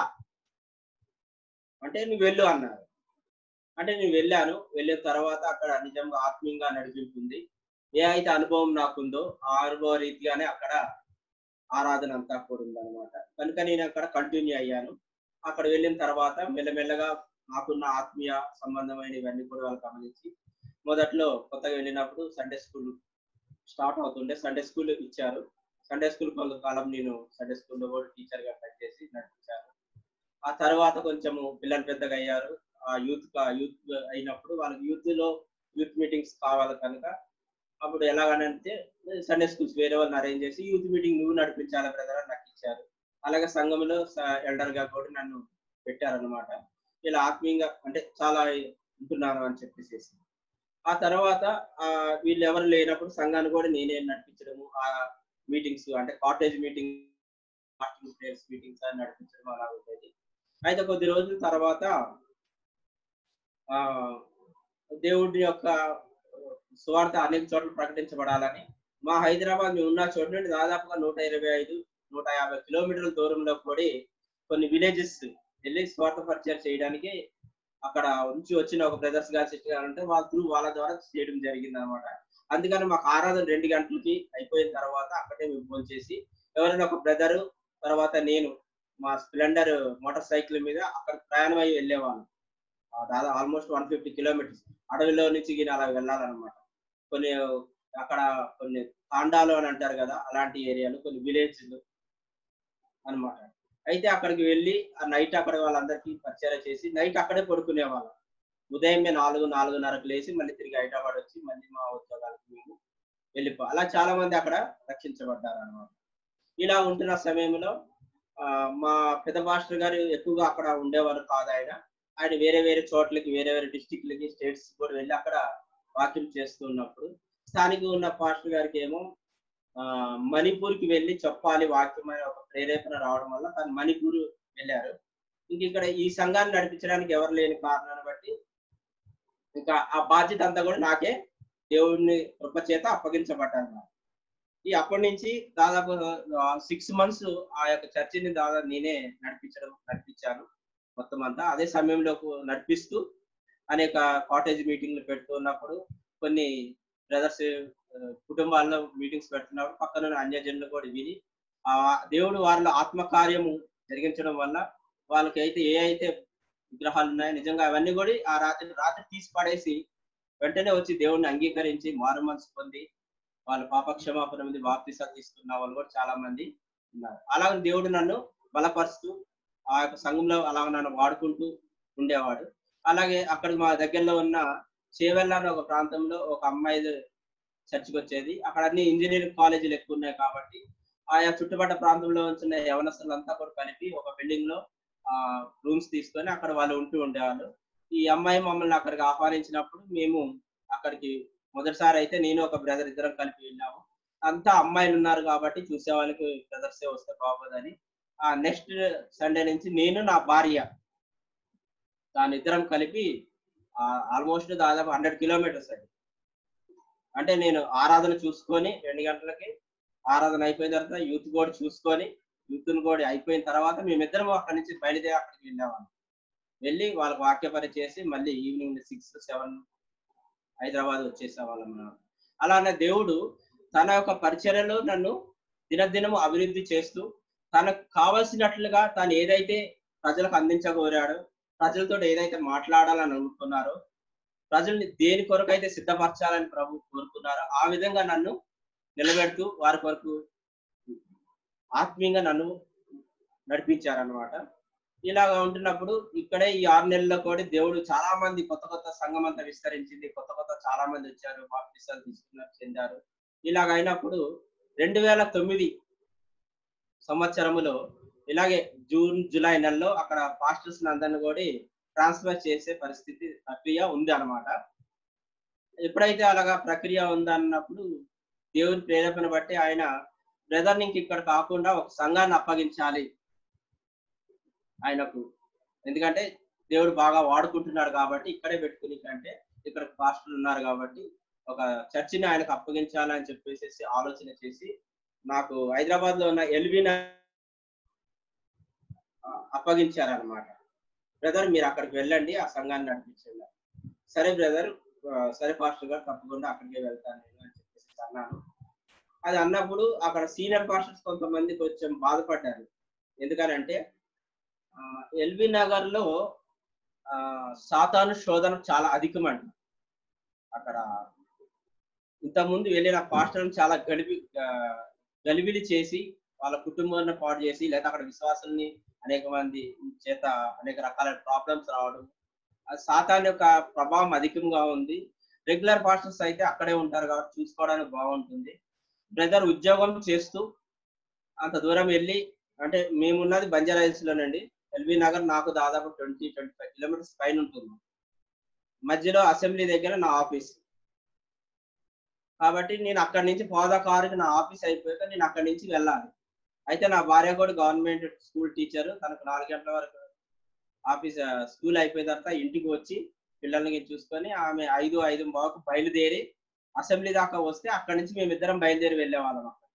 అంటే నువ్వు వెళ్ళు అన్నారు అంటే నేను వెళ్ళాను వెళ్ళిన తర్వాత అక్కడ నిజంగా ఆత్మీయంగా నడిపించింది ఏ అయితే అనుభవం నాకుందో ఆ అనుభవ రీతిగానే అక్కడ ఆరాధన అంతా కూడా ఉందన్నమాట కనుక నేను అక్కడ కంటిన్యూ అయ్యాను అక్కడ వెళ్ళిన తర్వాత మెల్లమెల్లగా నాకున్న ఆత్మీయ సంబంధమైన ఇవన్నీ కూడా వాళ్ళు గమనించి మొదట్లో కొత్తగా వెళ్ళినప్పుడు సండే స్కూల్ స్టార్ట్ అవుతుండే సండే స్కూల్ ఇచ్చారు సండే స్కూల్ కొంతకాలం నేను సండే స్కూల్లో కూడా టీచర్ గా పనిచేసి నడిపించాను ఆ తర్వాత కొంచెము పిల్లలు పెద్దగా అయ్యారు ఆ యూత్ యూత్ అయినప్పుడు వాళ్ళకి యూత్ లో యూత్ మీటింగ్స్ కావాలి కనుక అప్పుడు ఎలాగనంటే సండే స్కూల్స్ వేరే వాళ్ళని అరేంజ్ చేసి యూత్ మీటింగ్ నువ్వు నడిపించాలి బ్రదర్ అని నాకు ఇచ్చారు అలాగే సంఘంలో ఎల్డర్ గా కూడా నన్ను పెట్టారనమాట ఇలా ఆత్మీయంగా అంటే చాలా ఉంటున్నాను అని చెప్పేసి ఆ తర్వాత ఆ వీళ్ళు ఎవరు లేనప్పుడు సంఘాన్ని కూడా నేనే నడిపించడము ఆ మీటింగ్స్ అంటే కాటేజ్ మీటింగ్ ప్లేయర్స్ మీటింగ్స్ అని నడిపించడం అలా ఉండేది అయితే కొద్ది రోజుల తర్వాత ఆ దేవుడి యొక్క సువార్త అనేక చోట్ల ప్రకటించబడాలని మా హైదరాబాద్ మేము ఉన్న చోటు నుండి దాదాపుగా నూట ఇరవై ఐదు నూట యాభై కిలోమీటర్ల దూరంలో కూడా కొన్ని విలేజెస్ వెళ్ళి స్వార్థ పరిచయం చేయడానికి అక్కడ నుంచి వచ్చిన ఒక బ్రదర్స్ గారు సిస్టర్ గారు ఉంటే వాళ్ళ త్రూ వాళ్ళ ద్వారా చేయడం జరిగింది అనమాట అందుకని మాకు ఆరాధన రెండు గంటలకి అయిపోయిన తర్వాత అక్కడే మేము ఫోన్ చేసి ఎవరైనా ఒక బ్రదరు తర్వాత నేను మా స్ప్లెండర్ మోటార్ సైకిల్ మీద అక్కడ ప్రయాణం అయ్యి వెళ్ళేవాళ్ళం దాదాపు ఆల్మోస్ట్ వన్ ఫిఫ్టీ కిలోమీటర్స్ అడవిలో నుంచి గిన అలా వెళ్ళాలన్నమాట కొన్ని అక్కడ కొన్ని తాండాలు అని అంటారు కదా అలాంటి ఏరియాలు కొన్ని విలేజ్లు అన్నమాట అయితే అక్కడికి వెళ్ళి ఆ నైట్ అక్కడ వాళ్ళందరికీ పరిచయం చేసి నైట్ అక్కడే పడుకునే వాళ్ళం ఉదయం నాలుగు నాలుగున్నరకు లేచి మళ్ళీ తిరిగి హైదరాబాద్ వచ్చి మళ్ళీ మా ఉద్యోగాలకు మేము వెళ్ళిపో అలా చాలా మంది అక్కడ రక్షించబడ్డారు అనమాట ఇలా ఉంటున్న సమయంలో ఆ, మా పెద్ద మాస్టర్ గారు ఎక్కువగా అక్కడ ఉండేవారు కాదు ఆయన ఆయన వేరే వేరే చోట్లకి వేరే వేరే డిస్టిక్లకి స్టేట్స్ కూడా వెళ్ళి అక్కడ వాక్యం చేస్తున్నప్పుడు స్థానికంగా ఉన్న పాస్టర్ గారికి ఏమో ఆ, మణిపూర్కి వెళ్ళి చెప్పాలి వాక్యం అనే ఒక ప్రేరేపణ రావడం వల్ల తను మణిపూర్ వెళ్ళారు ఇంక ఇక్కడ ఈ సంఘాన్ని నడిపించడానికి ఎవరు లేని కారణాన్ని బట్టి ఇంకా ఆ బాధ్యత అంతా కూడా నాకే దేవుడిని కృప చేత అప్పగించబడ్డాను ఈ అప్పటి నుంచి దాదాపు సిక్స్ మంత్స్ ఆ యొక్క చర్చిని దాదాపు నేనే నడిపించడం నడిపించాను మొత్తం అంతా అదే సమయంలో నడిపిస్తూ అనేక కాటేజ్ మీటింగ్లు పెడుతున్నప్పుడు కొన్ని బ్రదర్స్ కుటుంబాల్లో మీటింగ్స్ పెడుతున్నప్పుడు పక్కన ఉన్న అన్యజనులు కూడా విని ఆ దేవుడు వాళ్ళ ఆత్మకార్యము జరిగించడం వల్ల వాళ్ళకి అయితే ఏ అయితే విగ్రహాలు ఉన్నాయో నిజంగా అవన్నీ కూడా ఆ రాత్రి రాత్రి తీసి పడేసి వెంటనే వచ్చి దేవుడిని అంగీకరించి మారు మనసు పొంది వాళ్ళ పాప క్షమాపణ మీద బాప్తిసాలు తీసుకున్న వాళ్ళు కూడా చాలా మంది ఉన్నారు అలాగే దేవుడు నన్ను బలపరుస్తూ ఆ యొక్క సంఘంలో అలా నన్ను వాడుకుంటూ ఉండేవాడు అలాగే అక్కడ మా దగ్గరలో ఉన్న చేవెళ్ళ అనే ఒక ప్రాంతంలో ఒక అమ్మాయి చర్చికి వచ్చేది అక్కడ అన్ని ఇంజనీరింగ్ కాలేజీలు ఎక్కువ ఉన్నాయి కాబట్టి ఆయా చుట్టుపక్కల ప్రాంతంలో ఉంచిన యవనస్తులంతా కూడా కలిపి ఒక బిల్డింగ్ లో ఆ రూమ్స్ తీసుకొని అక్కడ వాళ్ళు ఉంటూ ఉండేవాళ్ళు ఈ అమ్మాయి మమ్మల్ని అక్కడికి ఆహ్వానించినప్పుడు మేము అక్కడికి మొదటిసారి అయితే నేను ఒక బ్రదర్ ఇద్దరం కలిపి వెళ్ళాము అంతా అమ్మాయిలు ఉన్నారు కాబట్టి చూసే వాళ్ళకి బ్రదర్సే వస్తే బాగోదని ఆ నెక్స్ట్ సండే నుంచి నేను నా భార్య దాని ఇద్దరం కలిపి ఆల్మోస్ట్ దాదాపు హండ్రెడ్ కిలోమీటర్స్ అది అంటే నేను ఆరాధన చూసుకొని రెండు గంటలకి ఆరాధన అయిపోయిన తర్వాత యూత్ కూడా చూసుకొని యూత్ కూడా అయిపోయిన తర్వాత మేమిద్దరం అక్కడి నుంచి బయలుదేరి అక్కడికి వెళ్ళాము వెళ్ళి వాళ్ళకి వాక్యపరి చేసి మళ్ళీ ఈవినింగ్ సిక్స్ సెవెన్ హైదరాబాద్ వచ్చేసేవాళ్ళం మనం అలానే దేవుడు తన యొక్క పరిచర్యలో నన్ను దినదినము అభివృద్ధి చేస్తూ తనకు కావలసినట్లుగా తాను ఏదైతే ప్రజలకు అందించగోరాడో ప్రజలతో ఏదైతే మాట్లాడాలని అనుకున్నారో ప్రజల్ని దేని కొరకు అయితే సిద్ధపరచాలని ప్రభు కోరుకున్నారో ఆ విధంగా నన్ను నిలబెడుతూ వారి కొరకు ఆత్మీయంగా నన్ను నడిపించారనమాట ఇలాగా ఉంటున్నప్పుడు ఇక్కడే ఈ ఆరు నెలల్లో కూడా దేవుడు చాలా మంది కొత్త కొత్త సంఘం అంతా విస్తరించింది కొత్త కొత్త చాలా మంది వచ్చారు బాప్తిసాలు తీసుకున్నారు చెందారు ఇలాగ అయినప్పుడు రెండు వేల తొమ్మిది సంవత్సరములో ఇలాగే జూన్ జూలై నెలలో అక్కడ పాస్టర్స్ అందరిని కూడా ట్రాన్స్ఫర్ చేసే పరిస్థితి ప్రక్రియ ఉంది అనమాట ఎప్పుడైతే అలాగా ప్రక్రియ ఉందన్నప్పుడు దేవుని ప్రేరేపణ బట్టి ఆయన బ్రదర్ ఇంక ఇక్కడ కాకుండా ఒక సంఘాన్ని అప్పగించాలి ఆయనకు ఎందుకంటే దేవుడు బాగా వాడుకుంటున్నాడు కాబట్టి ఇక్కడే పెట్టుకుని కంటే ఇక్కడ పాస్టర్లు ఉన్నారు కాబట్టి ఒక చర్చిని ఆయనకు అప్పగించాలని చెప్పేసి ఆలోచన చేసి నాకు హైదరాబాద్ లో ఉన్న ఎల్విన అప్పగించారనమాట బ్రదర్ మీరు అక్కడికి వెళ్ళండి ఆ సంఘాన్ని నడిపించండి సరే బ్రదర్ సరే పాస్టర్ గారు తప్పకుండా అక్కడికే వెళ్తాను నేను అని చెప్పేసి అన్నాను అది అన్నప్పుడు అక్కడ సీనియర్ పాస్టర్స్ కొంతమంది కొంచెం బాధపడ్డారు ఎందుకనంటే ఎల్బీ నగర్ లో ఆ, సాతాను శోధన చాలా అధికమంట అక్కడ ఇంతకుముందు వెళ్ళిన పాస్టర్ని చాలా గడిపి ఆ, గలిబిలి చేసి వాళ్ళ కుటుంబాన్ని పాడు చేసి లేదా అక్కడ విశ్వాసాన్ని అనేక మంది చేత అనేక రకాల ప్రాబ్లమ్స్ రావడం ఆ సాతాన్ యొక్క ప్రభావం అధికంగా ఉంది రెగ్యులర్ పాస్టర్స్ అయితే అక్కడే ఉంటారు కాబట్టి చూసుకోవడానికి బాగుంటుంది బ్రదర్ ఉద్యోగం చేస్తూ అంత దూరం వెళ్ళి అంటే మేమున్నది బంజారా హిల్స్ లోనండి ఎల్బీ నగర్ నాకు దాదాపు ట్వంటీ ట్వంటీ ఫైవ్ కిలోమీటర్స్ పైన ఉంటుంది మధ్యలో అసెంబ్లీ దగ్గర నా ఆఫీస్ కాబట్టి నేను అక్కడి నుంచి పోదా కారుకి నా ఆఫీస్ అయిపోయాక నేను అక్కడి నుంచి వెళ్ళాలి అయితే నా భార్య కూడా గవర్నమెంట్ స్కూల్ టీచర్ తనకు నాలుగు గంటల వరకు ఆఫీస్ స్కూల్ అయిపోయిన తర్వాత ఇంటికి వచ్చి పిల్లల్ని చూసుకొని ఆమె ఐదు ఐదు బాకు బయలుదేరి అసెంబ్లీ దాకా వస్తే అక్కడి నుంచి మేమిద్దరం బయలుదేరి వెళ్ళేవాళ్ళం అక్కడ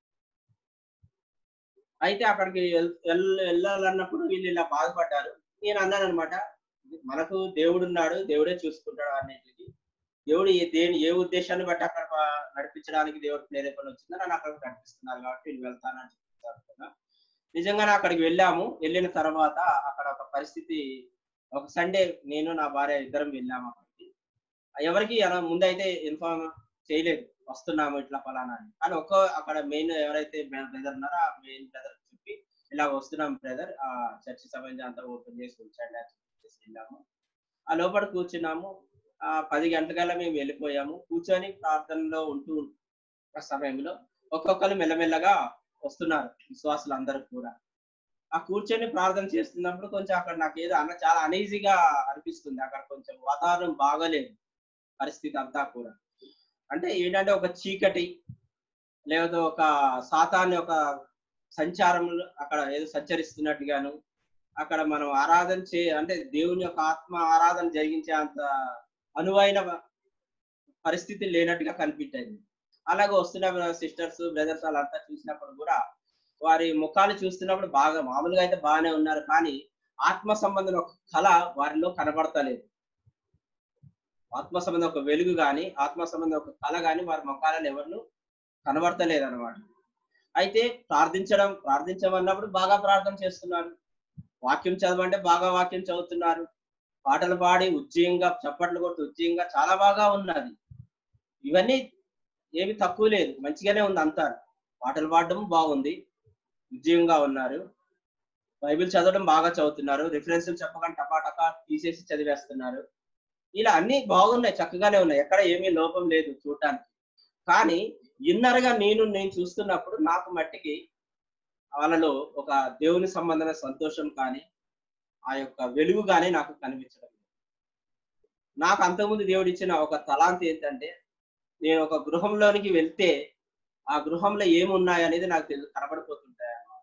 అయితే అక్కడికి వెల్- వెల్- వెళ్ళాలన్నప్పుడు వీళ్ళు ఇలా బాధపడ్డారు నేను అన్నాను అనమాట మనకు దేవుడు ఉన్నాడు దేవుడే చూసుకుంటాడు అన్నింటికి దేవుడు ఏ దేని ఏ ఉద్దేశాన్ని బట్టి అక్కడ ప- నడిపించడానికి దేవుడు ప్రేరేపణ వచ్చిందో నన్ను అక్కడికి నడిపిస్తున్నారు కాబట్టి నేను వెళ్తానని చెప్తాను నిజంగానే అక్కడికి వెళ్ళాము వెళ్ళిన తర్వాత అక్కడ ఒక పరిస్థితి ఒక సండే నేను నా భార్య ఇద్దరం వెళ్ళాము అక్కడికి ఎవరికి అలా ముందైతే ఇన్ఫార్మ్ చేయలేదు వస్తున్నాము ఇట్లా ఫలానా అని కానీ ఒక్క అక్కడ మెయిన్ ఎవరైతే బ్రదర్ ఉన్నారో ఆ మెయిన్ బ్రదర్ చెప్పి ఇలా వస్తున్నాం బ్రదర్ ఆ చర్చి సంబంధించి అంతా ఓపెన్ చేసి ఉంచండి అని చెప్పేసి వెళ్ళాము ఆ లోపల కూర్చున్నాము ఆ పది గంటలకల్లా మేము వెళ్ళిపోయాము కూర్చొని ప్రార్థనలో ఉంటూ ఆ సమయంలో ఒక్కొక్కరు మెల్లమెల్లగా వస్తున్నారు విశ్వాసులు అందరూ కూడా ఆ కూర్చొని ప్రార్థన చేస్తున్నప్పుడు కొంచెం అక్కడ నాకు ఏదో అన్న చాలా అనీజీగా అనిపిస్తుంది అక్కడ కొంచెం వాతావరణం బాగలేదు పరిస్థితి అంతా కూడా అంటే ఏంటంటే ఒక చీకటి లేకపోతే ఒక సాతాన్ని ఒక సంచారం అక్కడ ఏదో సంచరిస్తున్నట్టుగాను అక్కడ మనం ఆరాధన చే అంటే దేవుని యొక్క ఆత్మ ఆరాధన జరిగించే అంత అనువైన పరిస్థితి లేనట్టుగా కనిపించింది అలాగే వస్తున్న సిస్టర్స్ బ్రదర్స్ వాళ్ళంతా చూసినప్పుడు కూడా వారి ముఖాలు చూస్తున్నప్పుడు బాగా మామూలుగా అయితే బాగానే ఉన్నారు కానీ ఆత్మ సంబంధం ఒక కళ వారిలో కనబడతలేదు ఆత్మ సంబంధం ఒక వెలుగు గాని ఆత్మ సంబంధం ఒక కళ గాని వారి ముఖాలను ఎవరు కనబడతలేదు అనమాట అయితే ప్రార్థించడం ప్రార్థించమన్నప్పుడు బాగా ప్రార్థన చేస్తున్నారు వాక్యం చదవంటే బాగా వాక్యం చదువుతున్నారు పాటలు పాడి ఉజ్జయంగా చప్పట్లు కొట్టి ఉజ్జయంగా చాలా బాగా ఉన్నది ఇవన్నీ ఏమి తక్కువ లేదు మంచిగానే ఉంది అంతా పాటలు పాడడం బాగుంది ఉజ్జయంగా ఉన్నారు బైబిల్ చదవడం బాగా చదువుతున్నారు రిఫరెన్స్లు చెప్పకుండా టపాటకా తీసేసి చదివేస్తున్నారు ఇలా అన్ని బాగున్నాయి చక్కగానే ఉన్నాయి ఎక్కడ ఏమీ లోపం లేదు చూడటానికి కానీ ఇన్నర్గా నేను నేను చూస్తున్నప్పుడు నాకు మట్టికి వాళ్ళలో ఒక దేవుని సంబంధమైన సంతోషం కానీ ఆ యొక్క వెలుగు కానీ నాకు కనిపించడం లేదు. నాకు అంతకుముందు దేవుడు ఇచ్చిన ఒక తలాంతి ఏంటంటే నేను ఒక గృహంలోనికి వెళ్తే ఆ గృహంలో ఏమున్నాయి అనేది నాకు తెలు కనబడిపోతుంటాయి అన్నమాట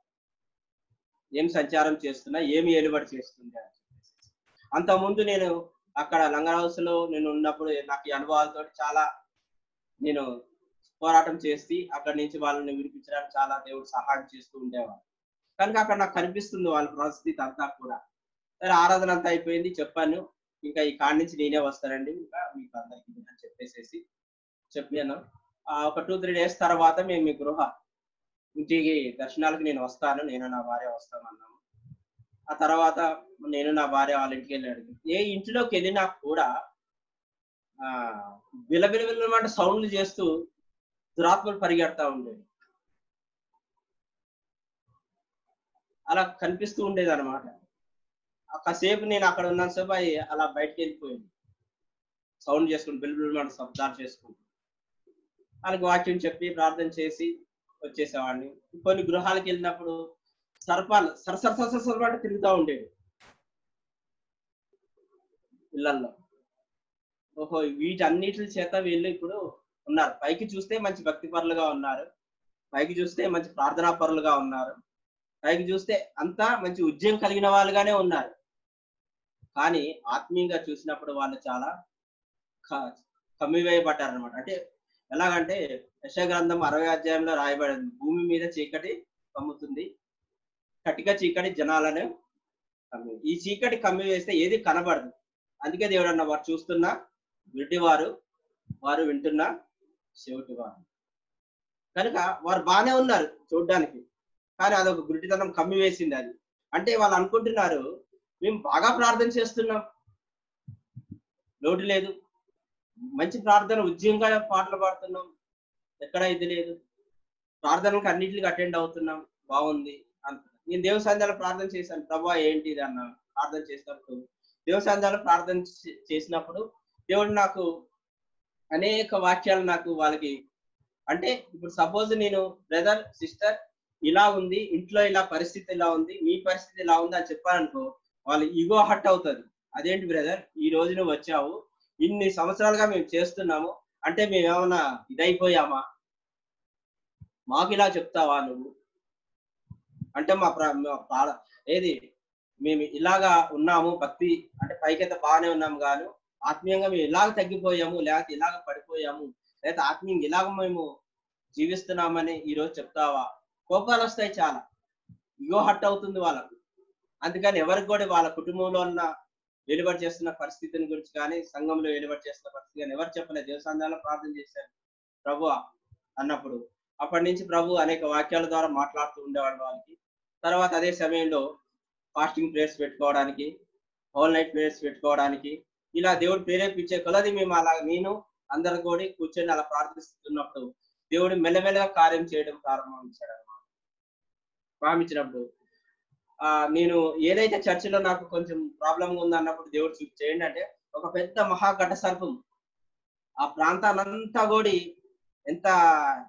ఏం సంచారం చేస్తున్నా ఏమి ఏలుబడి చేస్తుంది అని చెప్పేసి అంతకుముందు నేను అక్కడ లంగర్ హౌస్ లో నేను ఉన్నప్పుడు నాకు ఈ అనుభవాలతో చాలా నేను పోరాటం చేసి అక్కడి నుంచి వాళ్ళని విడిపించడానికి చాలా దేవుడు సహాయం చేస్తూ ఉండేవాడు కనుక అక్కడ నాకు కనిపిస్తుంది వాళ్ళ పరిస్థితి అంతా కూడా సరే ఆరాధన అంతా అయిపోయింది చెప్పాను ఇంకా ఈ కాడి నుంచి నేనే వస్తానండి ఇంకా మీకు అందరికి అని చెప్పేసేసి చెప్పాను ఆ ఒక టూ త్రీ డేస్ తర్వాత మేము మీ గృహ ఇంటికి దర్శనాలకు నేను వస్తాను నేను నా భార్య వస్తాను అన్నాము ఆ తర్వాత నేను నా భార్య వాళ్ళ ఇంటికి వెళ్ళాడు ఏ ఇంటిలోకి వెళ్ళినా కూడా ఆ బిలబిల బిలమాట సౌండ్లు చేస్తూ దురాత్మలు పరిగెడతా ఉండేవి అలా కనిపిస్తూ ఉండేది అనమాట కాసేపు నేను అక్కడ ఉన్నాను సేపు అవి అలా బయటకు వెళ్ళిపోయింది సౌండ్ చేసుకుంటూ బిల్బిల్ శబ్దాలు చేసుకుంటూ వాళ్ళకి వాక్యం చెప్పి ప్రార్థన చేసి వచ్చేసేవాడిని కొన్ని గృహాలకు వెళ్ళినప్పుడు సర్పాలు సరసర సరసర సరపాటు తిరుగుతూ ఉండేవి ఇళ్లల్లో ఓహో వీటన్నిటి చేత వీళ్ళు ఇప్పుడు ఉన్నారు పైకి చూస్తే మంచి భక్తి పరులుగా ఉన్నారు పైకి చూస్తే మంచి ప్రార్థనా పరులుగా ఉన్నారు పైకి చూస్తే అంతా మంచి ఉద్యమం కలిగిన వాళ్ళుగానే ఉన్నారు కానీ ఆత్మీయంగా చూసినప్పుడు వాళ్ళు చాలా కమ్మివేయబడ్డారు అనమాట అంటే ఎలాగంటే యశ గ్రంథం అరవై అధ్యాయంలో రాయబడింది భూమి మీద చీకటి కమ్ముతుంది కటిక చీకటి జనాలను కమ్మి ఈ చీకటి కమ్మి వేస్తే ఏది కనబడదు అందుకే దేవుడు అన్న వారు చూస్తున్నా వింటివారు వారు వింటున్నా చెవిటి వారు కనుక వారు బాగానే ఉన్నారు చూడ్డానికి కానీ అదొక గుడ్డితనం కమ్మి వేసింది అది అంటే వాళ్ళు అనుకుంటున్నారు మేము బాగా ప్రార్థన చేస్తున్నాం లోటు లేదు మంచి ప్రార్థన ఉద్యమంగా పాటలు పాడుతున్నాం ఎక్కడ ఇది లేదు ప్రార్థనలకు అన్నింటికి అటెండ్ అవుతున్నాం బాగుంది అంత నేను దేవ సంధ్యాలు ప్రార్థన చేశాను ప్రభా ఏంటి ఇది అన్న ప్రార్థన చేసినప్పుడు దేవ సంధ్యాలు ప్రార్థన చే- చేసినప్పుడు దేవుడు నాకు అనేక వాక్యాలు నాకు వాళ్ళకి అంటే ఇప్పుడు సపోజ్ నేను బ్రదర్ సిస్టర్ ఇలా ఉంది ఇంట్లో ఇలా పరిస్థితి ఇలా ఉంది మీ పరిస్థితి ఇలా ఉంది అని చెప్పారనుకో వాళ్ళు ఈగో హట్ అవుతుంది అదేంటి బ్రదర్ ఈ రోజు నువ్వు వచ్చావు ఇన్ని సంవత్సరాలుగా మేము చేస్తున్నాము అంటే మేము ఏమైనా ఇదైపోయామా మాకు ఇలా చెప్తావా నువ్వు అంటే మా ప్ర మా ప్రా- ఏది మేము ఇలాగా ఉన్నాము భక్తి అంటే పైకైతే బాగానే ఉన్నాము కాను ఆత్మీయంగా మేము ఇలాగ తగ్గిపోయాము లేకపోతే ఇలాగ పడిపోయాము లేకపోతే ఆత్మీయంగా ఇలాగ మేము జీవిస్తున్నామని ఈ రోజు చెప్తావా కోపాలు వస్తాయి చాలా ఇగో హట్ అవుతుంది వాళ్ళకు అందుకని ఎవరికి కూడా వాళ్ళ కుటుంబంలో ఉన్న వెలువడి చేస్తున్న పరిస్థితిని గురించి కానీ సంఘంలో వెలువడి చేస్తున్న పరిస్థితి కానీ ఎవరు చెప్పలేదు దేవసంధాలో ప్రార్థన చేశారు ప్రభు అన్నప్పుడు అప్పటి నుంచి ప్రభు అనేక వాక్యాల ద్వారా మాట్లాడుతూ ఉండేవాడు వాళ్ళకి తర్వాత అదే సమయంలో ఫాస్టింగ్ ప్రేయర్స్ పెట్టుకోవడానికి హోల్ నైట్ ప్రేయర్స్ పెట్టుకోవడానికి ఇలా దేవుడు ప్రేరేపించే కొలది మేము అలా నేను అందరు కూడా కూర్చొని అలా ప్రార్థిస్తున్నప్పుడు దేవుడు మెల్లమెల్లగా కార్యం చేయడం ప్రారంభించాడు అనమాట ప్రారంభించినప్పుడు ఆ నేను ఏదైతే చర్చిలో నాకు కొంచెం ప్రాబ్లం ఉంది అన్నప్పుడు దేవుడు చూపి చేయండి అంటే ఒక పెద్ద మహాఘట సర్పం ఆ ప్రాంతాలంతా కూడా ఎంత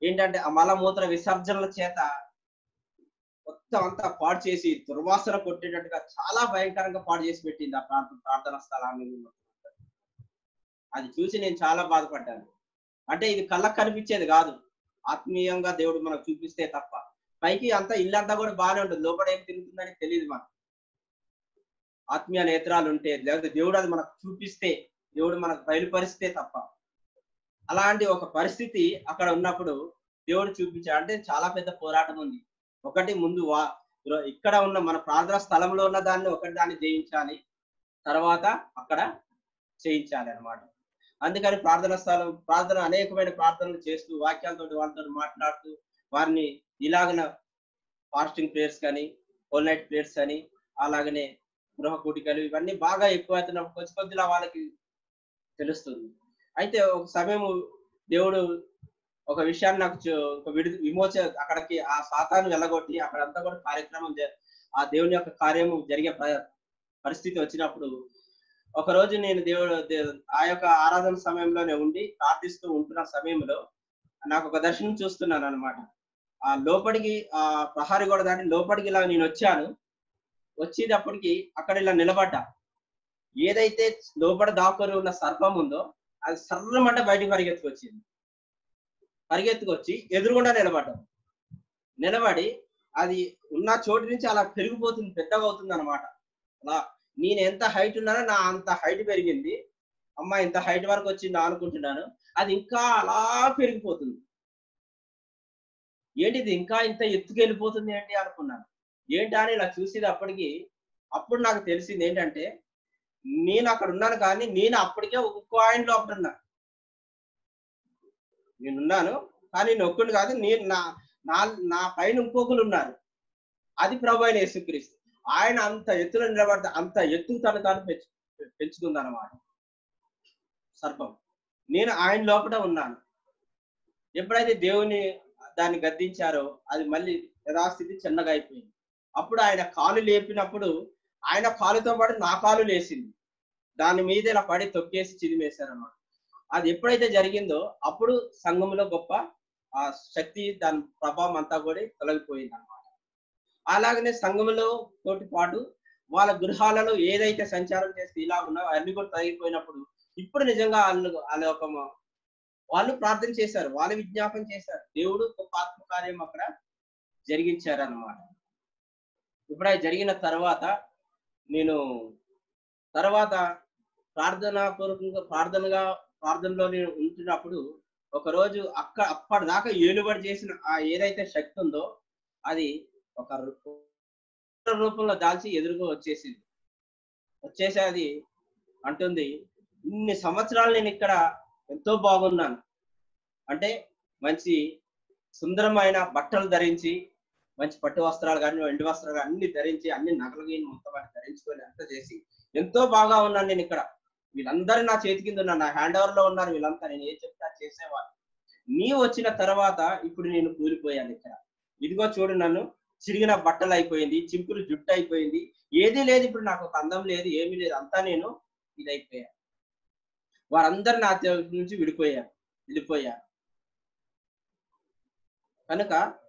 ఏంటంటే ఆ మలమూత్ర విసర్జనల చేత మొత్తం అంతా పాడు చేసి దుర్వాసన కొట్టేటట్టుగా చాలా భయంకరంగా పాడు చేసి పెట్టింది ఆ ప్రాంతం ప్రార్థన స్థలాన్ని అది చూసి నేను చాలా బాధపడ్డాను అంటే ఇది కళ్ళకు కనిపించేది కాదు ఆత్మీయంగా దేవుడు మనకు చూపిస్తే తప్ప పైకి అంతా ఇల్లంతా కూడా బాగానే ఉంటుంది లోపల ఏం తిరుగుతుందని తెలియదు మనకు ఆత్మీయ నేత్రాలు ఉంటే లేదా దేవుడు అది మనకు చూపిస్తే దేవుడు మనకు బయలుపరిస్తే తప్ప అలాంటి ఒక పరిస్థితి అక్కడ ఉన్నప్పుడు దేవుడు చూపించాడు అంటే చాలా పెద్ద పోరాటం ఉంది ఒకటి ముందు వా ఇక్కడ ఉన్న మన ప్రార్థన స్థలంలో ఉన్న దాన్ని ఒకటి దాన్ని జయించాలి తర్వాత అక్కడ చేయించాలి అన్నమాట అందుకని ప్రార్థన స్థలం ప్రార్థన అనేకమైన ప్రార్థనలు చేస్తూ వాక్యాలతో వాళ్ళతో మాట్లాడుతూ వారిని ఇలాగన ఫాస్టింగ్ ప్రేయర్స్ కానీ హోల్ నైట్ ప్రేయర్స్ అని అలాగనే గృహ కూటికలు ఇవన్నీ బాగా ఎక్కువ అవుతున్నప్పుడు కొద్ది కొద్దిలా వాళ్ళకి తెలుస్తుంది అయితే ఒక సమయం దేవుడు ఒక విషయాన్ని నాకు చూ- ఒక విడి విమోచ అక్కడికి ఆ సాతాను వెళ్ళగొట్టి అక్కడంతా కూడా కార్యక్రమం జ- ఆ దేవుని యొక్క కార్యము జరిగే ప- పరిస్థితి వచ్చినప్పుడు ఒక రోజు నేను దేవుడు దే- ఆ యొక్క ఆరాధన సమయంలోనే ఉండి ప్రార్థిస్తూ ఉంటున్న సమయంలో నాకు ఒక దర్శనం చూస్తున్నాను అనమాట ఆ లోపలికి ఆ ప్రహారీ గోడ దాటి లోపలికి ఇలా నేను వచ్చాను వచ్చేటప్పటికి అక్కడ ఇలా నిలబడ్డా ఏదైతే లోపల దాక్కుని ఉన్న సర్పం ఉందో అది సర్రమంటే బయటికి పరిగెత్తుకొచ్చింది పరిగెత్తుకొచ్చి ఎదురుగుండా నిలబడ్డాం నిలబడి అది ఉన్న చోటు నుంచి అలా పెరిగిపోతుంది పెద్దగా అవుతుంది అనమాట అలా నేను ఎంత హైట్ ఉన్నానో నా అంత హైట్ పెరిగింది అమ్మ ఇంత హైట్ వరకు వచ్చిందా అనుకుంటున్నాను అది ఇంకా అలా పెరిగిపోతుంది ఏంటి ఇది ఇంకా ఇంత ఎత్తుకు వెళ్ళిపోతుంది ఏంటి అనుకున్నాను ఏంటి అని ఇలా చూసేటప్పటికి అప్పుడు నాకు తెలిసింది ఏంటంటే నేను అక్కడ ఉన్నాను కానీ నేను అప్పటికే ఇంకో ఆయన లోపల ఉన్నా నేనున్నాను కానీ నేను ఒక్కడు కాదు నేను నా నా నా పైన ఇంకొకరు ఉన్నారు అది ప్రభు అయిన యేసుక్రీస్తు ఆయన అంత ఎత్తులో నిలబడితే అంత ఎత్తుకు తను తాను పెంచు పెంచుకుంది అనమాట సర్పం నేను ఆయన లోపల ఉన్నాను ఎప్పుడైతే దేవుని దాన్ని గద్దించారో అది మళ్ళీ యథాస్థితి చిన్నగా అయిపోయింది అప్పుడు ఆయన కాలు లేపినప్పుడు ఆయన కాలుతో పాటు నా కాలు లేచింది దాని మీద ఇలా పడి తొక్కేసి చిదిమేశారన్నమాట అది ఎప్పుడైతే జరిగిందో అప్పుడు సంఘంలో గొప్ప ఆ శక్తి దాని ప్రభావం అంతా కూడా తొలగిపోయింది అనమాట అలాగనే సంఘంలో తోటి పాటు వాళ్ళ గృహాలలో ఏదైతే సంచారం చేస్తే ఇలా ఉన్నాయో అన్ని కూడా తొలగిపోయినప్పుడు ఇప్పుడు నిజంగా వాళ్ళు వాళ్ళ ఒక వాళ్ళు ప్రార్థన చేశారు వాళ్ళు విజ్ఞాపన చేశారు దేవుడు ఒక ఆత్మకార్యం అక్కడ జరిగించారు అన్నమాట ఇప్పుడు అది జరిగిన తర్వాత నేను తర్వాత ప్రార్థన పూర్వకంగా ప్రార్థనగా ప్రార్థనలో నేను ఉంటున్నప్పుడు ఒక రోజు అక్క అప్పటిదాకా ఏలుబడి చేసిన ఆ ఏదైతే శక్తి ఉందో అది ఒక రూ- రూపంలో దాల్చి ఎదురుగా వచ్చేసింది వచ్చేసి అది అంటుంది ఇన్ని సంవత్సరాలు నేను ఇక్కడ ఎంతో బాగున్నాను అంటే మంచి సుందరమైన బట్టలు ధరించి మంచి పట్టు వస్త్రాలు కానీ వెండి వస్త్రాలు కానీ అన్ని ధరించి అన్ని నగలు గీని మొత్తం అన్ని ధరించుకొని అంత చేసి ఎంతో బాగా ఉన్నాను నేను ఇక్కడ వీళ్ళందరూ నా చేతి కింద ఉన్నారు నా హ్యాండ్ ఓవర్ లో ఉన్నారు వీళ్ళంతా నేను ఏం చెప్తా చేసేవాళ్ళు నీ వచ్చిన తర్వాత ఇప్పుడు నేను కూలిపోయాను ఇక్కడ ఇదిగో చూడు నన్ను చిరిగిన బట్టలు అయిపోయింది చింపులు జుట్టు అయిపోయింది ఏదీ లేదు ఇప్పుడు నాకు ఒక అందం లేదు ఏమీ లేదు అంతా నేను ఇదైపోయా వారందరు నా తే- నుంచి విడిపోయారు వెళ్ళిపోయారు కనుక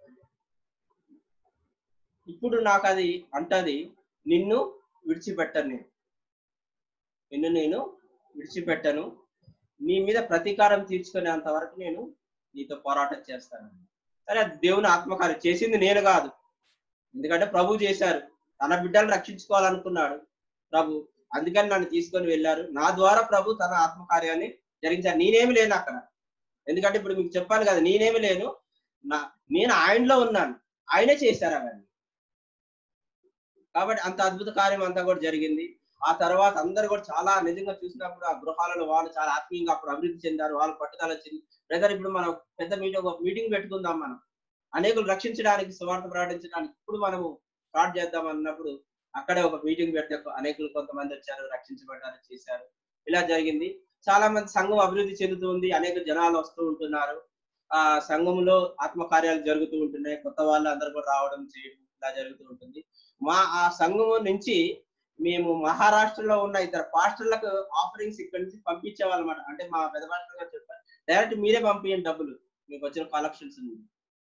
ఇప్పుడు నాకు అది అంటది నిన్ను విడిచిపెట్టను నేను నిన్ను నేను విడిచిపెట్టను నీ మీద ప్రతీకారం తీర్చుకునేంత వరకు నేను నీతో పోరాటం చేస్తాను సరే అది దేవుని ఆత్మకార్యం చేసింది నేను కాదు ఎందుకంటే ప్రభు చేశారు తన బిడ్డలు రక్షించుకోవాలనుకున్నాడు ప్రభు అందుకని నన్ను తీసుకొని వెళ్ళారు నా ద్వారా ప్రభు తన ఆత్మకార్యాన్ని జరిగించారు నేనేమి లేను అక్కడ ఎందుకంటే ఇప్పుడు మీకు చెప్పాను కదా నేనేమి లేను నా నేను ఆయనలో ఉన్నాను ఆయనే చేశారు అవన్నీ కాబట్టి అంత అద్భుత కార్యం అంతా కూడా జరిగింది ఆ తర్వాత అందరు కూడా చాలా నిజంగా చూసినప్పుడు ఆ గృహాలలో వాళ్ళు చాలా ఆత్మీయంగా అప్పుడు అభివృద్ధి చెందారు వాళ్ళు పట్టుదల చెంది బ్రదర్ ఇప్పుడు మనం పెద్ద మీటింగ్ ఒక మీటింగ్ పెట్టుకుందాం మనం అనేకులు రక్షించడానికి సువార్త ప్రకటించడానికి ఇప్పుడు మనము స్టార్ట్ చేద్దాం అన్నప్పుడు అక్కడే ఒక మీటింగ్ పెట్టే అనేకులు కొంతమంది వచ్చారు రక్షించబడ్డారు చేశారు ఇలా జరిగింది చాలా మంది సంఘం అభివృద్ధి చెందుతుంది అనేక జనాలు వస్తూ ఉంటున్నారు ఆ సంఘంలో ఆత్మకార్యాలు జరుగుతూ ఉంటున్నాయి కొత్త వాళ్ళు అందరు కూడా రావడం చేయడం ఇలా జరుగుతూ ఉంటుంది మా ఆ సంఘం నుంచి మేము మహారాష్ట్రలో ఉన్న ఇద్దరు పాస్టర్లకు ఆఫరింగ్స్ ఇక్కడ నుంచి పంపించేవాళ్ళమాట అంటే మా పెద్ద పాస్టర్ గారు చెప్పారు డైరెక్ట్ మీరే పంపించండి డబ్బులు మీకు వచ్చిన కలెక్షన్స్ నుండి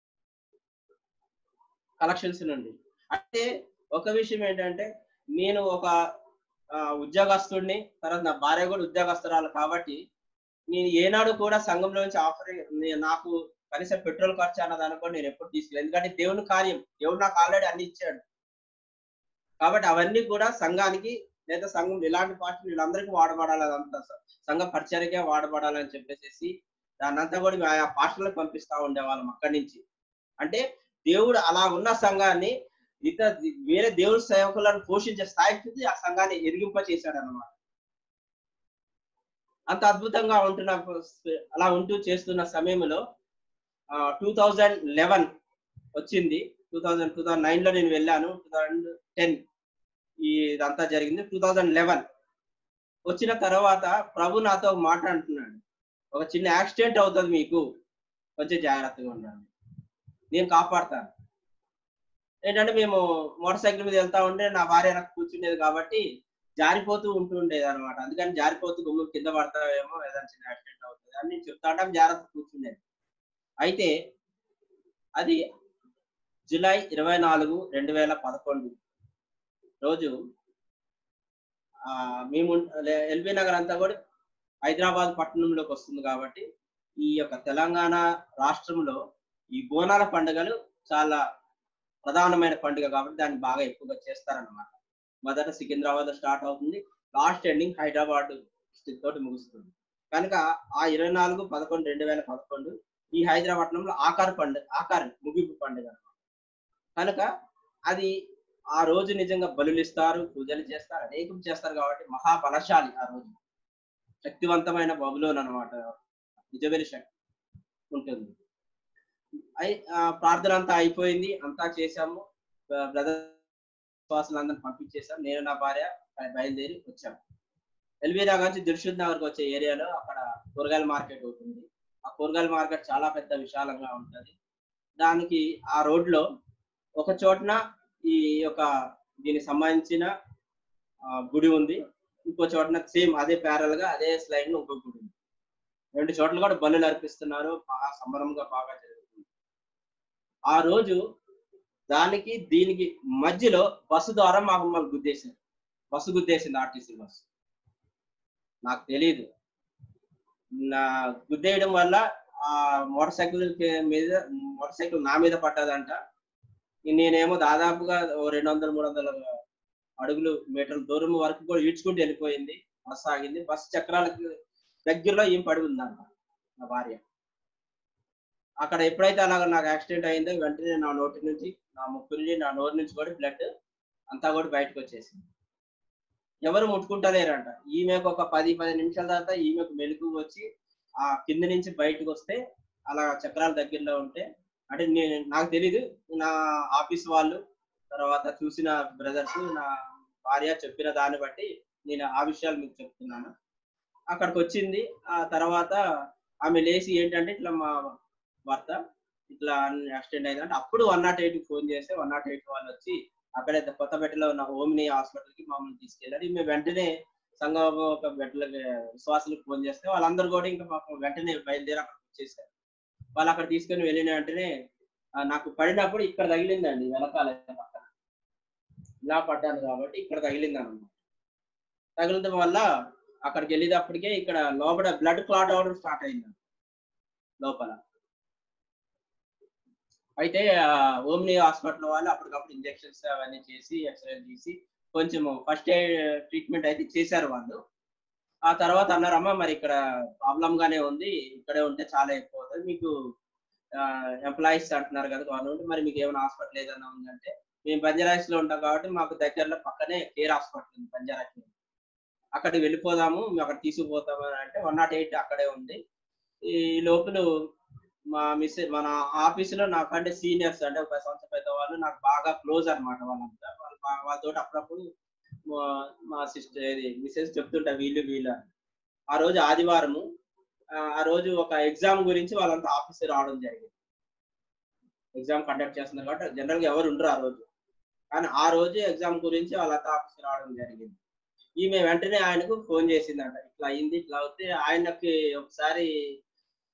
కలెక్షన్స్ నుండి అంటే ఒక విషయం ఏంటంటే నేను ఒక ఆ, ఉద్యోగస్తుడిని తర్వాత నా భార్య కూడా ఉద్యోగస్తురాలు కాబట్టి నేను ఏనాడు కూడా సంఘంలో నుంచి ఆఫర్ నాకు కనీసం పెట్రోల్ ఖర్చు అన్నది అనుకో నేను ఎప్పుడు తీసుకెళ్ళి ఎందుకంటే దేవుని కార్యం దేవుడు నాకు ఆల్రెడీ అన్ని ఇచ్చాడు కాబట్టి అవన్నీ కూడా సంఘానికి లేదా సంఘం ఇలాంటి పార్టీలు వీళ్ళందరికీ వాడబడాలి అదంతా స- సంఘ పరిచర్యకే వాడబడాలని చెప్పేసి దాన్నంతా కూడా మేము ఆయా పాస్టర్లకు పంపిస్తా ఉండేవాళ్ళం అక్కడి నుంచి అంటే దేవుడు అలా ఉన్న సంఘాన్ని ఇతర వేరే దేవుడి సేవకులను పోషించే స్థాయికి ఆ సంఘాన్ని ఎదిగింప చేశాడు అనమాట అంత అద్భుతంగా ఉంటున్న అలా ఉంటూ చేస్తున్న సమయంలో టూ థౌజండ్ లెవెన్ వచ్చింది two thousand two thousand nine లో నేను వెళ్ళాను టూ థౌజండ్ టెన్ ఈ ఇదంతా జరిగింది టూ థౌజండ్ లెవెన్ వచ్చిన తర్వాత ప్రభు నాతో ఒక మాట అంటున్నాడు ఒక చిన్న యాక్సిడెంట్ అవుతుంది మీకు కొంచెం జాగ్రత్తగా ఉండండి నేను కాపాడతాను ఏంటంటే మేము మోటార్ సైకిల్ మీద వెళ్తా ఉంటే నా భార్య నాకు కూర్చుండేది కాబట్టి జారిపోతూ ఉంటుండేది అనమాట అందుకని జారిపోతూ గుమ్మ కింద పడతావేమో ఏదైనా చిన్న యాక్సిడెంట్ అవుతుంది అని నేను చెప్తా ఉంటాం జాగ్రత్త కూర్చుండేది అయితే అది జూలై ఇరవై నాలుగు రెండు వేల పదకొండు రోజు ఆ, మేము ఎల్బీ నగర్ అంతా కూడా హైదరాబాద్ పట్టణంలోకి వస్తుంది కాబట్టి ఈ యొక్క తెలంగాణ రాష్ట్రంలో ఈ బోనాల పండుగలు చాలా ప్రధానమైన పండుగ కాబట్టి దాన్ని బాగా ఎక్కువగా చేస్తారన్నమాట మొదట సికింద్రాబాద్ స్టార్ట్ అవుతుంది లాస్ట్ ఎండింగ్ హైదరాబాద్ district తోటి ముగుస్తుంది కనుక ఆ ఇరవై నాలుగు పదకొండు రెండు వేల పదకొండు ఈ హైదరాబాద్లో ఆకార పండుగ ఆకార ముగింపు పండుగ అన్నమాట కనుక అది ఆ రోజు నిజంగా బలులు ఇస్తారు పూజలు చేస్తారు అనేకం చేస్తారు కాబట్టి మహాబలశాలి ఆ రోజు శక్తివంతమైన బబులోన్ అనమాట నిజమైన శక్తి ఉంటుంది అయి ఆ, ప్రార్థన అంతా అయిపోయింది అంతా చేశాము బ్రదర్ విశ్వాసులందరిని పంపించేసాం నేను నా భార్య బయలుదేరి వచ్చాము ఎల్బీ నగర్ నుంచి దిల్షుద్ నగర్కి వచ్చే ఏరియాలో అక్కడ కూరగాయల మార్కెట్ ఉంటుంది ఆ కూరగాయల మార్కెట్ చాలా పెద్ద విశాలంగా ఉంటుంది దానికి ఆ రోడ్ లో ఒక చోటన ఈ యొక్క దీనికి సంబంధించిన ఆ, గుడి ఉంది ఇంకో చోటన సేమ్ అదే ప్యారల్ గా అదే స్లైడ్ లో ఇంకో గుడి ఉంది రెండు చోట్ల కూడా బలులు అర్పిస్తున్నారు బాగా సంబరంగా బాగా జరుగుతుంది ఆ రోజు దానికి దీనికి మధ్యలో బస్సు ద్వారా మాకు మమ్మల్ని గుద్దేశారు బస్సు గుద్దేసింది ఆర్టీసీ బస్సు నాకు తెలియదు నా గుద్దేయడం వల్ల ఆ మోటార్ సైకిల్ మీద మోటార్ సైకిల్ నా మీద పడ్డదంట నేనేమో దాదాపుగా ఓ రెండు వందల మూడు వందల అడుగులు మీటర్ల దూరం వరకు కూడా ఈడ్చుకుంటూ వెళ్ళిపోయింది బస్సు ఆగింది బస్సు చక్రాలకు దగ్గరలో ఏం పడి ఉందంట నా భార్య అక్కడ ఎప్పుడైతే అలాగ నాకు యాక్సిడెంట్ అయిందో వెంటనే నా నోటి నుంచి నా ముక్కు నుంచి నా నోరు నుంచి కూడా బ్లడ్ అంతా కూడా బయటకు వచ్చేసింది ఎవరు ముట్టుకుంటలేరంట ఈమెకు ఒక పది పది నిమిషాల తర్వాత ఈమెకు మెలకు వచ్చి ఆ కింద నుంచి బయటకు వస్తే అలా చక్రాల దగ్గరలో ఉంటే అంటే నేను నాకు తెలీదు నా ఆఫీస్ వాళ్ళు తర్వాత చూసిన బ్రదర్స్ నా భార్య చెప్పిన దాన్ని బట్టి నేను ఆ విషయాలు మీకు చెప్తున్నాను అక్కడికి వచ్చింది ఆ తర్వాత ఆమె లేచి ఏంటంటే ఇట్లా మా భర్త ఇట్లా యాక్సిడెంట్ అయిందంటే అప్పుడు వన్ నాట్ ఎయిట్ ఫోన్ చేస్తే వన్ నాట్ ఎయిట్ వాళ్ళు వచ్చి అక్కడే కొత్తపేటలో ఉన్న ఓమిని హాస్పిటల్ కి మమ్మల్ని తీసుకెళ్ళారు మేము వెంటనే సంఘం ఒక బెడ్లకి విశ్వాసులకు ఫోన్ చేస్తే వాళ్ళందరూ కూడా ఇంకా మాకు వెంటనే బయలుదేరి అక్కడికి వచ్చేసారు వాళ్ళు అక్కడ తీసుకొని వెళ్ళిన వెంటనే ఆ, నాకు పడినప్పుడు ఇక్కడ తగిలిందండి వెనకాల పక్కన ఇలా పడ్డాను కాబట్టి ఇక్కడ తగిలింది అనమాట తగిలడం వల్ల అక్కడికి వెళ్ళేటప్పటికే ఇక్కడ లోపల బ్లడ్ క్లాట్ అవడం స్టార్ట్ అయింది లోపల అయితే ఆ, ఓమ్ని హాస్పిటల్ వాళ్ళు అప్పటికప్పుడు ఇంజెక్షన్స్ అవన్నీ చేసి ఎక్స్రే తీసి కొంచెం ఫస్ట్ ఎయిడ్ ట్రీట్మెంట్ అయితే చేశారు వాళ్ళు ఆ తర్వాత అన్నారమ్మా మరి ఇక్కడ ప్రాబ్లం గానే ఉంది ఇక్కడే ఉంటే చాలా ఎక్కువ అవుతుంది మీకు ఎంప్లాయీస్ అంటున్నారు కదా గవర్నమెంట్ మరి మీకు ఏమైనా హాస్పిటల్ ఏదైనా ఉందంటే మేము బంజారాస్ లో ఉంటాం కాబట్టి మాకు దగ్గరలో పక్కనే కేర్ హాస్పిటల్ ఉంది బంజారా కేర్ అక్కడికి వెళ్ళిపోదాము మేము అక్కడ తీసుకుపోతాము అని అంటే వన్ నాట్ ఎయిట్ అక్కడే ఉంది ఈ లోపల మా మిస్ మన ఆఫీస్ లో నాకంటే సీనియర్స్ అంటే ఒక సంవత్సరం పెద్ద వాళ్ళు నాకు బాగా క్లోజ్ అన్నమాట వాళ్ళంతా వాళ్ళు బా- వాళ్ళతోటి అప్పుడప్పుడు మా- మా సిస్టర్ ఇది మిస్సెస్ చెప్తుంటా వీళ్ళు వీళ్ళు అని. ఆ రోజు ఆదివారము ఆ, ఆ రోజు ఒక ఎగ్జామ్ గురించి వాళ్ళంతా ఆఫీస్ రావడం జరిగింది ఎగ్జామ్ కండక్ట్ చేస్తున్నారు కాబట్టి జనరల్ గా ఎవరు ఉండరు ఆ రోజు కానీ ఆ రోజు ఎగ్జామ్ గురించి వాళ్ళంతా ఆఫీస్ రావడం జరిగింది ఈమె వెంటనే ఆయనకు ఫోన్ చేసిందంట ఇట్లా అయింది ఇట్లా అవుతే ఆయనకి ఒకసారి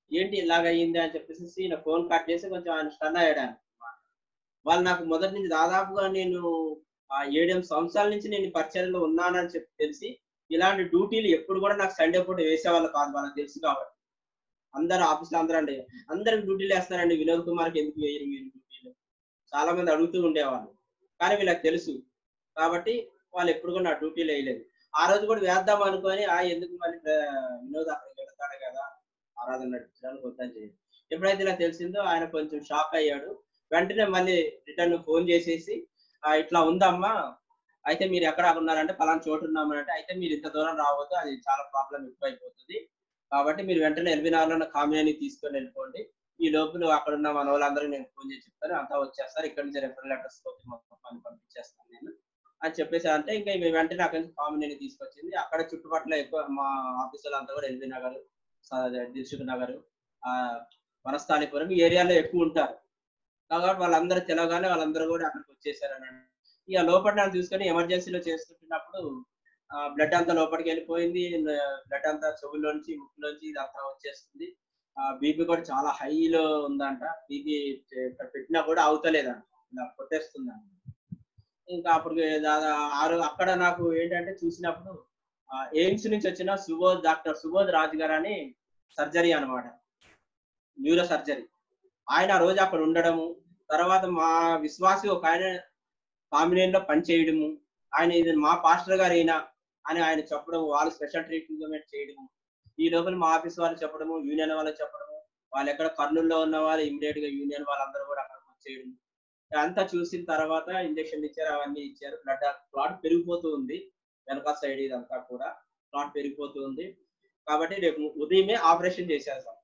ఏంటి ఇలాగ అయ్యింది అని చెప్పేసి ఈయన ఫోన్ కట్ చేసి కొంచెం ఆయన స్టన్ అయ్యాడు ఆయన వాళ్ళు నాకు మొదటి నుంచి దాదాపుగా నేను ఆ ఏడెనిమిది సంవత్సరాల నుంచి నేను ఈ పరిచయంలో ఉన్నానని చెప్పి తెలిసి ఇలాంటి డ్యూటీలు ఎప్పుడు కూడా నాకు సండే పూట వేసేవాళ్ళు కాదు వాళ్ళకి తెలుసు కాబట్టి అందరు ఆఫీస్లో అందరూ అండి అందరికి డ్యూటీలు వేస్తారండి వినోద్ కుమార్కి ఎందుకు వేయరు మీరు డ్యూటీలు చాలా మంది అడుగుతూ ఉండేవాళ్ళు కానీ వీళ్ళకి తెలుసు కాబట్టి వాళ్ళు ఎప్పుడు కూడా నా డ్యూటీలు వేయలేదు ఆ రోజు కూడా వేద్దాం అనుకొని ఆ ఎందుకు మళ్ళీ ఆ, వినోద్ అక్కడికి వెళ్తాడు కదా ఆరాధన నడిపించడానికి వద్దని చేయాలి ఎప్పుడైతే ఇలా తెలిసిందో ఆయన కొంచెం షాక్ అయ్యాడు వెంటనే మళ్ళీ రిటర్న్ ఫోన్ చేసేసి "ఆ, ఇట్లా ఉందమ్మా అయితే మీరు ఎక్కడ ఉన్నారంటే పలానా చోటు ఉన్నామంటే అయితే మీరు ఇంత దూరం రావద్దు అది చాలా ప్రాబ్లం ఎక్కువైపోతుంది కాబట్టి మీరు వెంటనే ఎల్బీ నగర్లో ఉన్న కామియాని తీసుకొని వెళ్ళిపోండి ఈ లోపల అక్కడ ఉన్న మన వాళ్ళందరికీ నేను ఫోన్ చేసి చెప్తాను అంతా వచ్చేస్తారు ఇక్కడ నుంచి రెఫరల్ లెటర్స్ మొత్తం పని పంపించేస్తాను నేను అని చెప్పేసి అంటే ఇంకా మేము వెంటనే అక్కడి నుంచి కామినేని తీసుకొచ్చింది అక్కడ చుట్టుపక్కల ఎక్కువ మా ఆఫీసులు అంతా కూడా ఎల్బీ నగర్ దిల్సుఖ్ నగర్ ఆ వనస్థానిపురం ఈ ఏరియాలో ఎక్కువ ఉంటారు కాబట్టి వాళ్ళందరూ తెలవగానే వాళ్ళందరూ కూడా అక్కడికి వచ్చేసారు అన్నాడు ఇక లోపల నన్ను చూసుకొని ఎమర్జెన్సీలో చేసుకుంటున్నప్పుడు బ్లడ్ అంతా లోపలికి వెళ్ళిపోయింది బ్లడ్ అంతా చెవుల్లోంచి ముక్కులోంచి ఇదంతా వచ్చేస్తుంది బీపీ కూడా చాలా హైలో ఉందంట బీపీ ఇక్కడ పెట్టినా కూడా అవుతలేదంట ఇలా కొట్టేస్తుందంట ఇంకా అప్పుడు దాదా ఆరు అక్కడ నాకు ఏంటంటే చూసినప్పుడు ఎయిమ్స్ నుంచి వచ్చిన సుబోధ్ డాక్టర్ సుబోధ్ రాజు గారు అని సర్జరీ అనమాట న్యూరో సర్జరీ ఆయన ఆ రోజు అక్కడ ఉండడము తర్వాత మా విశ్వాసి ఒక ఆయన కాంబినేషన్ లో పనిచేయడము ఆయన ఇది మా పాస్టర్ గారు అయినా అని ఆయన చెప్పడం వాళ్ళు స్పెషల్ ట్రీట్మెంట్ చేయడము ఈ లోపల మా ఆఫీస్ వాళ్ళు చెప్పడము యూనియన్ వాళ్ళు చెప్పడము వాళ్ళు ఎక్కడ కర్నూలులో ఉన్న వాళ్ళు ఇమీడియట్ గా యూనియన్ వాళ్ళందరూ కూడా అక్కడికి వచ్చేయడం అంతా చూసిన తర్వాత ఇంజక్షన్ ఇచ్చారు అవన్నీ ఇచ్చారు బ్లడ్ క్లాట్ పెరిగిపోతూ ఉంది వెనక సైడ్ ఇదంతా కూడా క్లాట్ పెరిగిపోతూ ఉంది కాబట్టి రేపు ఉదయమే ఆపరేషన్ చేశారు సార్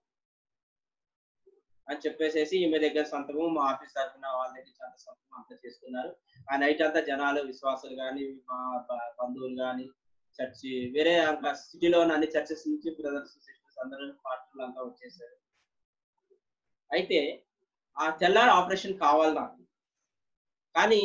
అని చెప్పేసేసి ఈమె దగ్గర సంతకం మా ఆఫీస్ తరఫున వాళ్ళ దగ్గర అంత సంతకం అంతా చేసుకున్నారు ఆ నైట్ అంతా జనాలు విశ్వాసులు కానీ మా బ- బంధువులు కానీ చర్చి వేరే సిటీలో ఉన్న అన్ని చర్చెస్ నుంచి బ్రదర్స్ సిస్టర్స్ అందరూ పాస్టర్లు అంతా వచ్చేసారు అయితే ఆ తెల్లారి ఆపరేషన్ కావాలి నాకు కానీ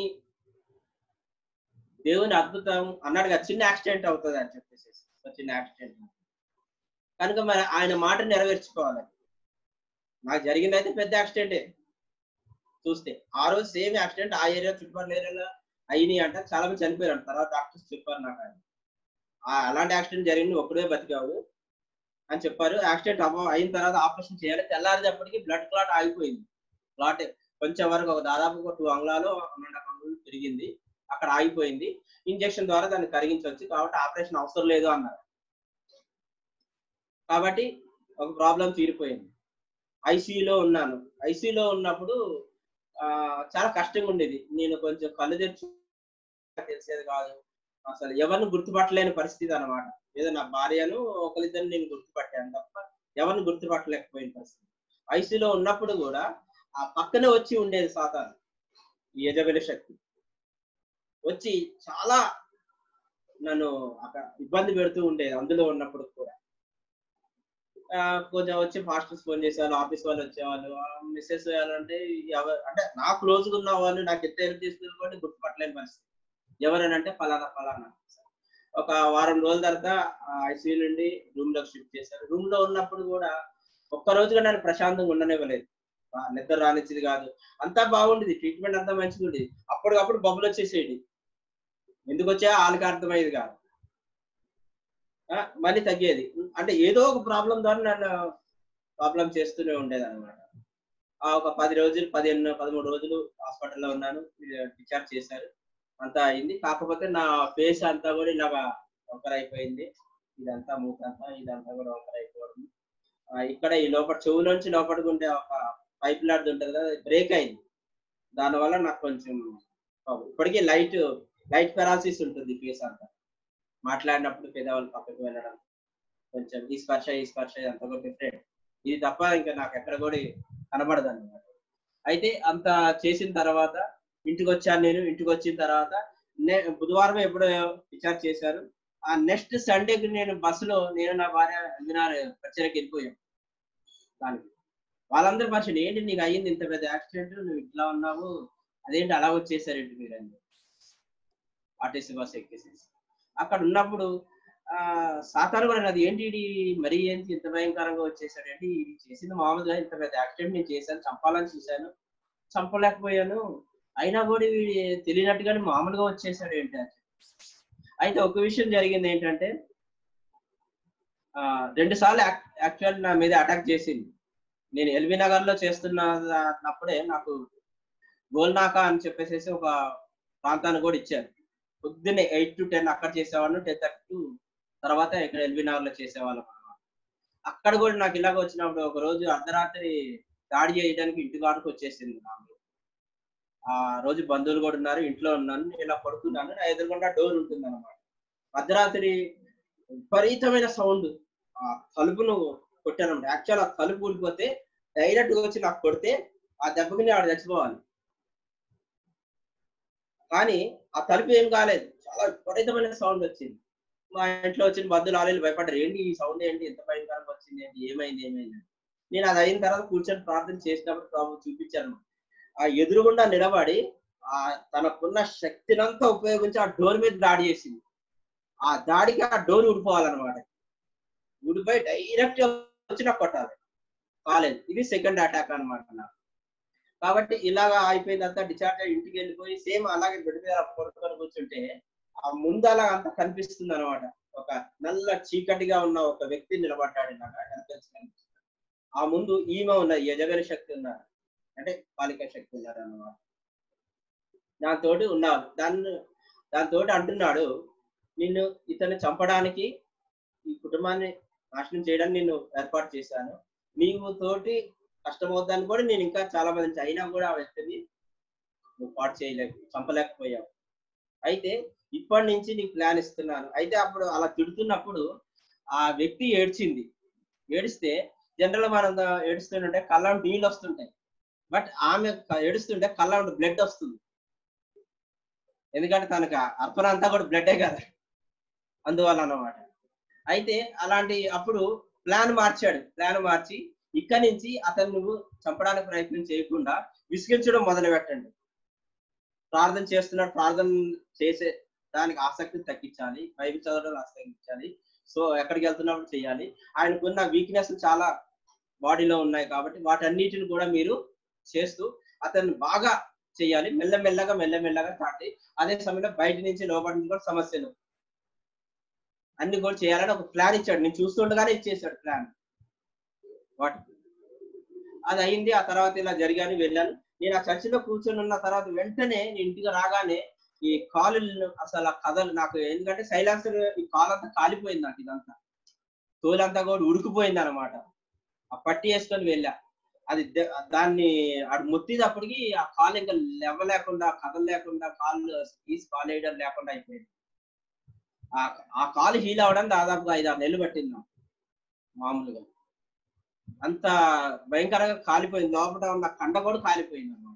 దేవుని అద్భుతం అన్నాడు కదా చిన్న యాక్సిడెంట్ అవుతుంది అని చెప్పేసి ఒక చిన్న యాక్సిడెంట్ కనుక మరి ఆయన మాట నెరవేర్చుకోవాలి నాకు జరిగింది అయితే పెద్ద యాక్సిడెంటే చూస్తే ఆ రోజు సేమ్ యాక్సిడెంట్ ఆ ఏరియా చుట్టుపక్కల ఏరియాలో అయినాయి అంట చాలా మంది చనిపోయారు తర్వాత డాక్టర్స్ చెప్పారు నాకు ఆయన ఆ అలాంటి యాక్సిడెంట్ జరిగింది ఒక్కడే బతికావు అని చెప్పారు యాక్సిడెంట్ అవ్వ అయిన తర్వాత ఆపరేషన్ చేయాలి తెల్లారేటప్పటికి బ్లడ్ క్లాట్ ఆగిపోయింది క్లాట్ కొంచెం వరకు ఒక దాదాపు ఒక టూ అంగుళాలు వన్ అండ్ హాఫ్ అంగుళాలు పెరిగింది అక్కడ ఆగిపోయింది ఇంజెక్షన్ ద్వారా దాన్ని కరిగించవచ్చు కాబట్టి ఆపరేషన్ అవసరం లేదు అన్నారు కాబట్టి ఒక ప్రాబ్లం తీరిపోయింది ఐసీయూలో ఉన్నాను ఐసీయూలో ఉన్నప్పుడు ఆ, చాలా కష్టంగా ఉండేది నేను కొంచెం కళ్ళు తెరిచి తెలిసేది కాదు అసలు ఎవరిని గుర్తుపట్టలేని పరిస్థితి అన్నమాట ఏదో నా భార్యను ఒకరిద్దరిని నేను గుర్తుపట్టాను తప్ప ఎవరిని గుర్తుపట్టలేకపోయిన పరిస్థితి ఐసీయూలో ఉన్నప్పుడు కూడా ఆ పక్కనే వచ్చి ఉండేది సాతాను ఈ యజబెల శక్తి వచ్చి చాలా నన్ను అక్కడ ఇబ్బంది పెడుతూ ఉండేది అందులో ఉన్నప్పుడు కూడా ఆ, కొంచెం వచ్చి మాస్టర్స్ ఫోన్ చేసేవాళ్ళు ఆఫీస్ వాళ్ళు వచ్చేవాళ్ళు మిస్సెస్ అంటే ఎవరు అంటే నా క్లోజ్ గా ఉన్న వాళ్ళు నాకు ఎంత హెల్ప్ చేస్తున్నారు కూడా గుర్తుపట్టలేని పరిస్థితి ఎవరనంటే ఫలానా ఫలానా ఒక వారం రోజుల తర్వాత ఐసీయూ నుండి రూమ్ లోకి షిఫ్ట్ చేశారు రూమ్ లో ఉన్నప్పుడు కూడా ఒక్క రోజుగా నన్ను ప్రశాంతంగా ఉండనివ్వలేదు ఆ, నిద్ర రానిచ్చేది కాదు అంతా బాగుండేది ట్రీట్మెంట్ అంతా మంచిగా ఉండేది అప్పటికప్పుడు బబ్బులు వచ్చేసేది ఎందుకు వచ్చా వాళ్ళకి అర్థమయ్యేది కాదు ఆ, మళ్ళీ తగ్గేది అంటే ఏదో ఒక ప్రాబ్లం ద్వారా నన్ను ప్రాబ్లం చేస్తూనే ఉండేది అనమాట ఆ ఒక పది రోజులు పదిహేను పదమూడు రోజులు హాస్పిటల్లో ఉన్నాను డిశ్చార్జ్ చేశారు అంతా అయింది కాకపోతే నా ఫేస్ అంతా కూడా ఇలాగా వంకర అయిపోయింది ఇదంతా మూకంతా ఇదంతా కూడా వంకర అయిపోవడం ఆ, ఇక్కడ ఈ లోపల చెవులోంచి లోపలికి ఉండే ఒక పైప్ లాంటిది ఉంటుంది కదా బ్రేక్ అయింది దానివల్ల నాకు కొంచెం problem. ఇప్పటికీ లైట్ లైట్ పెరాలసిస్ ఉంటుంది ఫేస్ అంతా మాట్లాడినప్పుడు పెదవులు పక్కకు వెళ్ళడం కొంచెం ఈ స్పర్శ ఈ స్పర్శ అంతా కూడా డిఫరెంట్ ఇది తప్ప ఇంకా నాకు ఎక్కడ కూడా కనబడదు అనమాట అయితే అంత చేసిన తర్వాత ఇంటికి వచ్చాను నేను ఇంటికి వచ్చిన తర్వాత నే- బుధవారం ఎప్పుడో డిశ్చార్జ్ చేశారు ఆ నెక్స్ట్ సండేకి నేను బస్సులో నేను నా భార్య వినారు పచ్చరికి వెళ్ళిపోయాం దానికి వాళ్ళందరూ మనిషి ఏంటి నీకు అయ్యింది ఇంత పెద్ద యాక్సిడెంట్ నువ్వు ఇట్లా ఉన్నావు అదేంటి అలా వచ్చేసారు ఏంటి మీరు అని ఆర్టీసీ బస్ ఎక్కేసేసి అక్కడ ఉన్నప్పుడు ఆ సాతాను కూడా అది ఏంటి ఈడి మరీ ఏంటి ఇంత భయంకరంగా వచ్చేసాడు ఏంటి ఇది చేసింది మామూలుగా ఇంత పెద్ద యాక్సిడెంట్ నేను చేశాను చంపాలని చూశాను చంపలేకపోయాను అయినా కూడా వీడి తెలియనట్టుగానే మామూలుగా వచ్చేసాడు ఏంటి అని అయితే ఒక విషయం జరిగింది ఏంటంటే ఆ రెండు సార్లు యాక్చువల్ నా మీద అటాక్ చేసింది నేను ఎల్బీ నగర్ లో చేస్తున్నప్పుడే నాకు గోల్నాకా అని చెప్పేసి ఒక ప్రాంతాన్ని కూడా ఇచ్చారు పొద్దున్నే ఎయిట్ టు టెన్ అక్కడ చేసేవాళ్ళం టెన్ థర్టీ టు తర్వాత ఇక్కడ ఎల్బీ నగర్ లో చేసేవాళ్ళం అన్నమాట అక్కడ కూడా నాకు ఇలాగ వచ్చినప్పుడు ఒక రోజు అర్ధరాత్రి దాడి చేయడానికి ఇంటి కాడకు వచ్చేసింది నాకు ఆ రోజు బంధువులు కూడా ఉన్నారు ఇంట్లో ఉన్నాను నేను ఇలా పడుకున్నాను నా ఎదురుకుండా డోర్ ఉంటుంది అనమాట అర్ధరాత్రి విపరీతమైన సౌండ్ ఆ తలుపును కొట్టాను యాక్చువల్ ఆ తలుపు ఊడిపోతే డైరెక్ట్ గా వచ్చి నాకు కొడితే ఆ దెబ్బకి నేను ఆడ చచ్చిపోవాలి కానీ ఆ తలుపు ఏం కాలేదు చాలా విపరీతమైన సౌండ్ వచ్చింది మా ఇంట్లో వచ్చిన బంధువులు ఆలీలు భయపడ్డారు ఏంటి ఈ సౌండ్ ఏంటి ఎంత భయంకరంగా వచ్చింది ఏంటి ఏమైంది ఏమైంది అని. నేను అది అయిన తర్వాత కూర్చొని ప్రార్థన చేసినప్పుడు ప్రభు చూపించాను ఆ ఎదురుగుండా నిలబడి ఆ తనకున్న శక్తినంతా ఉపయోగించి ఆ డోర్ మీద దాడి చేసింది ఆ దాడికి ఆ డోర్ ఊడిపోవాలన్నమాట ఊడిపోయి డైరెక్ట్ వచ్చి నాకు కొట్టాలి కాలేదు ఇది సెకండ్ అటాక్ అనమాట నాకు కాబట్టి ఇలాగా అయిపోయిన తర్వాత డిశ్చార్జ్ అయ్యి ఇంటికి వెళ్ళిపోయి సేమ్ అలాగే బెడ్ మీద పడుకొని కూర్చుంటే ఆ ముందు అలా అంతా కనిపిస్తుంది అనమాట ఒక నల్ల చీకటిగా ఉన్న ఒక వ్యక్తి నిలబడ్డాడు ఇలాగా వెనకాల కనిపిస్తుంది ఆ ముందు ఈమె ఉన్నది యజగని శక్తి ఉన్నారు అంటే బాలిక శక్తి ఉన్నారు అన్నమాట దాంతో ఉన్నారు దాన్ని దాంతో అంటున్నాడు నిన్ను ఇతన్ని చంపడానికి ఈ కుటుంబాన్ని నాశనం చేయడానికి నిన్ను ఏర్పాటు చేశాను నీవు తోటి కష్టమవుద్దని కూడా నేను ఇంకా చాలా మంది నుంచి అయినా కూడా ఆ వ్యక్తిని నువ్వు పాటు చేయలేక చంపలేకపోయావు అయితే ఇప్పటి నుంచి నీకు ప్లాన్ ఇస్తున్నాను అయితే అప్పుడు అలా తిడుతున్నప్పుడు ఆ వ్యక్తి ఏడ్చింది ఏడిస్తే జనరల్ మనం ఏడుస్తుంటే కళ్ళ నీళ్ళు వస్తుంటాయి బట్ ఆమె క- ఏడుస్తుంటే కళ్ళ బ్లడ్ వస్తుంది ఎందుకంటే తనకు ఆ అర్పణ అంతా కూడా బ్లడ్డే కదా అందువల్ల అన్నమాట అయితే అలాంటి అప్పుడు ప్లాన్ మార్చాడు ప్లాన్ మార్చి ఇక్కడి నుంచి అతను నువ్వు చంపడానికి ప్రయత్నం చేయకుండా విసిగించడం మొదలు పెట్టండి ప్రార్థన చేస్తున్నాడు ప్రార్థన చేసే దానికి ఆసక్తి తగ్గించాలి బైబిల్ చదవడం ఆసక్తి తగ్గించాలి సో ఎక్కడికి వెళ్తున్నప్పుడు చేయాలి ఆయనకున్న వీక్నెస్ చాలా బాడీలో ఉన్నాయి కాబట్టి వాటన్నిటిని కూడా మీరు చేస్తూ అతన్ని బాగా చేయాలి మెల్లమెల్లగా మెల్లమెల్లగా దాటి అదే సమయంలో బయట నుంచి లోపల నుంచి కూడా సమస్యలు అన్ని కూడా చేయాలని ఒక ప్లాన్ ఇచ్చాడు నేను చూస్తుండగానే ఇచ్చేసాడు ప్లాన్ వాటి అది అయింది ఆ తర్వాత ఇలా జరిగాను వెళ్ళాను నేను ఆ చర్చిలో కూర్చొని ఉన్న తర్వాత వెంటనే నేను ఇంటికి రాగానే ఈ కాలు అసలు ఆ కథలు నాకు ఎందుకంటే సైలాన్సర్ ఈ కాలు అంతా కాలిపోయింది నాకు ఇదంతా తోలంతా కూడా ఉడికిపోయింది అనమాట ఆ పట్టి వేసుకొని వెళ్ళా అది ద- దాన్ని అటు ముత్తినప్పటికి ఆ కాలు ఇంకా లేవలేకుండా కథలు లేకుండా కాళ్ళు తీసి కాలు వేయడం లేకుండా అయిపోయింది ఆ ఆ కాలు హీల్ అవడం దాదాపుగా ఐదు ఆరు నెలలు పట్టింది నాకు మామూలుగా అంత భయంకరంగా కాలిపోయింది లోపల ఉన్న కండ కూడా కాలిపోయింది అన్నమాట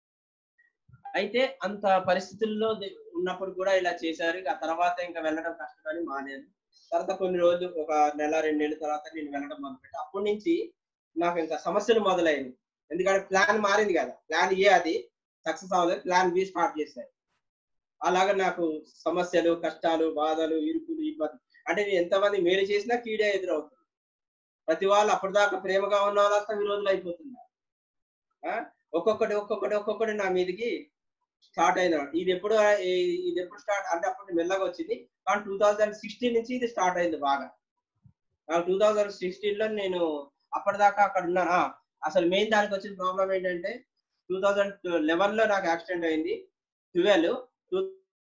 అయితే అంత పరిస్థితుల్లో ది- ఉన్నప్పుడు కూడా ఇలా చేశారు ఇక ఆ తర్వాత ఇంకా వెళ్ళడం కష్టమని మానేది తర్వాత కొన్ని రోజులు ఒక నెల రెండు నెలల తర్వాత నేను వెళ్ళడం మొదలుపెట్టి అప్పటి నుంచి నాకు ఇంకా సమస్యలు మొదలైంది ఎందుకంటే ప్లాన్ మారింది కదా ప్లాన్ ఏ అది సక్సెస్ అవ్వలేదు ప్లాన్ బి స్టార్ట్ చేశారు అలాగా నాకు సమస్యలు కష్టాలు బాధలు ఇరుకులు ఇబ్బంది అంటే నేను ఎంతమంది మేలు చేసినా కీడే ఎదురవుతుంది ప్రతి వాళ్ళు అప్పటిదాకా ప్రేమగా ఉన్న వాళ్ళంతా విరోధులు అయిపోతున్నారు ఆ? ఒక్కొక్కటి ఒక్కొక్కటి ఒక్కొక్కటి నా మీదకి స్టార్ట్ అయిన ఇది ఎప్పుడు ఈ- ఇది ఎప్పుడు స్టార్ట్ అంటే అప్పుడు మెల్లగా వచ్చింది కానీ టూ థౌజండ్ సిక్స్టీన్ నుంచి ఇది స్టార్ట్ అయింది బాగా టూ థౌజండ్ సిక్స్టీన్ లో నేను అప్పటిదాకా అక్కడ ఉన్నాను ఆ, అసలు మెయిన్ దానికి వచ్చిన ప్రాబ్లం ఏంటంటే టూ థౌజండ్ లెవెన్ లో నాకు యాక్సిడెంట్ అయింది ట్వెల్వ్ టూ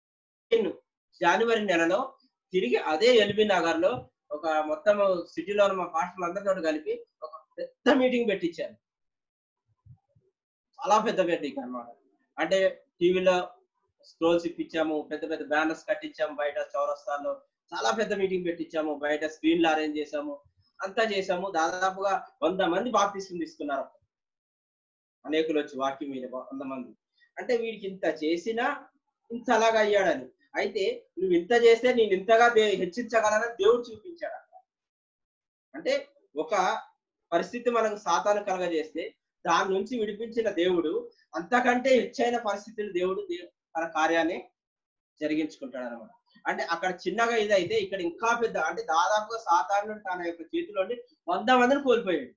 జనవరి నెలలో తిరిగి అదే ఎల్బీ నగర్ లో ఒక మొత్తం సిటీలో ఉన్న మా పాస్టర్లు అందరితో కలిపి ఒక పెద్ద మీటింగ్ పెట్టించారు చాలా పెద్ద మీటింగ్ అన్నమాట అంటే టీవీలో స్క్రోల్స్ ఇప్పించాము పెద్ద పెద్ద బ్యానర్స్ కట్టించాము బయట చౌరస్తాల్లో చాలా పెద్ద మీటింగ్ పెట్టించాము బయట స్క్రీన్లు అరేంజ్ చేసాము అంతా చేసాము దాదాపుగా వంద మంది బాప్తిస్టులు తీసుకున్నారు అనేకులు వచ్చి వాక్యం మీద వంద మంది అంటే వీడికి ఇంత చేసినా ఇంత అలాగా అయ్యాడని అయితే నువ్వు ఇంత చేస్తే నేను ఇంతగా దే- హెచ్చించగలనని దేవుడు చూపించాడు అక్కడ అంటే ఒక పరిస్థితి మనకు సాతాను కలగజేస్తే దాని నుంచి విడిపించిన దేవుడు అంతకంటే హెచ్చైన పరిస్థితులు దేవుడు దే- తన కార్యాన్ని జరిగించుకుంటాడు అనమాట అంటే అక్కడ చిన్నగా ఇదైతే ఇక్కడ ఇంకా పెద్ద అంటే దాదాపుగా సాధారణ తన యొక్క చేతిలోని వంద మందిని కోల్పోయాడు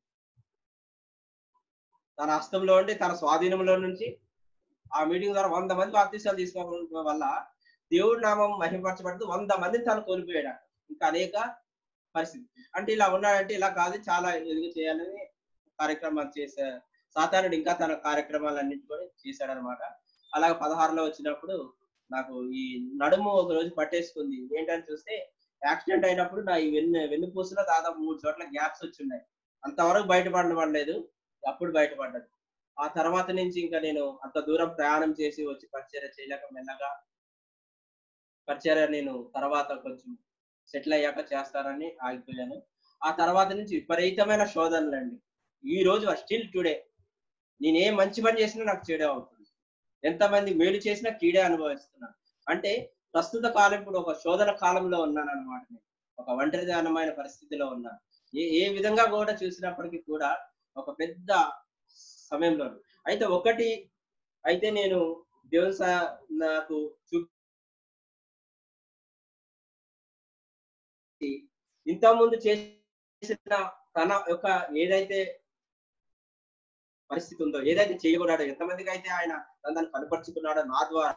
తన హస్తంలో ఉండి తన స్వాధీనంలో నుంచి ఆ మీటింగ్ ద్వారా వంద మంది బాప్తీసాలు తీసుకోవడం వల్ల దేవుడి నామం మహిమపరచబడుతూ వంద మందిని తను కోల్పోయాడు అక్కడ. ఇంకా అనేక పరిస్థితి అంటే ఇలా ఉన్నాడంటే ఇలా కాదు చాలా ఎదుగు చేయాలని కార్యక్రమాలు చేసే సాధారణుడు ఇంకా తన కార్యక్రమాలన్నింటి కూడా చేశాడు అనమాట అలాగే పదహారులో వచ్చినప్పుడు నాకు ఈ నడుము ఒక రోజు పట్టేసుకుంది ఏంటని చూస్తే యాక్సిడెంట్ అయినప్పుడు నా ఈ వెన్ను వెన్నుపూసలో దాదాపు మూడు చోట్ల గ్యాప్స్ వచ్చి ఉన్నాయి అంతవరకు బయటపడబడలేదు అప్పుడు బయటపడ్డది ఆ తర్వాత నుంచి ఇంకా నేను అంత దూరం ప్రయాణం చేసి వచ్చి పరిచర్య చేయలేక మెల్లగా పరిచర్య నేను తర్వాత కొంచెం సెటిల్ అయ్యాక చేస్తానని ఆగిపోయాను ఆ తర్వాత నుంచి విపరీతమైన శోధనలు అండి ఈ రోజు స్టిల్ టుడే నేనే మంచి పని చేసినా నాకు చెడే అవుతుంది ఎంతమంది మేలు చేసినా కీడే అనుభవిస్తున్నాను అంటే ప్రస్తుత కాలం ఇప్పుడు ఒక శోధన కాలంలో ఉన్నాను అనమాట నేను ఒక ఒంటరిదానమైన పరిస్థితిలో ఉన్నాను ఏ ఏ విధంగా కూడా చూసినప్పటికీ కూడా ఒక పెద్ద సమయంలో అయితే ఒకటి అయితే నేను దేవుని సా- నాకు చూ ఇంతకుముందు చేసిన తన యొక్క ఏదైతే పరిస్థితి ఉందో ఏదైతే చేయకూడదో ఎంతమందికి అయితే ఆయన తనను కనపరుచుకున్నాడో నా ద్వారా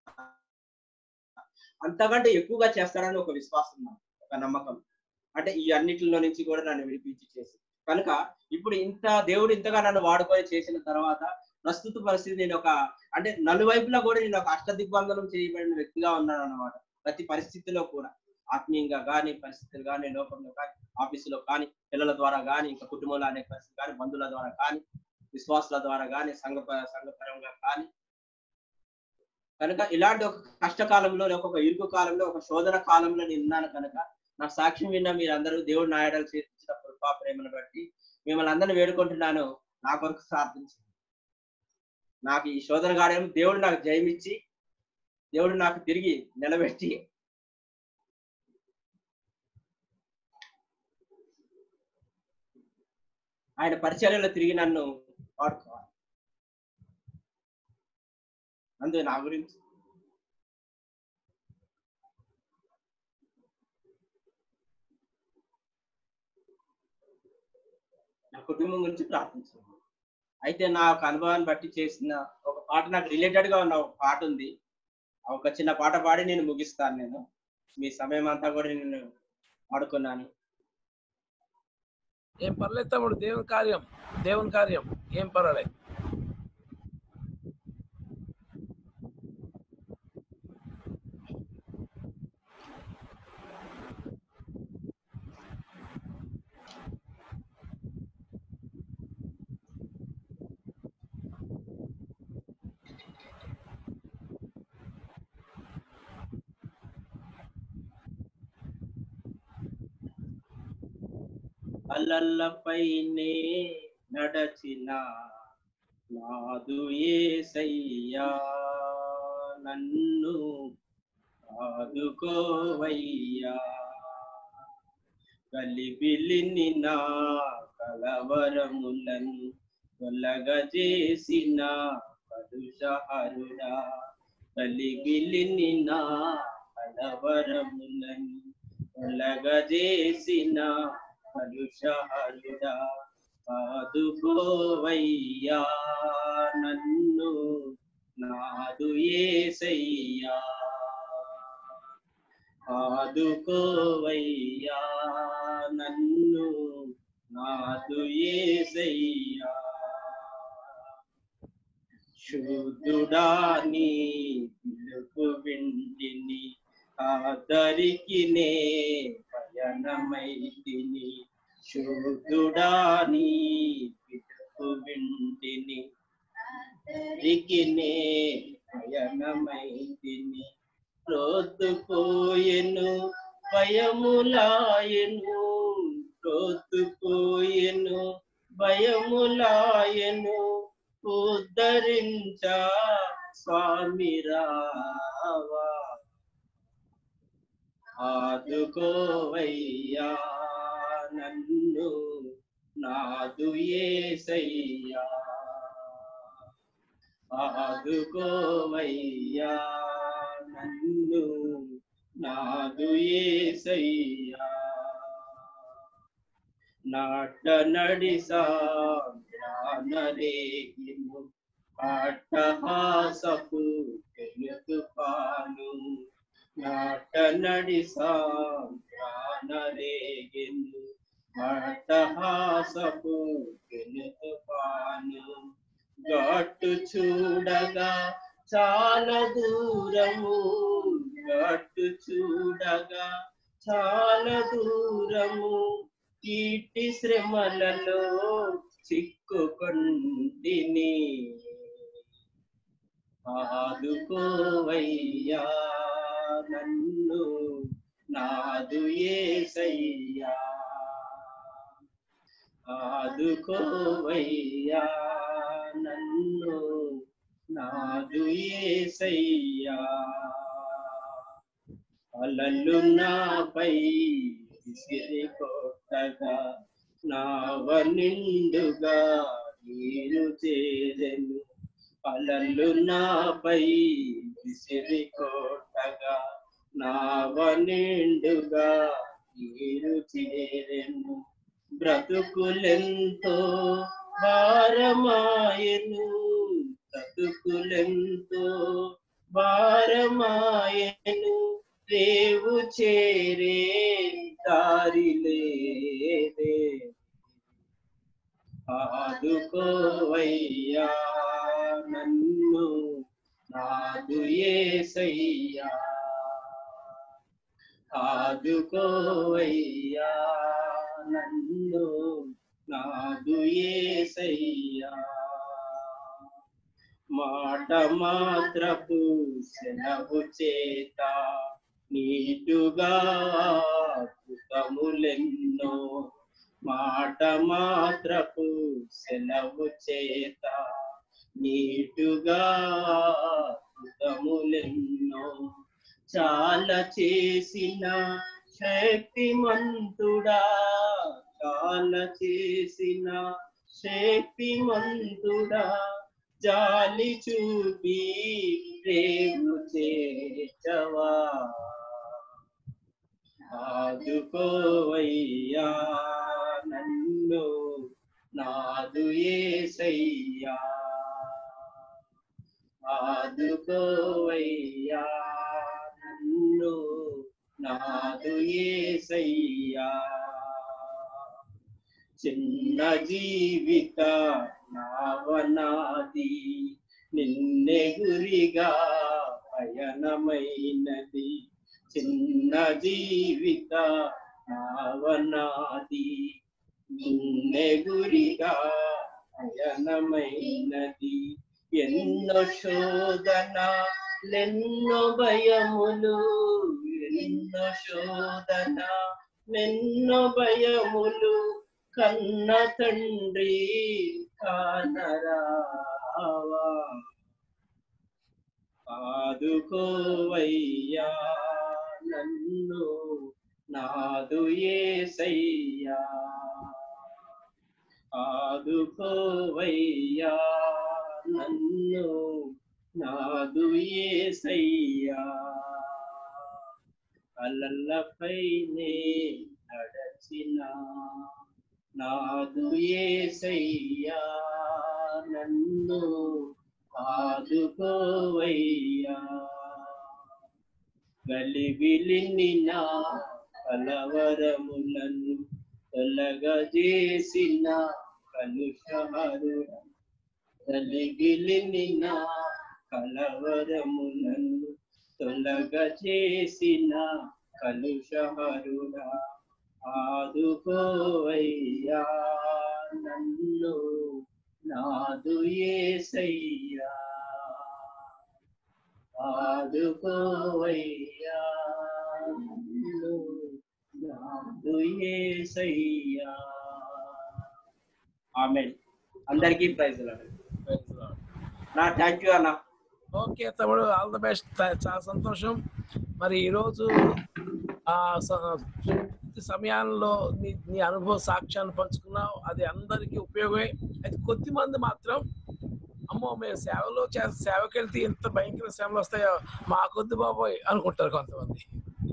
అంతకంటే ఎక్కువగా చేస్తాడని ఒక విశ్వాసం నాకు, ఒక నమ్మకం అంటే ఈ అన్నిటిలో నుంచి కూడా నన్ను విడిపించి చేసి కనుక ఇప్పుడు ఇంత దేవుడు ఇంతగా నన్ను వాడుకొని చేసిన తర్వాత ప్రస్తుత పరిస్థితి నేను ఒక అంటే నలువైపులా కూడా నేను ఒక అష్టదిగ్బంధనం చేయబడిన వ్యక్తిగా ఉన్నాను అనమాట ప్రతి పరిస్థితిలో కూడా ఆత్మీయంగా కానీ పరిస్థితులు కానీ లోకంలో కానీ ఆఫీసులో కానీ పిల్లల ద్వారా కానీ ఇంకా కుటుంబంలో అనే పరిస్థితి కానీ బంధువుల ద్వారా కానీ విశ్వాసుల ద్వారా కానీ సంఘ ప- సంఘపరంగా కానీ కనుక ఇలాంటి ఒక కష్టకాలంలో లేక ఒక ఇరుకు కాలంలో ఒక శోధన కాలంలో నేను ఉన్నాను కనుక నా సాక్ష్యం విన్న మీరందరూ దేవుడు నాయడాలు చేర్చిన కృపా ప్రేమను బట్టి మిమ్మల్ని అందరిని వేడుకుంటున్నాను నా కొరకు ప్రార్థించండి నాకు ఈ శోధన కార్యం దేవుడు నాకు జయమిచ్చి దేవుడు నాకు తిరిగి నిలబెట్టి ఆయన పరిచర్యలో తిరిగి నన్ను వాడుకోవాలి అందు నా గురించి నా కుటుంబం గురించి ప్రార్థించాను అయితే నా ఒక అనుభవాన్ని బట్టి చేసిన ఒక పాట నాకు రిలేటెడ్ గా ఉన్న ఒక పాట ఉంది ఆ ఒక చిన్న పాట పాడి నేను ముగిస్తాను నేను మీ సమయం అంతా కూడా నేను వాడుకున్నాను ఏం పర్లేదు తమ్ముడు దేవుని కార్యం దేవుని కార్యం ఏం పర్వాలేదు అలలపైనే నడచిన నాదు ఏసయ్యా నన్ను ఆదుకోవయ్యా కలిబిలిని నా కలవరములను తొలగజేసిన కలుషహరుడా కలిబిలిని నా కలవరములను తొలగజేసిన కలుషహరుడా ఆదుకోవయ్యా నన్ను నాదు ఏసయ్యా ఆదుకోవయ్యా నన్ను నాదు ఏసయ్యా శుద్ధుడా నీ పిలుపు వింటిని ఆదరికి నే పయనమైతిని శుద్ధుడా నీ పిలుపు వింటిని ఆదరికి నే పయనమైతిని రోతుపోయెను భయములాయను రోతుపోయెను భయములాయను ఉద్ధరించ స్వామి రావా ఆదుకోవయ్యా నన్ను నాదు ఏసయ్యా ఆదుకోవయ్యా నన్ను నాదు ఏసయ్యా నాట నడిసా జ్ఞానరేగిను అట్టహాసపు తెలుగు పాను నాట నడిసా జ్ఞానరేగిను అట్టహాసపు తెలుగు పాను గట్టు చూడగా చాలా దూరము గట్టు చూడగా చాలా దూరము కీటి శ్రమలలో చిక్కుకొండిని ఆదుకోవయ్యా నన్ను నాదు ఏసయ్యా ఆదుకోవయ్యా నన్ను నాదు ఏసయ్యా అలలు నాపై విసిరి కొట్టగా నావ నిండుగా నేను చేరెను అలలు నాపై విసిరి కొట్టగా నావ నిండుగా నీరు చేరెను బ్రతుకులెంతో భారమాయను బ్రతుకులెంతో భారమాయను రేవు చేరే దారి లేదే ఆదుకోవయ్యా నన్ను నాదు ఏసయ్యా ఆదుకోవయ్యా నన్ను నాదు ఏసయ్యా మాట మాత్రపు సెలవు చేత నీటుగా అద్భుతములెన్నో మాట మాత్రపు సెలవు చేత నీటుగా అద్భుతములెన్నో చాలా చేసిన శక్తిమంతుడా చాలా చేసిన శక్తిమంతుడా జాలి చూపి ప్రేము చేచవా ఆదుకోవయ్యా నన్ను నాదు ఏసయ్యా ఆదుకోవయ్యా నన్ను నాదు ఏసయ్యా చిన్న జీవిత నావనాది నిన్నే గురిగా పయనమైనది చిన్న జీవిత నావనాది నిన్నే గురిగా పయనమైనది ఎన్నో శోధన ఎన్నో భయములు ఎన్నో శోధన ఎన్నో భయములు కన్న తండ్రి కానరావా ఆదుకోవయ్యా నన్ను నాదు ఏసయ్యా ఆదుకోవయ్యా నన్ను నాదు ఏసయ్యా అలల్లపైనే నడచిన నాదు ఏసయ్యా నన్ను ఆదుకోవయ్యా గలిబిలిని నా కలవరములను తొలగజేసిన కలుషహరుడ గలిబిలిని నా కలవరములను తొలగజేసిన కలుషహరుడా ఆదుకోవయ్యా నన్ను నాదు ఏసయ్యా ఆదుకోవయ్యా నన్ను నాదు ఏసయ్యా ఆమె అందరికీ ప్రైజ్ నా థ్యాంక్ యూ అన్న ఓకే తమ్ముడు ఆల్ ద బెస్ట్ చాలా సంతోషం మరి ఈరోజు ఆ స- పూర్తి సమయాల్లో నీ నీ అనుభవ సాక్ష్యాన్ని పంచుకున్నావు అది అందరికీ ఉపయోగమే అయితే కొద్ది మంది మాత్రం అమ్మో మేము సేవలో చే సేవకి వెళ్తే ఇంత భయంకర శ్రమలు వస్తాయో మా కొద్ది బాబోయ్ అనుకుంటారు కొంతమంది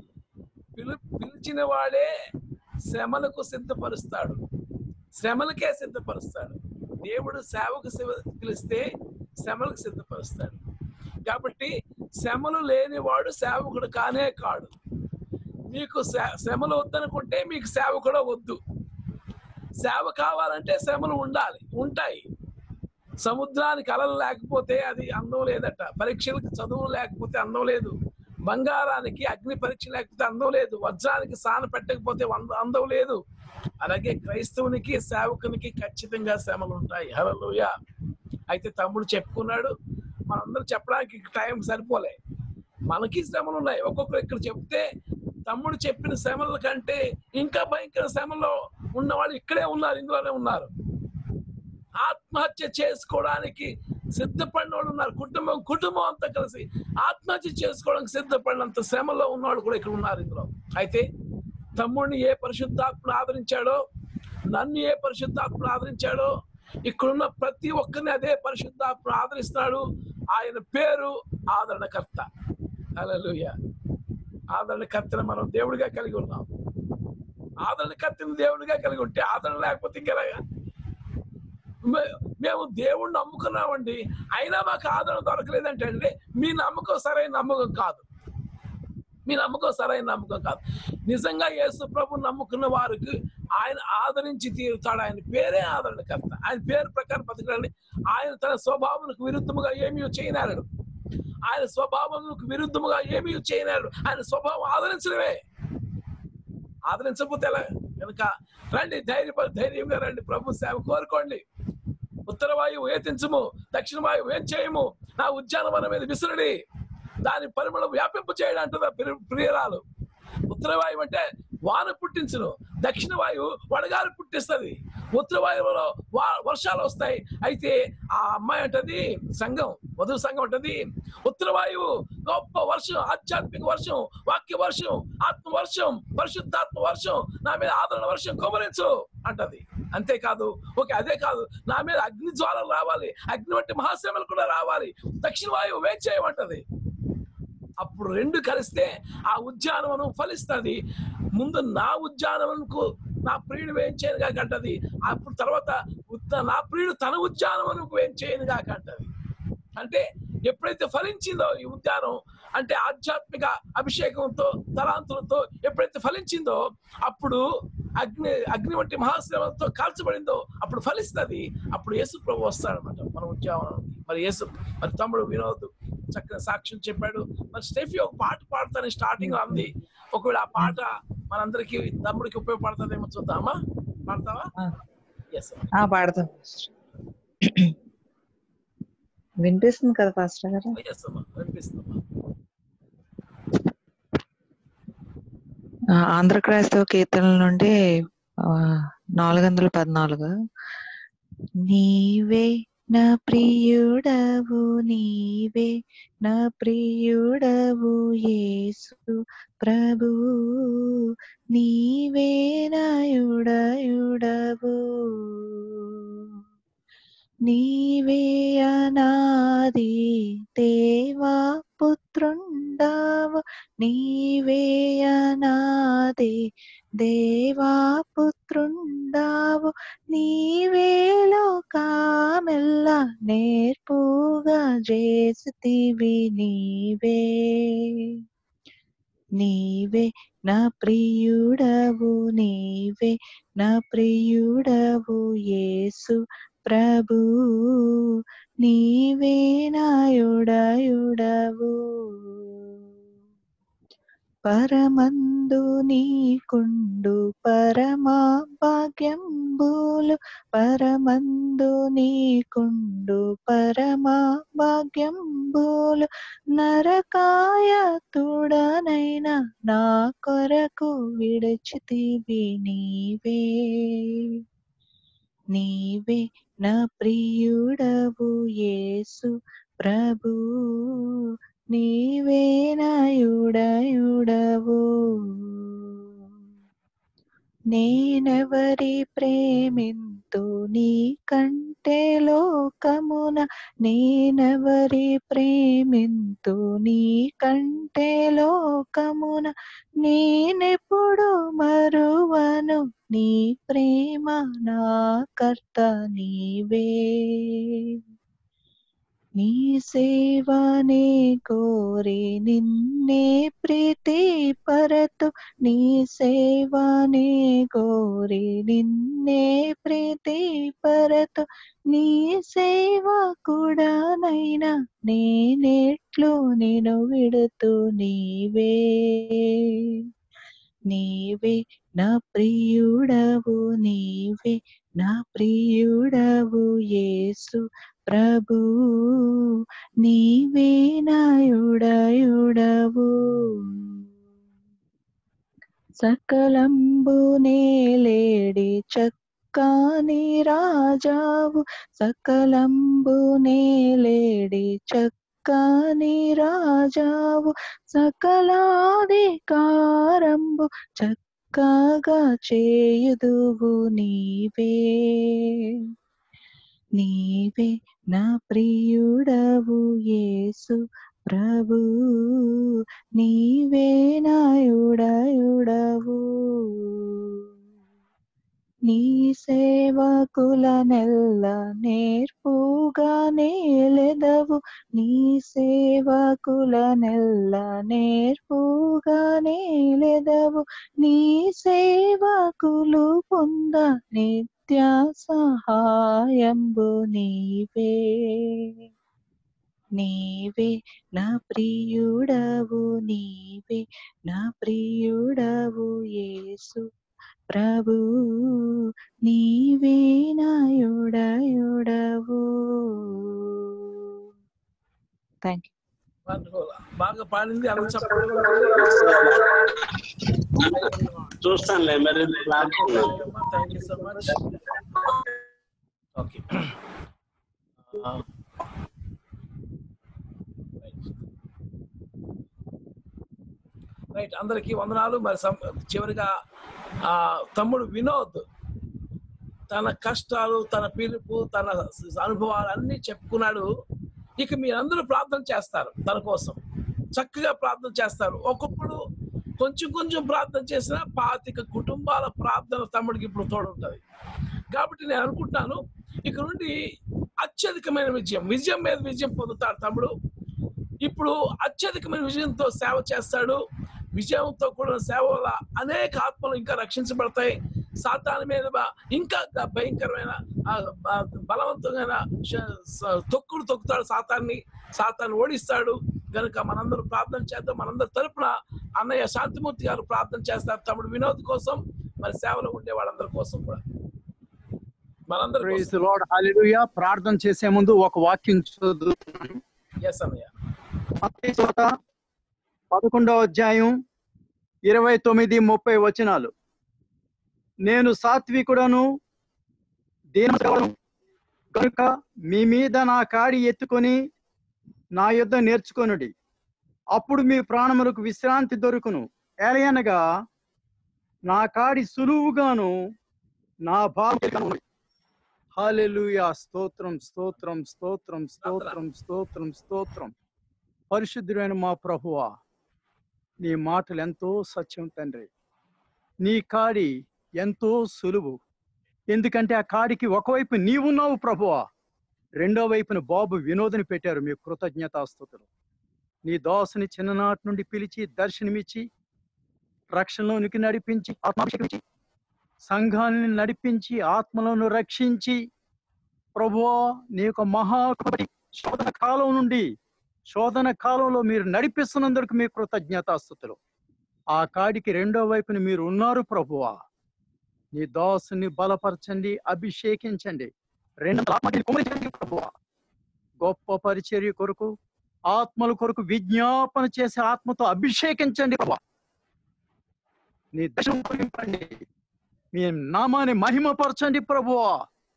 పిలిచిన వాడే శ్రమలకు సిద్ధపరుస్తాడు శ్రమలకే సిద్ధపరుస్తాడు దేవుడు సేవకు సివ- పిలిస్తే శ్రమలకు సిద్ధపరుస్తాడు కాబట్టి శ్రమలు లేనివాడు సేవకుడు కానే కాడు మీకు శే- శ్రమలు వద్దనుకుంటే మీకు సేవ కూడా వద్దు సేవ కావాలంటే శ్రమలు ఉండాలి ఉంటాయి సముద్రానికి అలలు లేకపోతే అది అందం లేదట పరీక్షలకు చదువు లేకపోతే అందం లేదు బంగారానికి అగ్ని పరీక్ష లేకపోతే అందం లేదు వజ్రానికి సాన పెట్టకపోతే వంద- అందం లేదు అలాగే క్రైస్తవునికి సేవకునికి ఖచ్చితంగా శ్రమలు ఉంటాయి హలోయ అయితే తమ్ముడు చెప్పుకున్నాడు మనందరం చెప్పడానికి టైం సరిపోలే మనకి శ్రమలు ఉన్నాయి ఒక్కొక్కరు ఇక్కడ చెప్తే తమ్ముడు చెప్పిన శ్రమల కంటే ఇంకా భయంకర శ్రమలో ఉన్నవాళ్ళు ఇక్కడే ఉన్నారు ఇందులోనే ఉన్నారు ఆత్మహత్య చేసుకోవడానికి సిద్ధపడిన వాళ్ళు ఉన్నారు కుటుంబం కుటుంబం అంతా కలిసి ఆత్మహత్య చేసుకోవడానికి సిద్ధపడినంత శ్రమలో ఉన్నవాళ్ళు కూడా ఇక్కడ ఉన్నారు ఇందులో అయితే తమ్ముడిని ఏ పరిశుద్ధాత్మను ఆదరించాడో నన్ను ఏ పరిశుద్ధాత్మను ఆదరించాడో ఇక్కడున్న ప్రతి ఒక్కరిని అదే పరిశుద్ధాత్మను ఆదరిస్తున్నాడు ఆయన పేరు ఆదరణకర్త హల్లెలూయ ఆదరణకర్తను మనం దేవుడిగా కలిగి ఉన్నాం ఆదరణకర్తను దేవుడిగా కలిగి ఉంటే ఆదరణ లేకపోతే ఇంకెలాగా మే- మేము దేవుణ్ణి నమ్ముకున్నామండి అయినా మాకు ఆదరణ దొరకలేదంటే అండి మీ నమ్మకం సరైన నమ్మకం కాదు మీ నమ్మకం సరైన నమ్మకం కాదు నిజంగా యేసు ప్రభు నమ్ముకున్న వారికి ఆయన ఆదరించి తీరుతాడు ఆయన పేరే ఆదరణకర్త ఆయన పేరు ప్రకారం బతకడాన్ని ఆయన తన స్వభావానికి విరుద్ధముగా ఏమీ చేయనాడు ఆయన స్వభావములకు విరుద్ధముగా ఏమీ చేయనాడు ఆయన స్వభావం ఆదరించడమే ఆదరించకపోతే ఎలా కనుక రండి ధైర్య ధైర్యంగా రండి ప్రభు సేవ కోరుకోండి ఉత్తర వాయువు ఏతించము దక్షిణ వాయువు ఏం చేయము నా ఉద్యానవనం మీద విసురుడి దాని పరిమళం వ్యాపింపు చేయడం అంటుందా ప్రియ- ప్రియురాలు ఉత్తర వాయువు అంటే వాన పుట్టించును దక్షిణ వాయువు వడగాలి పుట్టిస్తుంది ఉత్తర వాయువులో వా- వర్షాలు వస్తాయి అయితే ఆ అమ్మాయి అంటది సంఘం వధువు సంఘం అంటది ఉత్తర వాయువు గొప్ప వర్షం ఆధ్యాత్మిక వర్షం వాక్య వర్షం ఆత్మ వర్షం పరిశుద్ధాత్మ వర్షం నా మీద ఆదరణ వర్షం కుమరించు అంటది అంతేకాదు ఓకే అదే కాదు నా మీద అగ్ని జ్వాలలు రావాలి అగ్ని వంటి మహాశ్రమలు కూడా రావాలి దక్షిణ వాయువు వేచి చేయమంటది అప్పుడు రెండు కలిస్తే ఆ ఉద్యానవనం ఫలిస్తుంది ముందు నా ఉద్యానవనంకు నా ప్రియుడు ఏం చేయను కాక అంటది అప్పుడు తర్వాత ఉత్త- నా ప్రియుడు తన ఉద్యానవనంకు ఏం చేయను కాక అంటది అంటే ఎప్పుడైతే ఫలించిందో ఈ ఉద్యానం అంటే ఆధ్యాత్మిక అభిషేకంతో తలాంతులతో ఎప్పుడైతే ఫలించిందో అప్పుడు అగ్ని అగ్ని వంటి మహాశ్రమంతో కాల్చబడిందో అప్పుడు ఫలిస్తుంది అప్పుడు యేసు ప్రభు వస్తాడనమాట మన ఉద్యానం మరి యేసు మరి తమ్ముడు వినోద్ చక్కగా సాక్ష్యం చెప్పాడు మరి స్టెఫీ ఒక పాట పాడతాను స్టార్టింగ్ లో అంది ఒకవేళ ఆ పాట మనందరికి తమ్ముడికి ఉపయోగపడుతుందేమో చూద్దామా పాడతావా ఆ. ఎస్ ఆ పాడతాం వినిపిస్తుంది కదా పాస్టర్ గారు ఎస్ అమ్మా వినిపిస్తుందమ్మా ఆ, ఆంధ్ర క్రైస్తవ కీర్తనల నుండి ఆ, నాలుగు వందల పద్నాలుగు నీవే నా ప్రియుడవు నీవే నా ప్రియుడవు యేసు ప్రభు నీవే నాయుడయుడవు నీవే అనాది దేవా పుత్రుండవు నీవే అనాది దేవా పుత్రుండవు నీవే లోకామెల్ల నేర్పుగా చేసితివి నీవే నీవే నా ప్రియుడవు నీవే నా ప్రియుడవు యేసు ప్రభు నీవే నాయుడయుడవు పరమందు నీకుండు పరమా భాగ్యంబులు పరమందు నీకుండు పరమా భాగ్యంబులు నరకాయ తుడనైన నా కొరకు విడిచితివి నీవే నీవే నా ప్రియుడవు యేసు ప్రభు నీవే నాయుడయుడవు నేనెవరి ప్రేమింతు నీ కంటే లోకమున నేనెవరి ప్రేమింతు నీ కంటే లోకమున నేనెప్పుడు మరువను నీ ప్రేమ నా కర్త నీవే నీ సేవనే కోరి నిన్నే ప్రీతి పరతు నీ సేవనే కోరి నిన్నే ప్రీతి పరతు నీ సేవ కూడానైనా నేనెట్లు నేను విడుతూ నీవే నీవే నా ప్రియుడవు నీవే నా ప్రియుడవు యేసు ప్రభు నీవే నాయుడయుడవు సకలంబు నేలేడి చక్కాని రాజావు సకలంబు నేలేడి చక్కాని రాజావు సకలాధికారంబు చక్కగా చేయుదువు నీవే నీవే నా ప్రియుడవు యేసు ప్రభు నీవే నాయుడయుడవు నీ సేవకుల నెల్ల నేర్పుగా నేలెదవు నీ సేవకుల నెల్ల నేర్పుగా నేలెదవు నీ సేవకులు పొంద నిత్య సహాయంబు నీవే నీవే నా ప్రియుడవు నీవే నా ప్రియుడవు యేసు ప్రభు నీవే నాయుడయుడవు థ్యాంక్ యూ Wonderful. బాగా పాడింది అలా చెప్పండి చూస్తానులే మరి ప్రార్థన. Thank you so much okay right అందరికీ వందనాలు మరి సం- చివరిగా ఆ, తమ్ముడు వినోద్ తన కష్టాలు తన పిలుపు తన అనుభవాలు అన్నీ చెప్పుకున్నాడు ఇక మీరందరూ ప్రార్థన చేస్తారు తన కోసం చక్కగా ప్రార్థన చేస్తారు ఒక్కొక్కడు కొంచెం కొంచెం ప్రార్థన చేసినా పాతిక కుటుంబాల ప్రార్థన తమ్ముడికి ఇప్పుడు తోడుంటుంది కాబట్టి నేను అనుకుంటున్నాను ఇక నుండి అత్యధికమైన విజయం విజయం మీద విజయం పొందుతాడు తమ్ముడు ఇప్పుడు అత్యధికమైన విజయంతో సేవ చేస్తాడు విజయంతో కూడిన సేవ వల్ల అనేక ఆత్మలు ఇంకా రక్షించబడతాయి సాతాను మీద బ- ఇంకా ద- భయంకరమైన ఆ, ఆ, బలవంతమైన శ- స- తొక్కుడు తొక్కుతాడు సాతాన్ని సాతాన్ని ఓడిస్తాడు కనుక మనందరూ ప్రార్థన చేద్దాం మనందరి తరపున అన్నయ్య శాంతిమూర్తి గారు ప్రార్థన చేస్తారు తమ్ముడు వినోద్ కోసం మరి సేవలో ఉండే వాళ్ళందరి కోసం కూడా మనందరి ప్రైజ్ లార్డ్ హల్లెలూయా ప్రార్థన చేసే ముందు ఒక వాక్యం చదువుతున్నాను ఎస్ అన్నయ్య మత్తయి సువార్త పదకొండవ అధ్యాయం ఇరవై తొమ్మిది ముప్పై వచనాలు నేను సాత్వికుడను దీనను కనుక మీ మీద నా కాడి ఎత్తుకొని నా యుద్ధ నేర్చుకొనుడి అప్పుడు మీ ప్రాణములకు విశ్రాంతి దొరుకును ఏలయనగా నా కాడి సులువుగాను నా భావం హాలెలూయా స్తోత్రం స్తోత్రం స్తోత్రం స్తోత్రం స్తోత్రం స్తోత్రం పరిశుద్ధుడైన మా ప్రభువా నీ మాటలు ఎంతో సత్యం తండ్రి నీ కాడి ఎంతో సులువు ఎందుకంటే ఆ కాడికి ఒకవైపు నీవున్నావు ప్రభువా రెండో వైపున బాబు వినోదని పెట్టారు మీ కృతజ్ఞతాస్తుతులు నీ దోసని చిన్ననాటి నుండి పిలిచి దర్శనమిచ్చి రక్షణలోనికి నడిపించి ఆత్మాభిషేకించి సంఘాన్ని నడిపించి ఆత్మలను రక్షించి ప్రభువా నీ యొక్క మహాకృపటి శోధన కాలం నుండి శోధన కాలంలో మీరు నడిపిస్తున్నందుకు మీ కృతజ్ఞతాస్థుతులు ఆ కాడికి రెండో వైపున మీరు ఉన్నారు ప్రభువా నీ దాసుని బలపరచండి అభిషేకించండి రెండు ఆత్మని కుమ్మరించండి ప్రభువా గొప్ప పరిచర్య కొరకు ఆత్మల కొరకు విజ్ఞాపన చేసే ఆత్మతో అభిషేకించండి ప్రభువా నీ దర్శనం కురిపించండి మీ నామాన్ని మహిమపరచండి ప్రభువా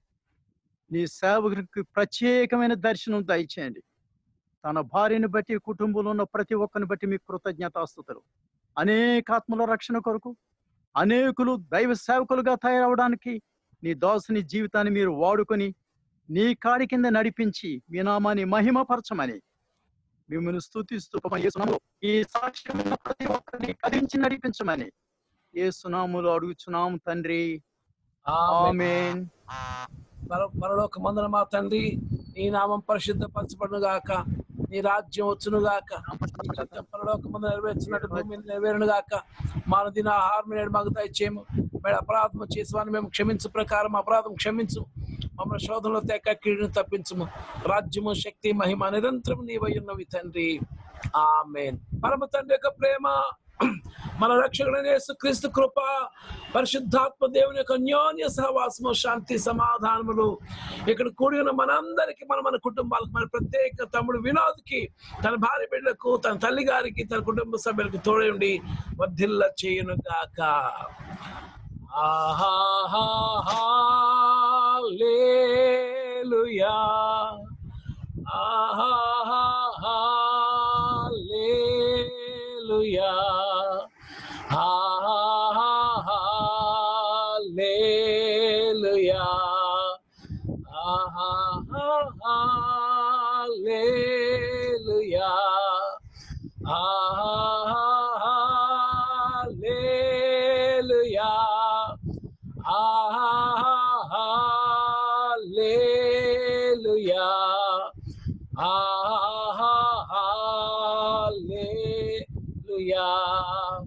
నీ సేవకునికి ప్రత్యేకమైన దర్శనం దయచేయండి తన భార్యని బట్టి కుటుంబంలో ఉన్న ప్రతి ఒక్కరిని బట్టి మీ కృతజ్ఞతాస్తుతులు అనేక ఆత్మల రక్షణ కొరకు అనేకులు దైవ సేవకులుగా తయారవడానికి నీ దాసుని జీవితాన్ని మీరు వాడుకొని నీ కాడి కింద నడిపించి మీ నామాన్ని మహిమపరచమని మిమ్మల్ని స్తుతిస్తూ పాపం యేసునామములో ఈ సాక్ష్యం ఉన్న ప్రతి ఒక్కరిని కదించి నడిపించమని ఏ సునాములు అడుగుచున్నాం తండ్రి ఆమేన్ పర పరలోక మందున మా తండ్రి నీ నామం పరిశుద్ధపరచబడును గాక నీ రాజ్యం వచ్చును గాక నీ చిత్తం పరలోక మందు నెరవేర్చినట్టు భూమి మీద నెరవేరును గాక మన దిన ఆహారం నేడు మాకు దయచేయము మేము అపరాధం చేసేవాన్ని మేము క్షమించు ప్రకారం అపరాధం క్షమించు మమ్మల్ని శోధనలో తేక కీడును తప్పించుము రాజ్యము శక్తి మహిమ నిరంతరం నీవై ఉన్నవి తండ్రి ఆమెన్ పరమ తండ్రి యొక్క ప్రేమ మన రక్షకుడైన యేసుక్రీస్తు కృప పరిశుద్ధాత్మ దేవుని యొక్క అన్యోన్య సహవాసము శాంతి సమాధానములు ఇక్కడ కూడి ఉన్న మనందరికి మన మన కుటుంబాలకు మన ప్రత్యేక తమ్ముడు వినోద్కి తన భార్య బిడ్డలకు తన తల్లి గారికి తన కుటుంబ సభ్యులకు తోడై ఉండి వర్ధిల్ల చేయును గాక ఆహాలేలుయా ఆహాలేలుయా Hallelujah. Hallelujah. Hallelujah. Hallelujah. Hallelujah.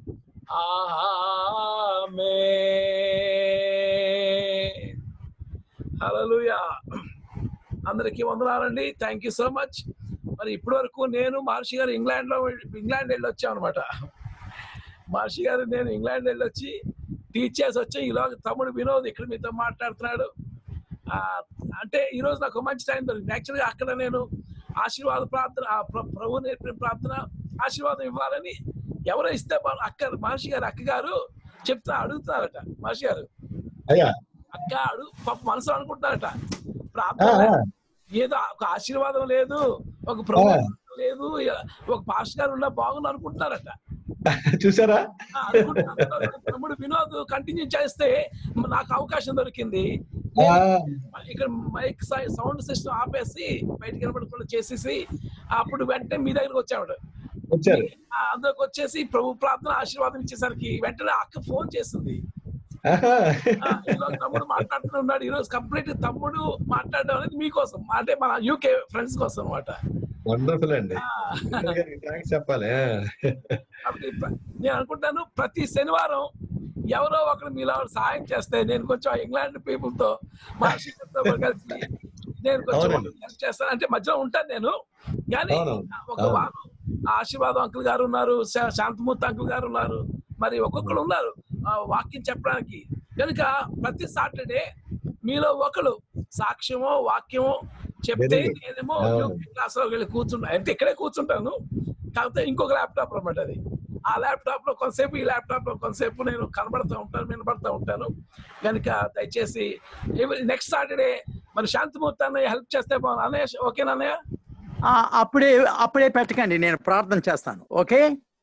ఆమేన్ హల్లెలూయా అందరికీ వందనాలండి థ్యాంక్ యూ సో మచ్ మరి ఇప్పటి వరకు నేను మహర్షి గారు ఇంగ్లాండ్ లో ఇంగ్లాండ్ వెళ్ళి వచ్చాం అనమాట మహర్షి గారు నేను ఇంగ్లాండ్ వెళ్ళి వచ్చి టీచ్ చేసి వచ్చి ఈలోగా తమ్ముడు వినోద్ ఇక్కడ మీతో మాట్లాడుతున్నాడు ఆ, అంటే ఈరోజు నాకు మంచి టైం దొరికింది యాక్చువల్గా అక్కడ నేను ఆశీర్వాద ప్రార్థన ఆ ప్ర- ప్రభు నేర్పిన ప్రార్థన ఆశీర్వాదం ఇవ్వాలని ఎవరో ఇస్తే వాళ్ళు అక్క మహర్షి గారు అక్క గారు చెప్తా అడుగుతున్నారట మహర్షి గారు అయ్యా అక్క అడుగు పాప మనసు అనుకుంటున్నారట ఆ, ప్రార్థన ఆ, ఏదో ఒక ఆశీర్వాదం లేదు ఒక ప్రభు లేదు ఒక పాస్టర్ గారు ఉన్నా బాగుంది అనుకుంటున్నారట చూసారా ఆ, అనుకుంటున్నారు. తమ్ముడు వినోద్ కంటిన్యూ చేస్తే నాకు అవకాశం దొరికింది ఆ, ఇక్కడ మైక్ సౌండ్ సిస్టమ్ ఆపేసి బయటికి కనబడకుండా చేసేసి అప్పుడు వెంటనే మీ దగ్గరకు వచ్చాడు వచ్చారు ఆ, అందులోకి వచ్చేసి ప్రభు ప్రార్థన ఆశీర్వాదం ఇచ్చేసరికి వెంటనే అక్క ఫోన్ చేసింది ఆహా. ఆ, ఈరోజు తమ్ముడు మాట్లాడుతూ ఉన్నాడు ఈ రోజు కంప్లీట్ తమ్ముడు మాట్లాడడం అనేది మీకోసం అంటే మన యూకే ఫ్రెండ్స్ కోసం అనమాట వండర్ఫుల్ అండి థ్యాంక్స్ చెప్పాలి ఆ. కాబట్టి ప్ర- నేను అనుకుంటాను ప్రతి శనివారం ఎవరో ఒకరు మీలో సహాయం చేస్తే నేను కొంచెం ఇంగ్లాండ్ పీపుల్ తో మా శిక్షకులతో కలిసి నేను కొంచెం అవునండి. help చేస్తాను అంటే మధ్యలో ఉంటాను నేను కానీ అవును. ఒక అవును. వారం ఆశీర్వాదం అంకుల్ గారు ఉన్నారు శా- శాంతమూర్తి అంకుల్ గారు ఉన్నారు మరి ఒక్కొక్కరు ఉన్నారు ఆ, వాక్యం చెప్పడానికి కనుక ప్రతి సాటర్డే మీలో ఒకరు సాక్ష్యమో వాక్యమో చెప్తే Very good. నేనేమో అవును. క్లాస్ లో వెళ్ళి కూర్చుంటా అంటే ఇక్కడే కూర్చుంటాను కాకపోతే ఇంకొక ల్యాప్టాప్ అనమాట అది ఆ ల్యాప్టాప్ లో కొంతసేపు ఈ ల్యాప్టాప్ లో కొంతసేపు నేను కనబడుతూ ఉంటాను వినబడుతూ ఉంటాను కనుక దయచేసి నెక్స్ట్ సాటర్డే మరి శాంతిమూర్తి అన్నయ్య హెల్ప్ చేస్తే బాగుంది అన్నయ్య ఓకేనా అన్నయ్య ఆ, అప్పుడే అప్పుడే పెట్టకండి నేను ప్రార్థన చేస్తాను ఓకే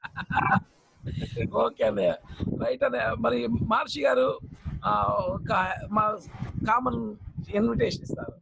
ఓకే అన్నయ్య రైట్ అన్నయ్య మరి మహర్షి గారు ఆ, ఒక మా కామన్ ఇన్విటేషన్ ఇస్తారు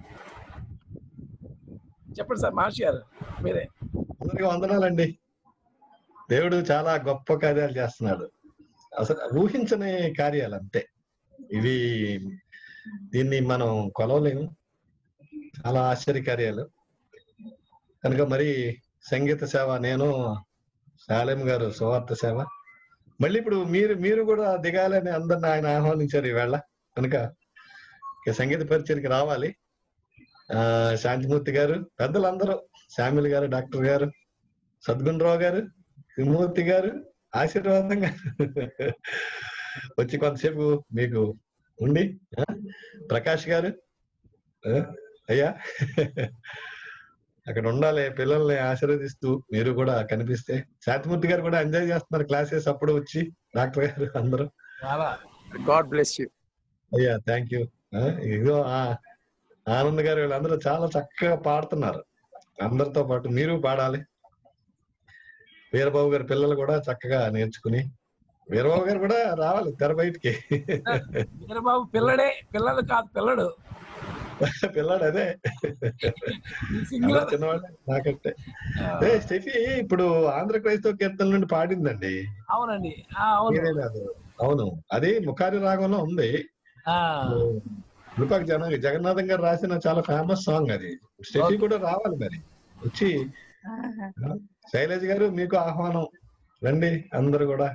చెప్పండి సార్ మహర్షి గారు మీరే అందరికీ వందనాలండి దేవుడు చాలా గొప్ప కార్యాలు చేస్తున్నాడు అసలు ఊహించని కార్యాలు అంతే ఇవి దీన్ని మనం కొలవలేము చాలా ఆశ్చర్యకార్యాలు కనుక మరి సంగీత సేవ నేను శాలేం గారు సువార్త సేవ మళ్ళీ ఇప్పుడు మీరు మీరు కూడా దిగాలని అందరిని ఆయన ఆహ్వానించారు ఈవేళ కనుక ఇక సంగీత పరిచయకి రావాలి ఆ శాంతిమూర్తి గారు పెద్దలందరూ శామ్యుల్ గారు డాక్టర్ గారు సద్గుణరావు గారు త్రిమూర్తి గారు ఆశీర్వాదం గారు వచ్చి కొంతసేపు మీకు ఉండి ఆ, ప్రకాష్ గారు ఆ, అయ్యా అక్కడ ఉండాలి పిల్లల్ని ఆశీర్వదిస్తూ మీరు కూడా కనిపిస్తే శాంతిమూర్తి గారు కూడా ఎంజాయ్ చేస్తున్నారు క్లాసెస్ అప్పుడు వచ్చి డాక్టర్ గారు అందరూ చాలా గాడ్ బ్లెస్ యూ అయ్యా థ్యాంక్ యూ ఇదిగో ఆ, ఆనంద్ గారు వీళ్ళందరూ చాలా చక్కగా పాడుతున్నారు అందరితో పాటు మీరు పాడాలి వీరబాబు గారి పిల్లలు కూడా చక్కగా నేర్చుకుని వీరబాబు గారు కూడా రావాలి తెర బయటికి వీరబాబు పిల్లడే పిల్లలు కాదు పిల్లడు పిల్లాడు అదే సింగిల్ అందరూ చిన్నవాళ్ళే నాకంటే ఏ స్టెఫీ ఇప్పుడు ఆంధ్ర క్రైస్తవ కీర్తన నుండి పాడిందండి అవునండి ఆ, అవును మీరే కాదు అవును అది ముఖారి రాగంలో ఉంది ఆ, విపాక్ జన జగన్నాథం గారు రాసిన చాలా ఫేమస్ సాంగ్ అది స్టెఫీ కూడా రావాలి మరి వచ్చి శైలజ్ గారు మీకు ఆహ్వానం రండి అందరు కూడా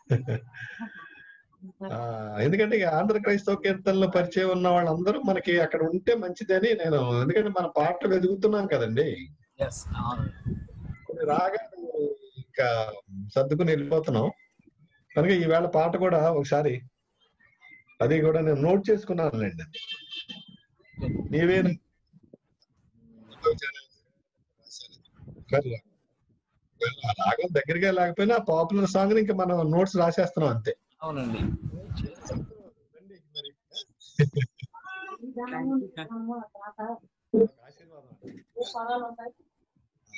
ఆ, ఎందుకంటే ఇక ఆంధ్ర క్రైస్తవ కీర్తనలో పరిచయం ఉన్న వాళ్ళందరూ మనకి అక్కడ ఉంటే మంచిదని నేను ఎందుకంటే మన పాటలు ఎదుగుతున్నాం కదండి yes, అవును కొన్ని రాగాలు ఇంకా సర్దుకుని వెళ్ళిపోతున్నాం కనుక ఈవేళ పాట కూడా ఒకసారి అది కూడా నేను నోట్ చేసుకున్నానులేండి నీవే నా- ఆ రాగం దగ్గరగా లేకపోయినా పాపులర్ సాంగ్ ఇంకా మనం నోట్స్ రాసేస్తున్నాం అంతే అవునండి రండి మరి.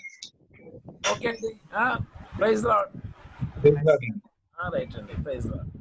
ఓకే అండి ప్రైజ్ లాడ్ ఆశీర్వాదం రైట్ అండి ప్రైజ్ లాడ్